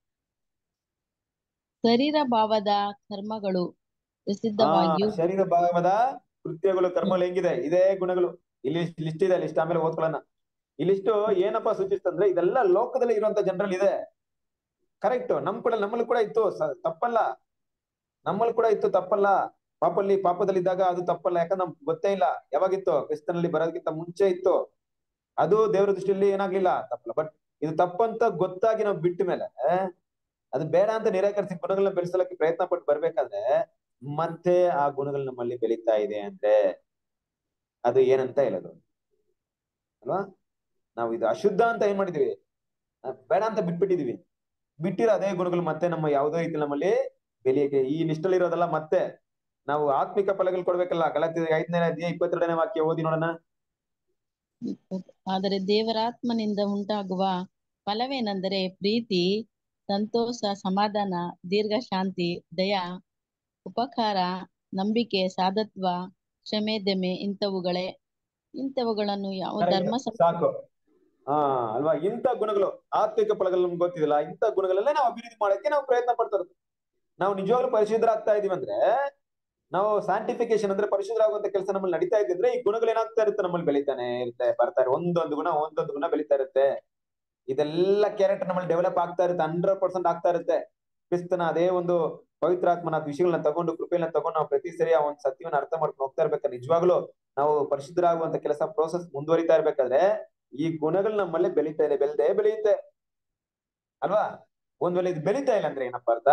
ಶರೀರ ಭಾವದ ಕರ್ಮಗಳು ಆ ಪ್ರಸಿದ್ಧವಾಗಿಯೂ ಶರೀರ ಭಾಗದ ಕೃತ್ಯಗಳು ಕರ್ಮಗಳು ಹೆಂಗಿದೆ ಇದೇ ಗುಣಗಳು ಇಲ್ಲಿ ಲಿಸ್ಟ್ ಇದೆ ಲಿಸ್ಟ್ ಆಮೇಲೆ ಓದ್ಕೊಳ್ಳೋಣ ಈ ಲಿಸ್ಟ್ ಏನಪ್ಪಾ ಸೂಚಿಸ್ತಂದ್ರೆ ಇದೆಲ್ಲ ಲೋಕದಲ್ಲಿ ಇರುವಂತ ಜನರಲ್ಲಿ ಇದೆ ಕರೆಕ್ಟ್ ನಮ್ ಕೂಡ ನಮ್ಮಲ್ಲಿ ಕೂಡ ಇತ್ತು ಸ- ತಪ್ಪಲ್ಲ ನಮ್ಮಲ್ಲಿ ಕೂಡ ಇತ್ತು ತಪ್ಪಲ್ಲ ಪಾಪಲ್ಲಿ ಪಾಪದಲ್ಲಿದ್ದಾಗ ಅದು ತಪ್ಪಲ್ಲ ಯಾಕಂದ್ರೆ ನಮ್ಗೆ ಗೊತ್ತೇ ಇಲ್ಲ ಯಾವಾಗಿತ್ತು ಕ್ರಿಸ್ತನಲ್ಲಿ ಬರೋದಕ್ಕಿಂತ ಮುಂಚೆ ಇತ್ತು ಅದು ದೇವರ ದೃಷ್ಟಿಯಲ್ಲಿ ಏನಾಗ್ಲಿಲ್ಲ ತಪ್ಪಲ್ಲ ಬಟ್ ಇದು ತಪ್ಪಂತ ಗೊತ್ತಾಗಿ ನಾವು ಬಿಟ್ಟ ಮೇಲೆ ಅದು ಬೇಡ ಅಂತ ನಿರಾಕರಿಸಿ ಗುಣಗಳನ್ನ ಬೆಳೆಸಲಕ್ಕೆ ಪ್ರಯತ್ನ ಪಟ್ಟು ಬರ್ಬೇಕಾದ್ರೆ ಮತ್ತೆ ಆ ಗುಣಗಳು ನಮ್ಮಲ್ಲಿ ಬೆಳೀತಾ ಇದೆ ಅಂದ್ರೆ ಅದು ಏನಂತ ಹೇಳೋದು ಅಲ್ವಾ ನಾವು ಇದು ಅಶುದ್ಧ ಅಂತ ಏನ್ ಮಾಡಿದೀವಿ ಆ, ಬೇಡ ಅಂತ ಬಿಟ್ಬಿಟ್ಟಿದೀವಿ ಬಿಟ್ಟಿರೋ ಅದೇ ಗುಣಗಳು ಮತ್ತೆ ನಮ್ಮ ಯಾವುದೋ ರೀತಿ ನಮ್ಮಲ್ಲಿ ಬೆಳೆಯಕ್ಕೆ ಈ ಲಿಸ್ಟ್ ಅಲ್ಲಿ ಇರೋದಲ್ಲ ಮತ್ತೆ ನಾವು ಆತ್ಮಿಕ ಫಲಗಳು ಕೊಡ್ಬೇಕಲ್ಲ ಗಲಾತಿ ಐದನೇ ಅಧ್ಯಾಯ ಇಪ್ಪತ್ತೆರಡನೇ ವಾಕ್ಯ ಓದಿ ನೋಡೋಣ ಇಪ್ಪತ್ತು. ಆದರೆ ದೇವರಾತ್ಮನಿಂದ ಉಂಟಾಗುವ ಫಲವೇನೆಂದರೆ ಪ್ರೀತಿ ಸಂತೋಷ ಸಮಾಧಾನ ದೀರ್ಘ ಶಾಂತಿ ದಯ ಉಪಕಾರ ನಂಬಿಕೆ ಸಾಧತ್ವ ಕ್ಷಮೆ ದಮೆ ಇಂಥವುಗಳೇ ಇಂಥವುಗಳನ್ನು ಯಾವ ಧರ್ಮ Correct. ಸಾಕು ಹಾ ಅಲ್ವಾ ಇಂಥ ಗುಣಗಳು ಆತ್ಮಿಕ ಫಲಗಳು ನಮ್ಗೆ ಗೊತ್ತಿದಿಲ್ಲ ಇಂಥ ಗುಣಗಳಲ್ಲೇ ನಾವು ಅಭಿವೃದ್ಧಿ ಮಾಡಕ್ಕೆ ನಾವು ಪ್ರಯತ್ನ ಪಡ್ತಾ ಇರೋದು ನಾವು ನಿಜವಾಗ್ಲೂ ಪರಿಶುದ್ಧರಾಗ್ತಾ ಇದೀವಿ ಅಂದ್ರೆ ನಾವು ಸ್ಯಾಂಟಿಫಿಕೇಶನ್ ಅಂದ್ರೆ ಪರಿಶುದ್ಧರಾಗುವಂತ ಕೆಲಸ ನಮ್ಮಲ್ಲಿ ನಡೀತಾ ಇದೆ ಅಂದ್ರೆ ಈ ಗುಣಗಳು ಏನಾಗ್ತಾ ಇರುತ್ತೆ ನಮ್ಮಲ್ಲಿ ಬೆಳಿತಾನೆ ಇರುತ್ತೆ ಬರ್ತಾ ಇರುತ್ತೆ ಒಂದೊಂದು ಗುಣ ಒಂದೊಂದು ಗುಣ ಬೆಳಿತಾ ಇರುತ್ತೆ ಇದೆಲ್ಲ ಕ್ಯಾರೆಕ್ಟರ್ ನಮ್ಮಲ್ಲಿ ಡೆವಲಪ್ ಆಗ್ತಾ ಇರುತ್ತೆ ಹಂಡ್ರೆಡ್ ಪರ್ಸೆಂಟ್ ಆಗ್ತಾ ಇರುತ್ತೆ ಕ್ರಿಸ್ತನ ಅದೇ ಒಂದು ಪವಿತ್ರಾತ್ಮನ ವಿಷಯಗಳನ್ನ ತಗೊಂಡು ಕೃಪೆಯನ್ನ ತಗೊಂಡು ನಾವು ಪ್ರತಿ ಸರಿ ಆ ಒಂದು ಸತ್ಯವನ್ನ ಅರ್ಥ ಮಾಡ್ಕೊಂಡು ಹೋಗ್ತಾ ಇರ್ಬೇಕಾದ್ರೆ ನಿಜವಾಗ್ಲೂ ನಾವು ಪರಿಶುದ್ಧರಾಗುವಂತ ಕೆಲಸ ಪ್ರೋಸೆಸ್ ಮುಂದುವರಿತಾ ಇರ್ಬೇಕಾದ್ರೆ ಈ ಗುಣಗಳು ನಮ್ಮಲ್ಲಿ ಬೆಳೀತಾ ಇದೆ ಬೆಳೆದೇ ಬೆಳೆಯುತ್ತೆ ಅಲ್ವಾ ಒಂದ್ ವೇಳೆ ಇದು ಬೆಳೀತಾ ಇಲ್ಲ ಅಂದ್ರೆ ಏನಪ್ಪ ಅರ್ಥ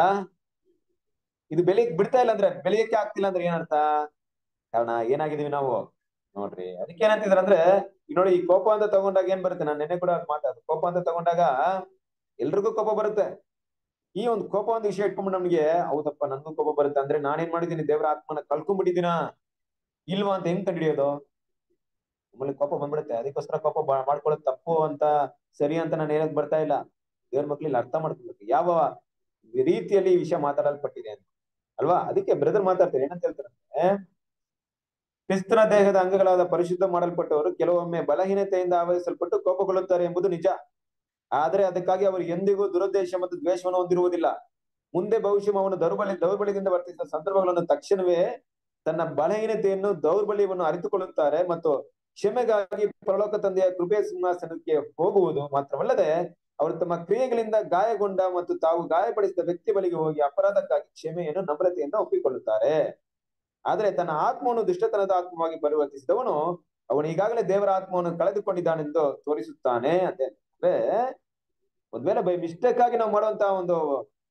ಇದು ಬೆಳೆಯಕ್ ಬಿಡ್ತಾ ಇಲ್ಲ ಅಂದ್ರೆ ಬೆಳೆಯಕ್ಕೆ ಆಗ್ತಿಲ್ಲ ಅಂದ್ರೆ ಏನರ್ಥ ಕಾರಣ ಏನಾಗಿದೀವಿ ನಾವು ನೋಡ್ರಿ ಅದಕ್ಕೆ ಏನಂತಿದ್ರ ಅಂದ್ರೆ ಈಗ ನೋಡಿ ಈ ಕೋಪ ಅಂತ ತಗೊಂಡಾಗ ಏನ್ ಬರುತ್ತೆ ನಾನು ನೆನ್ನೆ ಕೂಡ ಮಾತಾಡ ಕೋಪ ಅಂತ ತಗೊಂಡಾಗ ಎಲ್ರಿಗೂ ಕೋಪ ಬರುತ್ತೆ ಈ ಒಂದು ಕೋಪ ಒಂದು ವಿಷಯ ಇಟ್ಕೊಂಡ್ಬಿಟ್ಟು ನಮ್ಗೆ ಹೌದಪ್ಪ ನನ್ಗೂ ಕೋಪ ಬರುತ್ತೆ ಅಂದ್ರೆ ನಾನೇನ್ ಮಾಡಿದೀನಿ ದೇವರ ಆತ್ಮನ ಕಳ್ಕೊಂಡ್ಬಿಟ್ಟಿದ್ದೀನ ಇಲ್ವಾ ಅಂತ ಹೆಂಗ್ ಕಂಡಿಡಿಯೋದು ನಮ್ಮಲ್ಲಿ ಕೋಪ ಬಂದ್ಬಿಡುತ್ತೆ ಅದಕ್ಕೋಸ್ಕರ ಕೋಪ ಬಾ- ಮಾಡ್ಕೊಳ್ಳೋದು ತಪ್ಪು ಅಂತ ಸರಿ ಅಂತ ನಾನು ಹೇಳಕ್ ಬರ್ತಾ ಇಲ್ಲ ದೇವ್ರ ಮಕ್ಳಿಗೆ ಅರ್ಥ ಮಾಡ್ಕೊಬೇಕು ಯಾವ ರೀತಿಯಲ್ಲಿ ಈ ವಿಷಯ ಮಾತಾಡಲ್ಪಟ್ಟಿದೆ ಅಂತ ಅಲ್ವಾ ಅದಕ್ಕೆ ಬ್ರದರ್ ಮಾತಾಡ್ತಾರೆ ಏನಂತ ಹೇಳ್ತಾರೆ ಅಂದ್ರೆ, ಕ್ರಿಸ್ತನ ದೇಹದ ಅಂಗಗಳಾದ ಪರಿಶುದ್ಧ ಮಾಡಲ್ಪಟ್ಟವರು ಕೆಲವೊಮ್ಮೆ ಬಲಹೀನತೆಯಿಂದ ಆವರಿಸಲ್ಪಟ್ಟು ಕೋಪಗೊಳ್ಳುತ್ತಾರೆ ಎಂಬುದು ನಿಜ ಆದರೆ ಅದಕ್ಕಾಗಿ ಅವರು ಎಂದಿಗೂ ದುರುದ್ದೇಶ ಮತ್ತು ದ್ವೇಷವನ್ನು ಹೊಂದಿರುವುದಿಲ್ಲ ಮುಂದೆ ಬಹುಶಃ ಅವನು ದೌರ್ಬಲ್ಯ ದೌರ್ಬಲ್ಯದಿಂದ ವರ್ತಿಸಿದ ಸಂದರ್ಭಗಳನ್ನು ತಕ್ಷಣವೇ ತನ್ನ ಬಲಹೀನತೆಯನ್ನು ದೌರ್ಬಲ್ಯವನ್ನು ಅರಿತುಕೊಳ್ಳುತ್ತಾರೆ ಮತ್ತು ಕ್ಷಮೆಗಾಗಿ ಪರಲೋಕ ತಂದೆಯ ಕೃಪೆಯ ಸಿಂಹಾಸನಕ್ಕೆ ಹೋಗುವುದು ಮಾತ್ರವಲ್ಲದೆ ಅವರು ತಮ್ಮ ಕ್ರಿಯೆಗಳಿಂದ ಗಾಯಗೊಂಡ ಮತ್ತು ತಾವು ಗಾಯಪಡಿಸಿದ ವ್ಯಕ್ತಿ ಬಳಿಗೆ ಹೋಗಿ ಅಪರಾಧಕ್ಕಾಗಿ ಕ್ಷಮೆಯನ್ನು ನಮ್ರತೆಯಿಂದ ಒಪ್ಪಿಕೊಳ್ಳುತ್ತಾರೆ ಆದರೆ ತನ್ನ ಆತ್ಮವನ್ನು ದುಷ್ಟತನದ ಆತ್ಮವಾಗಿ ಪರಿವರ್ತಿಸಿದವನು ಅವನು ಈಗಾಗಲೇ ದೇವರ ಆತ್ಮವನ್ನು ಕಳೆದುಕೊಂಡಿದ್ದಾನೆಂದು ತೋರಿಸುತ್ತಾನೆ ಅಂತ ಅಂದ್ರೆ ಒಂದ್ ವೇಳೆ ಬೈ ಮಿಸ್ಟೇಕ್ ಆಗಿ ನಾವು ಮಾಡುವಂತಹ ಒಂದು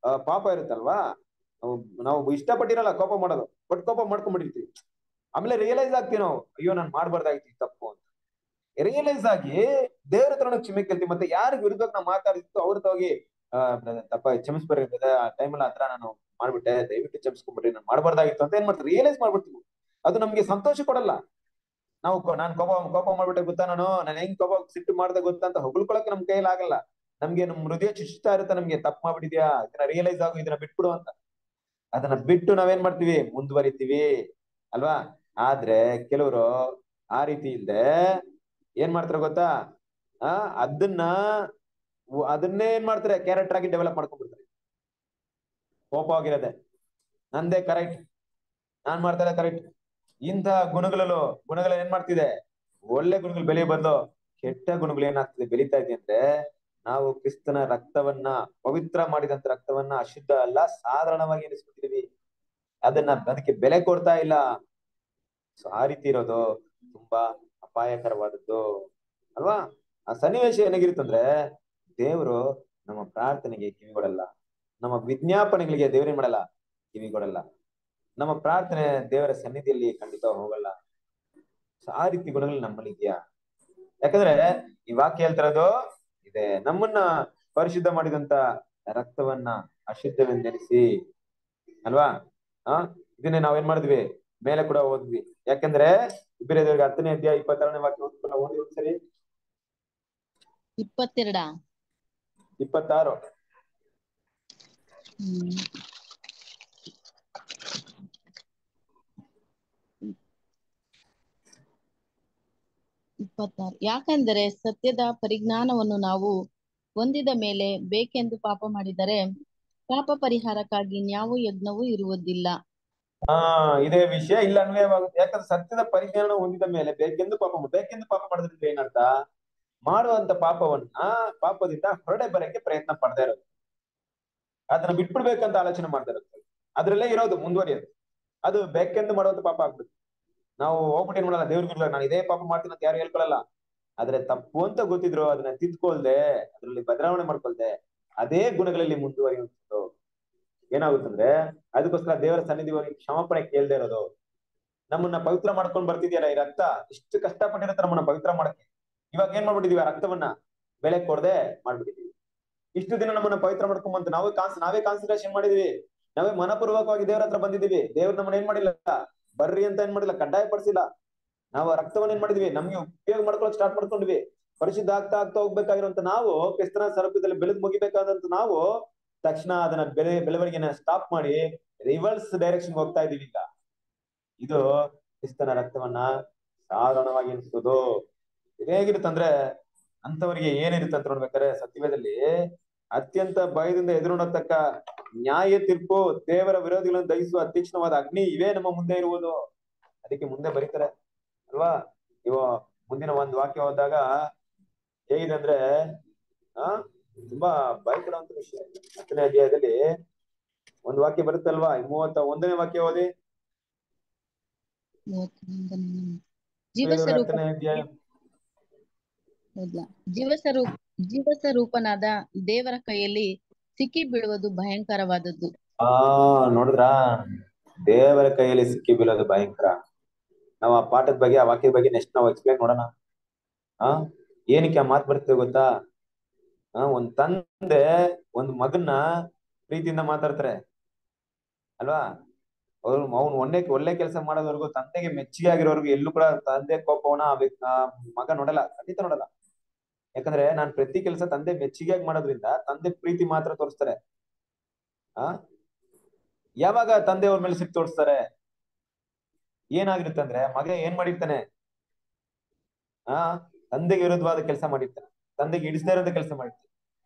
ಆ, ಪಾಪ ಇರುತ್ತಲ್ವಾ ನಾವು ನಾವು ಇಷ್ಟಪಟ್ಟಿರಲ್ಲ ಕೋಪ ಮಾಡೋದು ಬಟ್ ಕೋಪ ಮಾಡ್ಕೊಂಡ್ಬಿಟ್ಟಿರ್ತೀವಿ ಆಮೇಲೆ ರಿಯಲೈಸ್ ಆಗ್ತೀವಿ ನಾವು ಅಯ್ಯೋ ನಾನು ಮಾಡ್ಬಾರ್ದಾಗಿತ್ತು ಈ ತಪ್ಪು ಅಂತ ರಿಯಲೈಸ್ ಆಗಿ ದೇವ್ರ ಹತ್ರ ನಾವು ಕ್ಷಮೆ ಕೇಳ್ತೀವಿ ಮತ್ತೆ ಯಾರು ವಿರುದ್ಧವಾಗಿ ನಾವು ಮಾತಾಡಿತ್ತು ಅವ್ರ ಹತ್ರ ಹೋಗಿ ಆ, ತಪ್ಪ ಕ್ಷಮಿಸ್ಬರ್ರಿ brother. ಆ ಟೈಮಲ್ಲಿ ಹತ್ರ ನಾನು ಮಾಡ್ಬಿಟ್ಟೆ ದಯವಿಟ್ಟು ಕ್ಷಮಿಸ್ಕೊಂಡ್ಬಿಟ್ರಿ ನಾನು ಮಾಡ್ಬಾರ್ದಾಗಿತ್ತು ಅಂತ ಏನ್ ಮಾಡ್ತೀವಿ ರಿಯಲೈಸ್ ಮಾಡ್ಬಿಡ್ತೀವಿ ಅದು ನಮ್ಗೆ ಸಂತೋಷ ಕೊಡಲ್ಲ ನಾವು ಕೊ- ನಾನ್ ಕೋಪ ಕೋಪ ಮಾಡ್ಬಿಟ್ಟೆ ಗೊತ್ತಾ ನಾನು ನಾನು ಹೆಂಗ್ ಕೋಪ ಸಿಟ್ಟು ಮಾಡ್ದೆ ಗೊತ್ತಾ ಅಂತ ಹೊಗಳ್ಕೊಳಕ್ಕೆ ನಮ್ ಕೈಯಲ್ಲಿ ಆಗಲ್ಲ ನಮ್ಗೆ ನಮ್ ಹೃದಯ ಚುಚ್ತಾ ಇರುತ್ತೆ ನಮ್ಗೆ ತಪ್ಪು ಮಾಡ್ಬಿಟ್ಟಿದ್ಯಾ ಇದನ್ನ ರಿಯಲೈಸ್ ಆಗು ಇದನ್ನ ಬಿಟ್ಬಿಡು ಅಂತ ಅದನ್ನ ಬಿಟ್ಟು ನಾವೇನ್ ಮಾಡ್ತೀವಿ ಮುಂದುವರಿತೀವಿ ಅಲ್ವಾ ಆದ್ರೆ ಕೆಲವರು ಆ ರೀತಿ ಇಲ್ದೆ ಏನ್ ಮಾಡ್ತಾರೆ ಗೊತ್ತಾ ಆ ಅದನ್ನ ಉ- ಅದನ್ನೇ ಏನ್ ಮಾಡ್ತಾರೆ ಕ್ಯಾರೆಕ್ಟರ್ ಆಗಿ ಡೆವಲಪ್ ಮಾಡ್ಕೊಂಡ್ಬಿಡ್ತಾರೆ ಕೋಪ ಆಗಿರೋದೆ ನಂದೇ ಕರೆಕ್ಟ್ ನಾನ್ ಮಾಡ್ತಾರೆ ಕರೆಕ್ಟ್ ಇಂಥ ಗುಣಗಳಲ್ಲೂ ಗುಣಗಳು ಏನ್ ಮಾಡ್ತಿದೆ ಒಳ್ಳೆ ಗುಣಗಳು ಬೆಳೆಯ ಬದಲು ಕೆಟ್ಟ ಗುಣಗಳು ಏನಾಗ್ತಿದೆ ಬೆಳೀತಾ ಇದೆ ಅಂದ್ರೆ ನಾವು ಕ್ರಿಸ್ತನ ರಕ್ತವನ್ನ ಪವಿತ್ರ ಮಾಡಿದಂತ ರಕ್ತವನ್ನ ಅಶುದ್ಧ ಅಲ್ಲ ಸಾಧಾರಣವಾಗಿ ಎನಿಸ್ಬಿಟ್ಟಿದೀವಿ ಅದನ್ನ ಅದಕ್ಕೆ ಬೆಲೆ ಕೊಡ್ತಾ ಇಲ್ಲ ಸೊ ಆ ರೀತಿ ಇರೋದು ತುಂಬಾ ಅಪಾಯಕರವಾದದ್ದು ಅಲ್ವಾ ಆ ಸನ್ನಿವೇಶ ಏನಾಗಿರುತ್ತಂದ್ರೆ ದೇವರು ನಮ್ಮ ಪ್ರಾರ್ಥನೆಗೆ ಕಿವಿಗೊಡಲ್ಲ ನಮ್ಮ ವಿಜ್ಞಾಪನೆಗಳಿಗೆ ದೇವರೇನ್ ಮಾಡಲ್ಲ ಕಿವಿಗೊಡಲ್ಲ ನಮ್ಮ ಪ್ರಾರ್ಥನೆ ದೇವರ ಸನ್ನಿಧಿಯಲ್ಲಿ ಖಂಡಿತ ಹೋಗಲ್ಲ ಸೊ ಆ ರೀತಿ ಗುಣಗಳು ನಮ್ಮಲ್ಲಿ ಇದೆಯಾ ಯಾಕಂದ್ರೆ ಈ ವಾಕ್ಯ ಹೇಳ್ತಿರೋದು ಇದೆ ನಮ್ಮನ್ನ ಪರಿಶುದ್ಧ ಮಾಡಿದಂತ ರಕ್ತವನ್ನ ಅಶುದ್ಧವೆಂದೆನಿಸಿ ಅಲ್ವಾ ಆ ಇದನ್ನೇ ನಾವೇನ್ ಮಾಡಿದ್ವಿ ಮೇಲೆ ಕೂಡ ಓದ್ವಿ ಯಾಕಂದ್ರೆ ಇಬ್ಬರದೇವರಿಗೆ ಹತ್ತನೇ ಅಧ್ಯಾಯ ಇಪ್ಪತ್ತಾರನೇ ವಾಕ್ಯ ಓದ್ಕೊಂಡು ಓದಿ ಒಂದ್ಸರಿ ಇಪ್ಪತ್ತೆರಡ ಇಪ್ಪತ್ತಾರು ಹ್ಮ್ ಇಪ್ಪತ್ತಾರು ಯಾಕಂದರೆ ಸತ್ಯದ ಪರಿಜ್ಞಾನವನ್ನು ನಾವು ಹೊಂದಿದ ಮೇಲೆ ಬೇಕೆಂದು ಪಾಪ ಮಾಡಿದರೆ ಪಾಪ ಪರಿಹಾರಕ್ಕಾಗಿ ನ್ಯಾವ ಯಜ್ಞವೂ ಇರುವುದಿಲ್ಲ ಹಾ ಇದೇ ವಿಷಯ ಇಲ್ಲ ಅನ್ವಯವಾಗುತ್ತೆ ಯಾಕಂದ್ರೆ ಸತ್ಯದ ಪರಿಜ್ಞಾನ ಹೊಂದಿದ ಮೇಲೆ ಬೇಕೆಂದು ಪಾಪ ಮಾಡ್- ಬೇಕೆಂದು ಪಾಪ ಮಾಡಿದ್ರೆ ಏನರ್ಥ ಮಾಡುವಂತ ಪಾಪವನ್ನ ಪಾಪದಿಂದ ಹೊರಡೆ ಬರಕ್ಕೆ ಪ್ರಯತ್ನ ಪಡ್ತಾ ಇರೋದು ಅದನ್ನ ಬಿಟ್ಬಿಡ್ಬೇಕಂತ ಆಲೋಚನೆ ಮಾಡ್ತಾ ಇರುತ್ತೆ ಅದ್ರಲ್ಲೇ ಇರೋದು ಮುಂದುವರಿಯೋದು ಅದು ಬೇಕೆಂದು ಮಾಡುವಂತ ಪಾಪ ಆಗ್ಬಿಡುತ್ತೆ ನಾವು ಹೋಗ್ಬಿಟ್ಟು ಏನ್ ಮಾಡಲ್ಲ ದೇವ್ರಿಗೆ ನಾನು ಇದೇ ಪಾಪ ಮಾಡ್ತೀನಿ ಅಂತ ಯಾರು ಹೇಳ್ಕೊಳಲ್ಲ ಆದ್ರೆ ತಪ್ಪು ಅಂತ ಗೊತ್ತಿದ್ರು ಅದನ್ನ ತಿದ್ಕೊಳ್ದೆ ಅದ್ರಲ್ಲಿ ಬದಲಾವಣೆ ಮಾಡ್ಕೊಳ್ದೆ ಅದೇ ಗುಣಗಳಲ್ಲಿ ಮುಂದುವರಿಯುವುದು ಏನಾಗುತ್ತಂದ್ರೆ ಅದಕ್ಕೋಸ್ಕರ ದೇವರ ಸನ್ನಿಧಿ ಹೋಗಿ ಕ್ಷಮಾಪಣೆ ಕೇಳ್ದೆ ಇರೋದು ನಮ್ಮನ್ನ ಪವಿತ್ರ ಮಾಡ್ಕೊಂಡ್ ಬರ್ತಿದ್ಯಲ್ಲ ಈ ರಕ್ತ ಇಷ್ಟು ಕಷ್ಟಪಟ್ಟಿರತ್ತೆ ನಮ್ಮನ್ನ ಪವಿತ್ರ ಮಾಡಕ್ಕೆ ಇವಾಗ ಏನ್ ಮಾಡ್ಬಿಟ್ಟಿದೀವಿ ಆ ರಕ್ತವನ್ನ ಬೆಲೆ ಕೊಡದೆ ಮಾಡ್ಬಿಟ್ಟಿದೀವಿ ಇಷ್ಟು ದಿನ ನಮ್ಮನ್ನ ಪವಿತ್ರ ಮಾಡ್ಕೊಂಡ್ ಬಂತು ನಾವೇ ಕಾನ್ಸ್ ನಾವೇ ಕಾನ್ಸಂಟ್ರೇಷನ್ ಮಾಡಿದೀವಿ ನಾವೇ ಮನಪೂರ್ವಕವಾಗಿ ದೇವರ ಹತ್ರ ಬಂದಿದೀವಿ ದೇವ್ರ ನಮ್ಮನ್ನ ಏನ್ ಮಾಡಿಲ್ಲ ಬರ್ರಿ ಅಂತ ಏನ್ ಮಾಡಿಲ್ಲ ಕಡ್ಡಾಯ ಪಡಿಸಿಲ್ಲ ನಾವು ಆ ರಕ್ತವನ್ನ ಏನ್ ಮಾಡಿದ್ವಿ ನಮ್ಗೆ ಉಪಯೋಗ ಮಾಡ್ಕೊಳಕ್ ಸ್ಟಾರ್ಟ್ ಮಾಡ್ಕೊಂಡ್ವಿ ಪರಿಶುದ್ಧ ಆಗ್ತಾ ಆಗ್ತಾ ಹೋಗ್ಬೇಕಾಗಿರುವಂತ ನಾವು ಕ್ರಿಸ್ತನ ಸರಪದಲ್ಲಿ ಬೆಳೆದು ಮುಗಿಬೇಕಾದಂತ ನಾವು ತಕ್ಷಣ ಅದನ್ನ ಬೆಳೆ ಬೆಳವಣಿಗೆನ ಸ್ಟಾಪ್ ಮಾಡಿ ರಿವರ್ಸ್ ಡೈರೆಕ್ಷನ್ ಹೋಗ್ತಾ ಇದೀವಿ ಈಗ ಇದು ಕ್ರಿಸ್ತನ ರಕ್ತವನ್ನ ಸಾಧಾರಣವಾಗಿ ಎನಿಸೋದು ಇದು ಹೇಗಿರುತ್ತಂದ್ರೆ ಅಂತವರಿಗೆ ಏನಿರುತ್ತೆ ಅಂತ ನೋಡ್ಬೇಕಾದ್ರೆ ಸತ್ಯವೇದಲ್ಲಿ ಅತ್ಯಂತ ಭಯದಿಂದ ಎದುರುನೋಡ್ತಕ್ಕ ನ್ಯಾಯ ತೀರ್ಪು ದೇವರ ವಿರೋಧಿಗಳನ್ನು ದಹಿಸುವ ತೀಕ್ಷ್ಣವಾದ ಅಗ್ನಿ ಇವೇ ನಮ್ಮ ಮುಂದೆ ಇರುವುದು ಅದಕ್ಕೆ ಮುಂದೆ ಬರೀತಾರೆ ಅಲ್ವಾ ಇವ ಮುಂದಿನ ಒಂದು ವಾಕ್ಯ ಹೋದಾಗ ಹೇಗಿದೆ ಅಂದ್ರೆ ಆ ತುಂಬಾ ಭಯಪಡುವಂತ ವಿಷಯ ಹತ್ತನೇ ಅಧ್ಯಾಯದಲ್ಲಿ ಒಂದು ವಾಕ್ಯ ಬರುತ್ತಲ್ವಾ ಮೂವತ್ತ ಒಂದನೇ ವಾಕ್ಯ ಓದಿ ಜೀವಸ್ವರೂಪ ಹತ್ತನೇ ಅಧ್ಯಾಯ ಹೌದಾ ಜೀವಸ್ವರೂಪ ಜೀವಸ್ವರೂಪನಾದ ದೇವರ ಕೈಯಲ್ಲಿ ಸಿಕ್ಕಿ ಬೀಳುವುದು ಭಯಂಕರವಾದದ್ದು ಆ ನೋಡಿದ್ರಾ ದೇವರ ಕೈಯಲ್ಲಿ ಸಿಕ್ಕಿ ಬೀಳೋದು ಭಯಂಕರ ನಾವು ಆ ಪಾಠದ ಬಗ್ಗೆ ಆ ವಾಕ್ಯದ ಬಗ್ಗೆ ನೆಕ್ಸ್ಟ್ ನಾವು ಎಕ್ಸ್ಪ್ಲೈನ್ ನೋಡೋಣ ಆ ಏನಕ್ಕೆ ಆ ಮಾತು ಬರ್ತದೆ ಗೊತ್ತಾ ಆ ಒಂದ್ ತಂದೆ ಒಂದ್ ಮಗನ್ನ ಪ್ರೀತಿಯಿಂದ ಮಾತಾಡ್ತಾರೆ ಅಲ್ವಾ ಅವ್ರು ಅವ್ನು ಒಳ್ಳೆ ಒಳ್ಳೆ ಕೆಲಸ ಮಾಡೋದವರೆಗೂ ತಂದೆಗೆ ಮೆಚ್ಚುಗೆ ಆಗಿರೋರ್ಗು ಎಲ್ಲೂ ಕೂಡ ತಂದೆ ಕೋಪವನ್ನ ಆ ವ್ಯಕ್ತಿ ಆ ಮಗ ನೋಡಲ್ಲ ಖಂಡಿತ ನೋಡಲ್ಲ ಯಾಕಂದ್ರೆ ನಾನ್ ಪ್ರತಿ ಕೆಲಸ ತಂದೆ ಮೆಚ್ಚುಗೆಯಾಗಿ ಮಾಡೋದ್ರಿಂದ ತಂದೆ ಪ್ರೀತಿ ಮಾತ್ರ ತೋರಿಸ್ತಾರೆ ಆ ಯಾವಾಗ ತಂದೆ ಅವ್ರ ಮೇಲೆ ಸಿಟ್ಟು ತೋರಿಸ್ತಾರೆ ಏನಾಗಿರುತ್ತೆ ಅಂದ್ರೆ ಮಗ ಏನ್ ಮಾಡಿರ್ತಾನೆ ಆ ತಂದೆಗೆ ವಿರುದ್ಧವಾದ ಕೆಲಸ ಮಾಡಿರ್ತಾನೆ ತಂದೆಗೆ ಇಡಿಸದೇ ಇರೋದ ಕೆಲಸ ಮಾಡಿರ್ತಾನೆ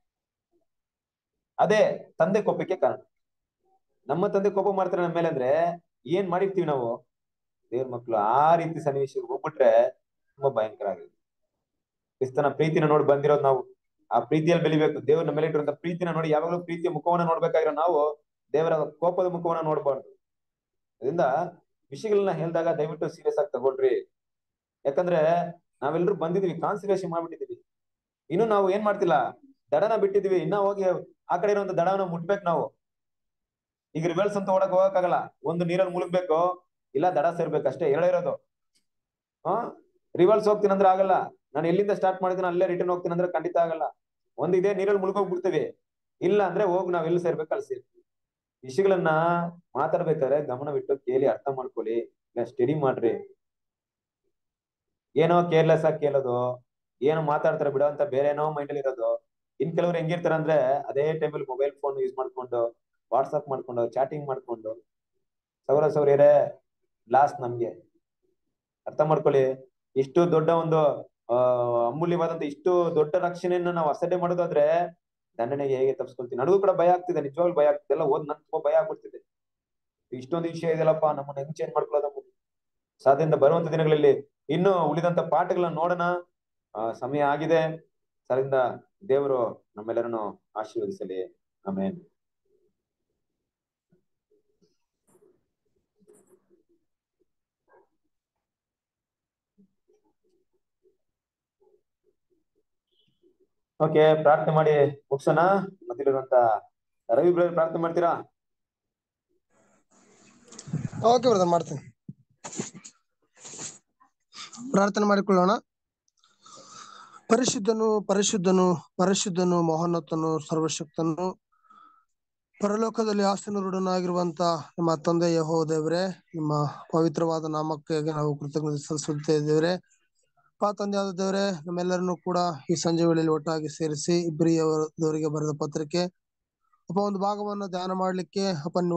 ಅದೇ ತಂದೆ ಕೋಪಕ್ಕೆ ಕಾರಣ ನಮ್ಮ ತಂದೆ ಕೋಪ ಮಾಡ್ತಾರೆ ನಮ್ಮ ಮೇಲೆ ಅಂದ್ರೆ ಏನ್ ಮಾಡಿರ್ತೀವಿ ನಾವು ದೇವ್ರ ಮಕ್ಳು ಆ ರೀತಿ ಸನ್ನಿವೇಶ ಹೋಗ್ಬಿಟ್ರೆ ತುಂಬಾ ಭಯಂಕರ ಆಗಿದೆ ಕ್ರಿಸ್ತನ ಪ್ರೀತಿನ ನೋಡಿ ಬಂದಿರೋದು ನಾವು ಆ ಪ್ರೀತಿಯಲ್ಲಿ ಬೆಳಿಬೇಕು ದೇವ್ರ ನಮ್ಮ ಮೇಲೆ ಇಟ್ಟಿರುವಂತ ಪ್ರೀತಿನ ನೋಡಿ ಯಾವಾಗಲೂ ಪ್ರೀತಿಯ ಮುಖವನ್ನ ನೋಡ್ಬೇಕಾಗಿರೋ ನಾವು ದೇವರ ಕೋಪದ ಮುಖವನ್ನ ನೋಡ್ಬಾರ್ದು ಅದರಿಂದ ವಿಷಯಗಳನ್ನ ಹೇಳಿದಾಗ ದಯವಿಟ್ಟು ಸೀರಿಯಸ್ ಆಗಿ ತಗೊಳ್ರಿ ಯಾಕಂದ್ರೆ ನಾವೆಲ್ಲರೂ ಬಂದಿದೀವಿ ಕಾನ್ಸಂಟ್ರೇಷನ್ ಮಾಡ್ಬಿಟ್ಟಿದೀವಿ ಇನ್ನು ನಾವು ಏನ್ ಮಾಡ್ತಿಲ್ಲ ದಡನ ಬಿಟ್ಟಿದೀವಿ ಇನ್ನ ಹೋಗಿ ಆ ಕಡೆ ಇರುವಂತ ದಡವನ್ನ ಮುಟ್ಬೇಕು ನಾವು ಈಗ ರಿವರ್ಸ್ ಅಂತ ಓಡಕ್ ಹೋಗಕ್ಕಾಗಲ್ಲ ಒಂದು ನೀರಲ್ಲಿ ಮುಳುಗ್ಬೇಕು ಇಲ್ಲ ದಡ ಸೇರ್ಬೇಕು ಅಷ್ಟೇ ಹೇಳೇ ಇರೋದು ಹಾ ರಿವರ್ಸ್ ಹೋಗ್ತೀನಿ ಅಂದ್ರೆ ಆಗಲ್ಲ ನಾನು ಎಲ್ಲಿಂದ ಸ್ಟಾರ್ಟ್ ಮಾಡಿದ್ದೀನಿ ಅಲ್ಲೇ ರಿಟರ್ನ್ ಹೋಗ್ತೀನಿ ಅಂದ್ರೆ ಖಂಡಿತ ಆಗಲ್ಲ ಒಂದ್ ಇದೇ ನೀರಲ್ಲಿ ಮುಳುಗೋಗ್ಬಿಡ್ತೀವಿ ಇಲ್ಲ ಅಂದ್ರೆ ಹೋಗಿ ನಾವ್ ಎಲ್ಲಿ ಸೇರ್ಬೇಕು ಅಲ್ಲಿ ಸೇರ್ತೀವಿ ವಿಷಯಗಳನ್ನ ಮಾತಾಡ್ಬೇಕಾದ್ರೆ ಗಮನವಿಟ್ಟು ಕೇಳಿ ಅರ್ಥ ಮಾಡ್ಕೊಳ್ಳಿ ಇಲ್ಲ ಸ್ಟಡಿ ಮಾಡ್ರಿ ಏನೋ ಕೇರ್ಲೆಸ್ ಆಗಿ ಕೇಳೋದು ಏನೋ ಮಾತಾಡ್ತಾರೆ ಬಿಡೋ ಅಂತ ಬೇರೆ ಏನೋ ಮೈಂಡ್ ಅಲ್ಲಿ ಇರೋದು ಇನ್ ಕೆಲವ್ರು ಹೆಂಗಿರ್ತಾರೆ ಅಂದ್ರೆ ಅದೇ ಟೈಮಲ್ಲಿ ಮೊಬೈಲ್ ಫೋನ್ ಯೂಸ್ ಮಾಡ್ಕೊಂಡು ವಾಟ್ಸ್ಆಪ್ ಮಾಡ್ಕೊಂಡು ಚಾಟಿಂಗ್ ಮಾಡ್ಕೊಂಡು ಸೌರ ಸೌರ್ಯರೇ ಲಾಸ್ ನಮ್ಗೆ ಅರ್ಥ ಮಾಡ್ಕೊಳ್ಳಿ ಇಷ್ಟು ದೊಡ್ಡ ಒಂದು ಆ ಅಮೂಲ್ಯವಾದಂತ ಇಷ್ಟು ದೊಡ್ಡ ರಕ್ಷಣೆಯನ್ನು ನಾವು ಅಸಡ್ಡೆ ಮಾಡೋದಾದ್ರೆ ದಂಡನೆಗೆ ಹೇಗೆ ತಪ್ಪಿಸ್ಕೊಳ್ತೀನಿ ನನಗೂ ಕೂಡ ಭಯ ಆಗ್ತಿದೆ ನಿಜವಾಗ್ಲೂ ಭಯ ಆಗ್ತಿದೆ ಎಲ್ಲ ಓದ್ ನನ್ ತುಂಬಾ ಭಯ ಆಗ್ಬಿಡ್ತಿದೆ ಇಷ್ಟೊಂದು ವಿಷಯ ಇದೆಯಲ್ಲಪ್ಪ ನಮ್ಮನ್ನ ಹೆಂಗ್ ಚೇಂಜ್ ಮಾಡ್ಕೊಳ್ಳೋದು ಸಾಧ್ಯದಿಂದ ಬರುವಂತ ದಿನಗಳಲ್ಲಿ ಇನ್ನು ಉಳಿದಂತ ಪಾಠಗಳನ್ನ ನೋಡೋಣ ಆ ಸಮಯ ಆಗಿದೆ ಸರಿಂದ ದೇವರು ನಮ್ಮೆಲ್ಲರನ್ನು ಆಶೀರ್ವದಿಸಲಿ ಆಮೇನ್ ಓಕೆ ಪ್ರಾರ್ಥನೆ ಮಾಡಿ ಮುಗ್ಸೋಣ ಮತ್ತಿರುವಂತ ರವಿ ಬ್ರದರ್ ಪ್ರಾರ್ಥನೆ ಮಾಡ್ತೀರಾ ಓಕೆ ಬ್ರದರ್ ಮಾಡ್ತೀನಿ ಪ್ರಾರ್ಥನೆ ಮಾಡಿಕೊಳ್ಳೋಣ ಪರಿಶುದ್ಧನು ಪರಿಶುದ್ಧನು ಪರಿಶುದ್ಧನು ಮಹೋನ್ನತನು ಸರ್ವಶಕ್ತನು ಪರಲೋಕದಲ್ಲಿ ಆಸನರುಡನಾಗಿರುವಂತ ನಿಮ್ಮ ತಂದೆ ಯಹೋ ದೇವರೇ ನಿಮ್ಮ ಪವಿತ್ರವಾದ ನಾಮಕ್ಕೆ ನಾವು ಕೃತಜ್ಞತೆ ಸಲ್ಲಿಸುತ್ತಾ ಇದ್ದೇವೆ ಪಾ ತಂದೆಯಾದ ದೇವರೇ ನಮ್ಮೆಲ್ಲರನ್ನು ಕೂಡ ಈ ಸಂಜೆ ವೇಳೆಯಲ್ಲಿ ಒಟ್ಟಾಗಿ ಸೇರಿಸಿ ಇಬ್ರಿಯವರಿಗೆ ಬರೆದ ಪತ್ರಿಕೆ ಅಪ್ಪ ಒಂದು ಭಾಗವನ್ನು ಧ್ಯಾನ ಮಾಡ್ಲಿಕ್ಕೆ ಅಪ್ಪ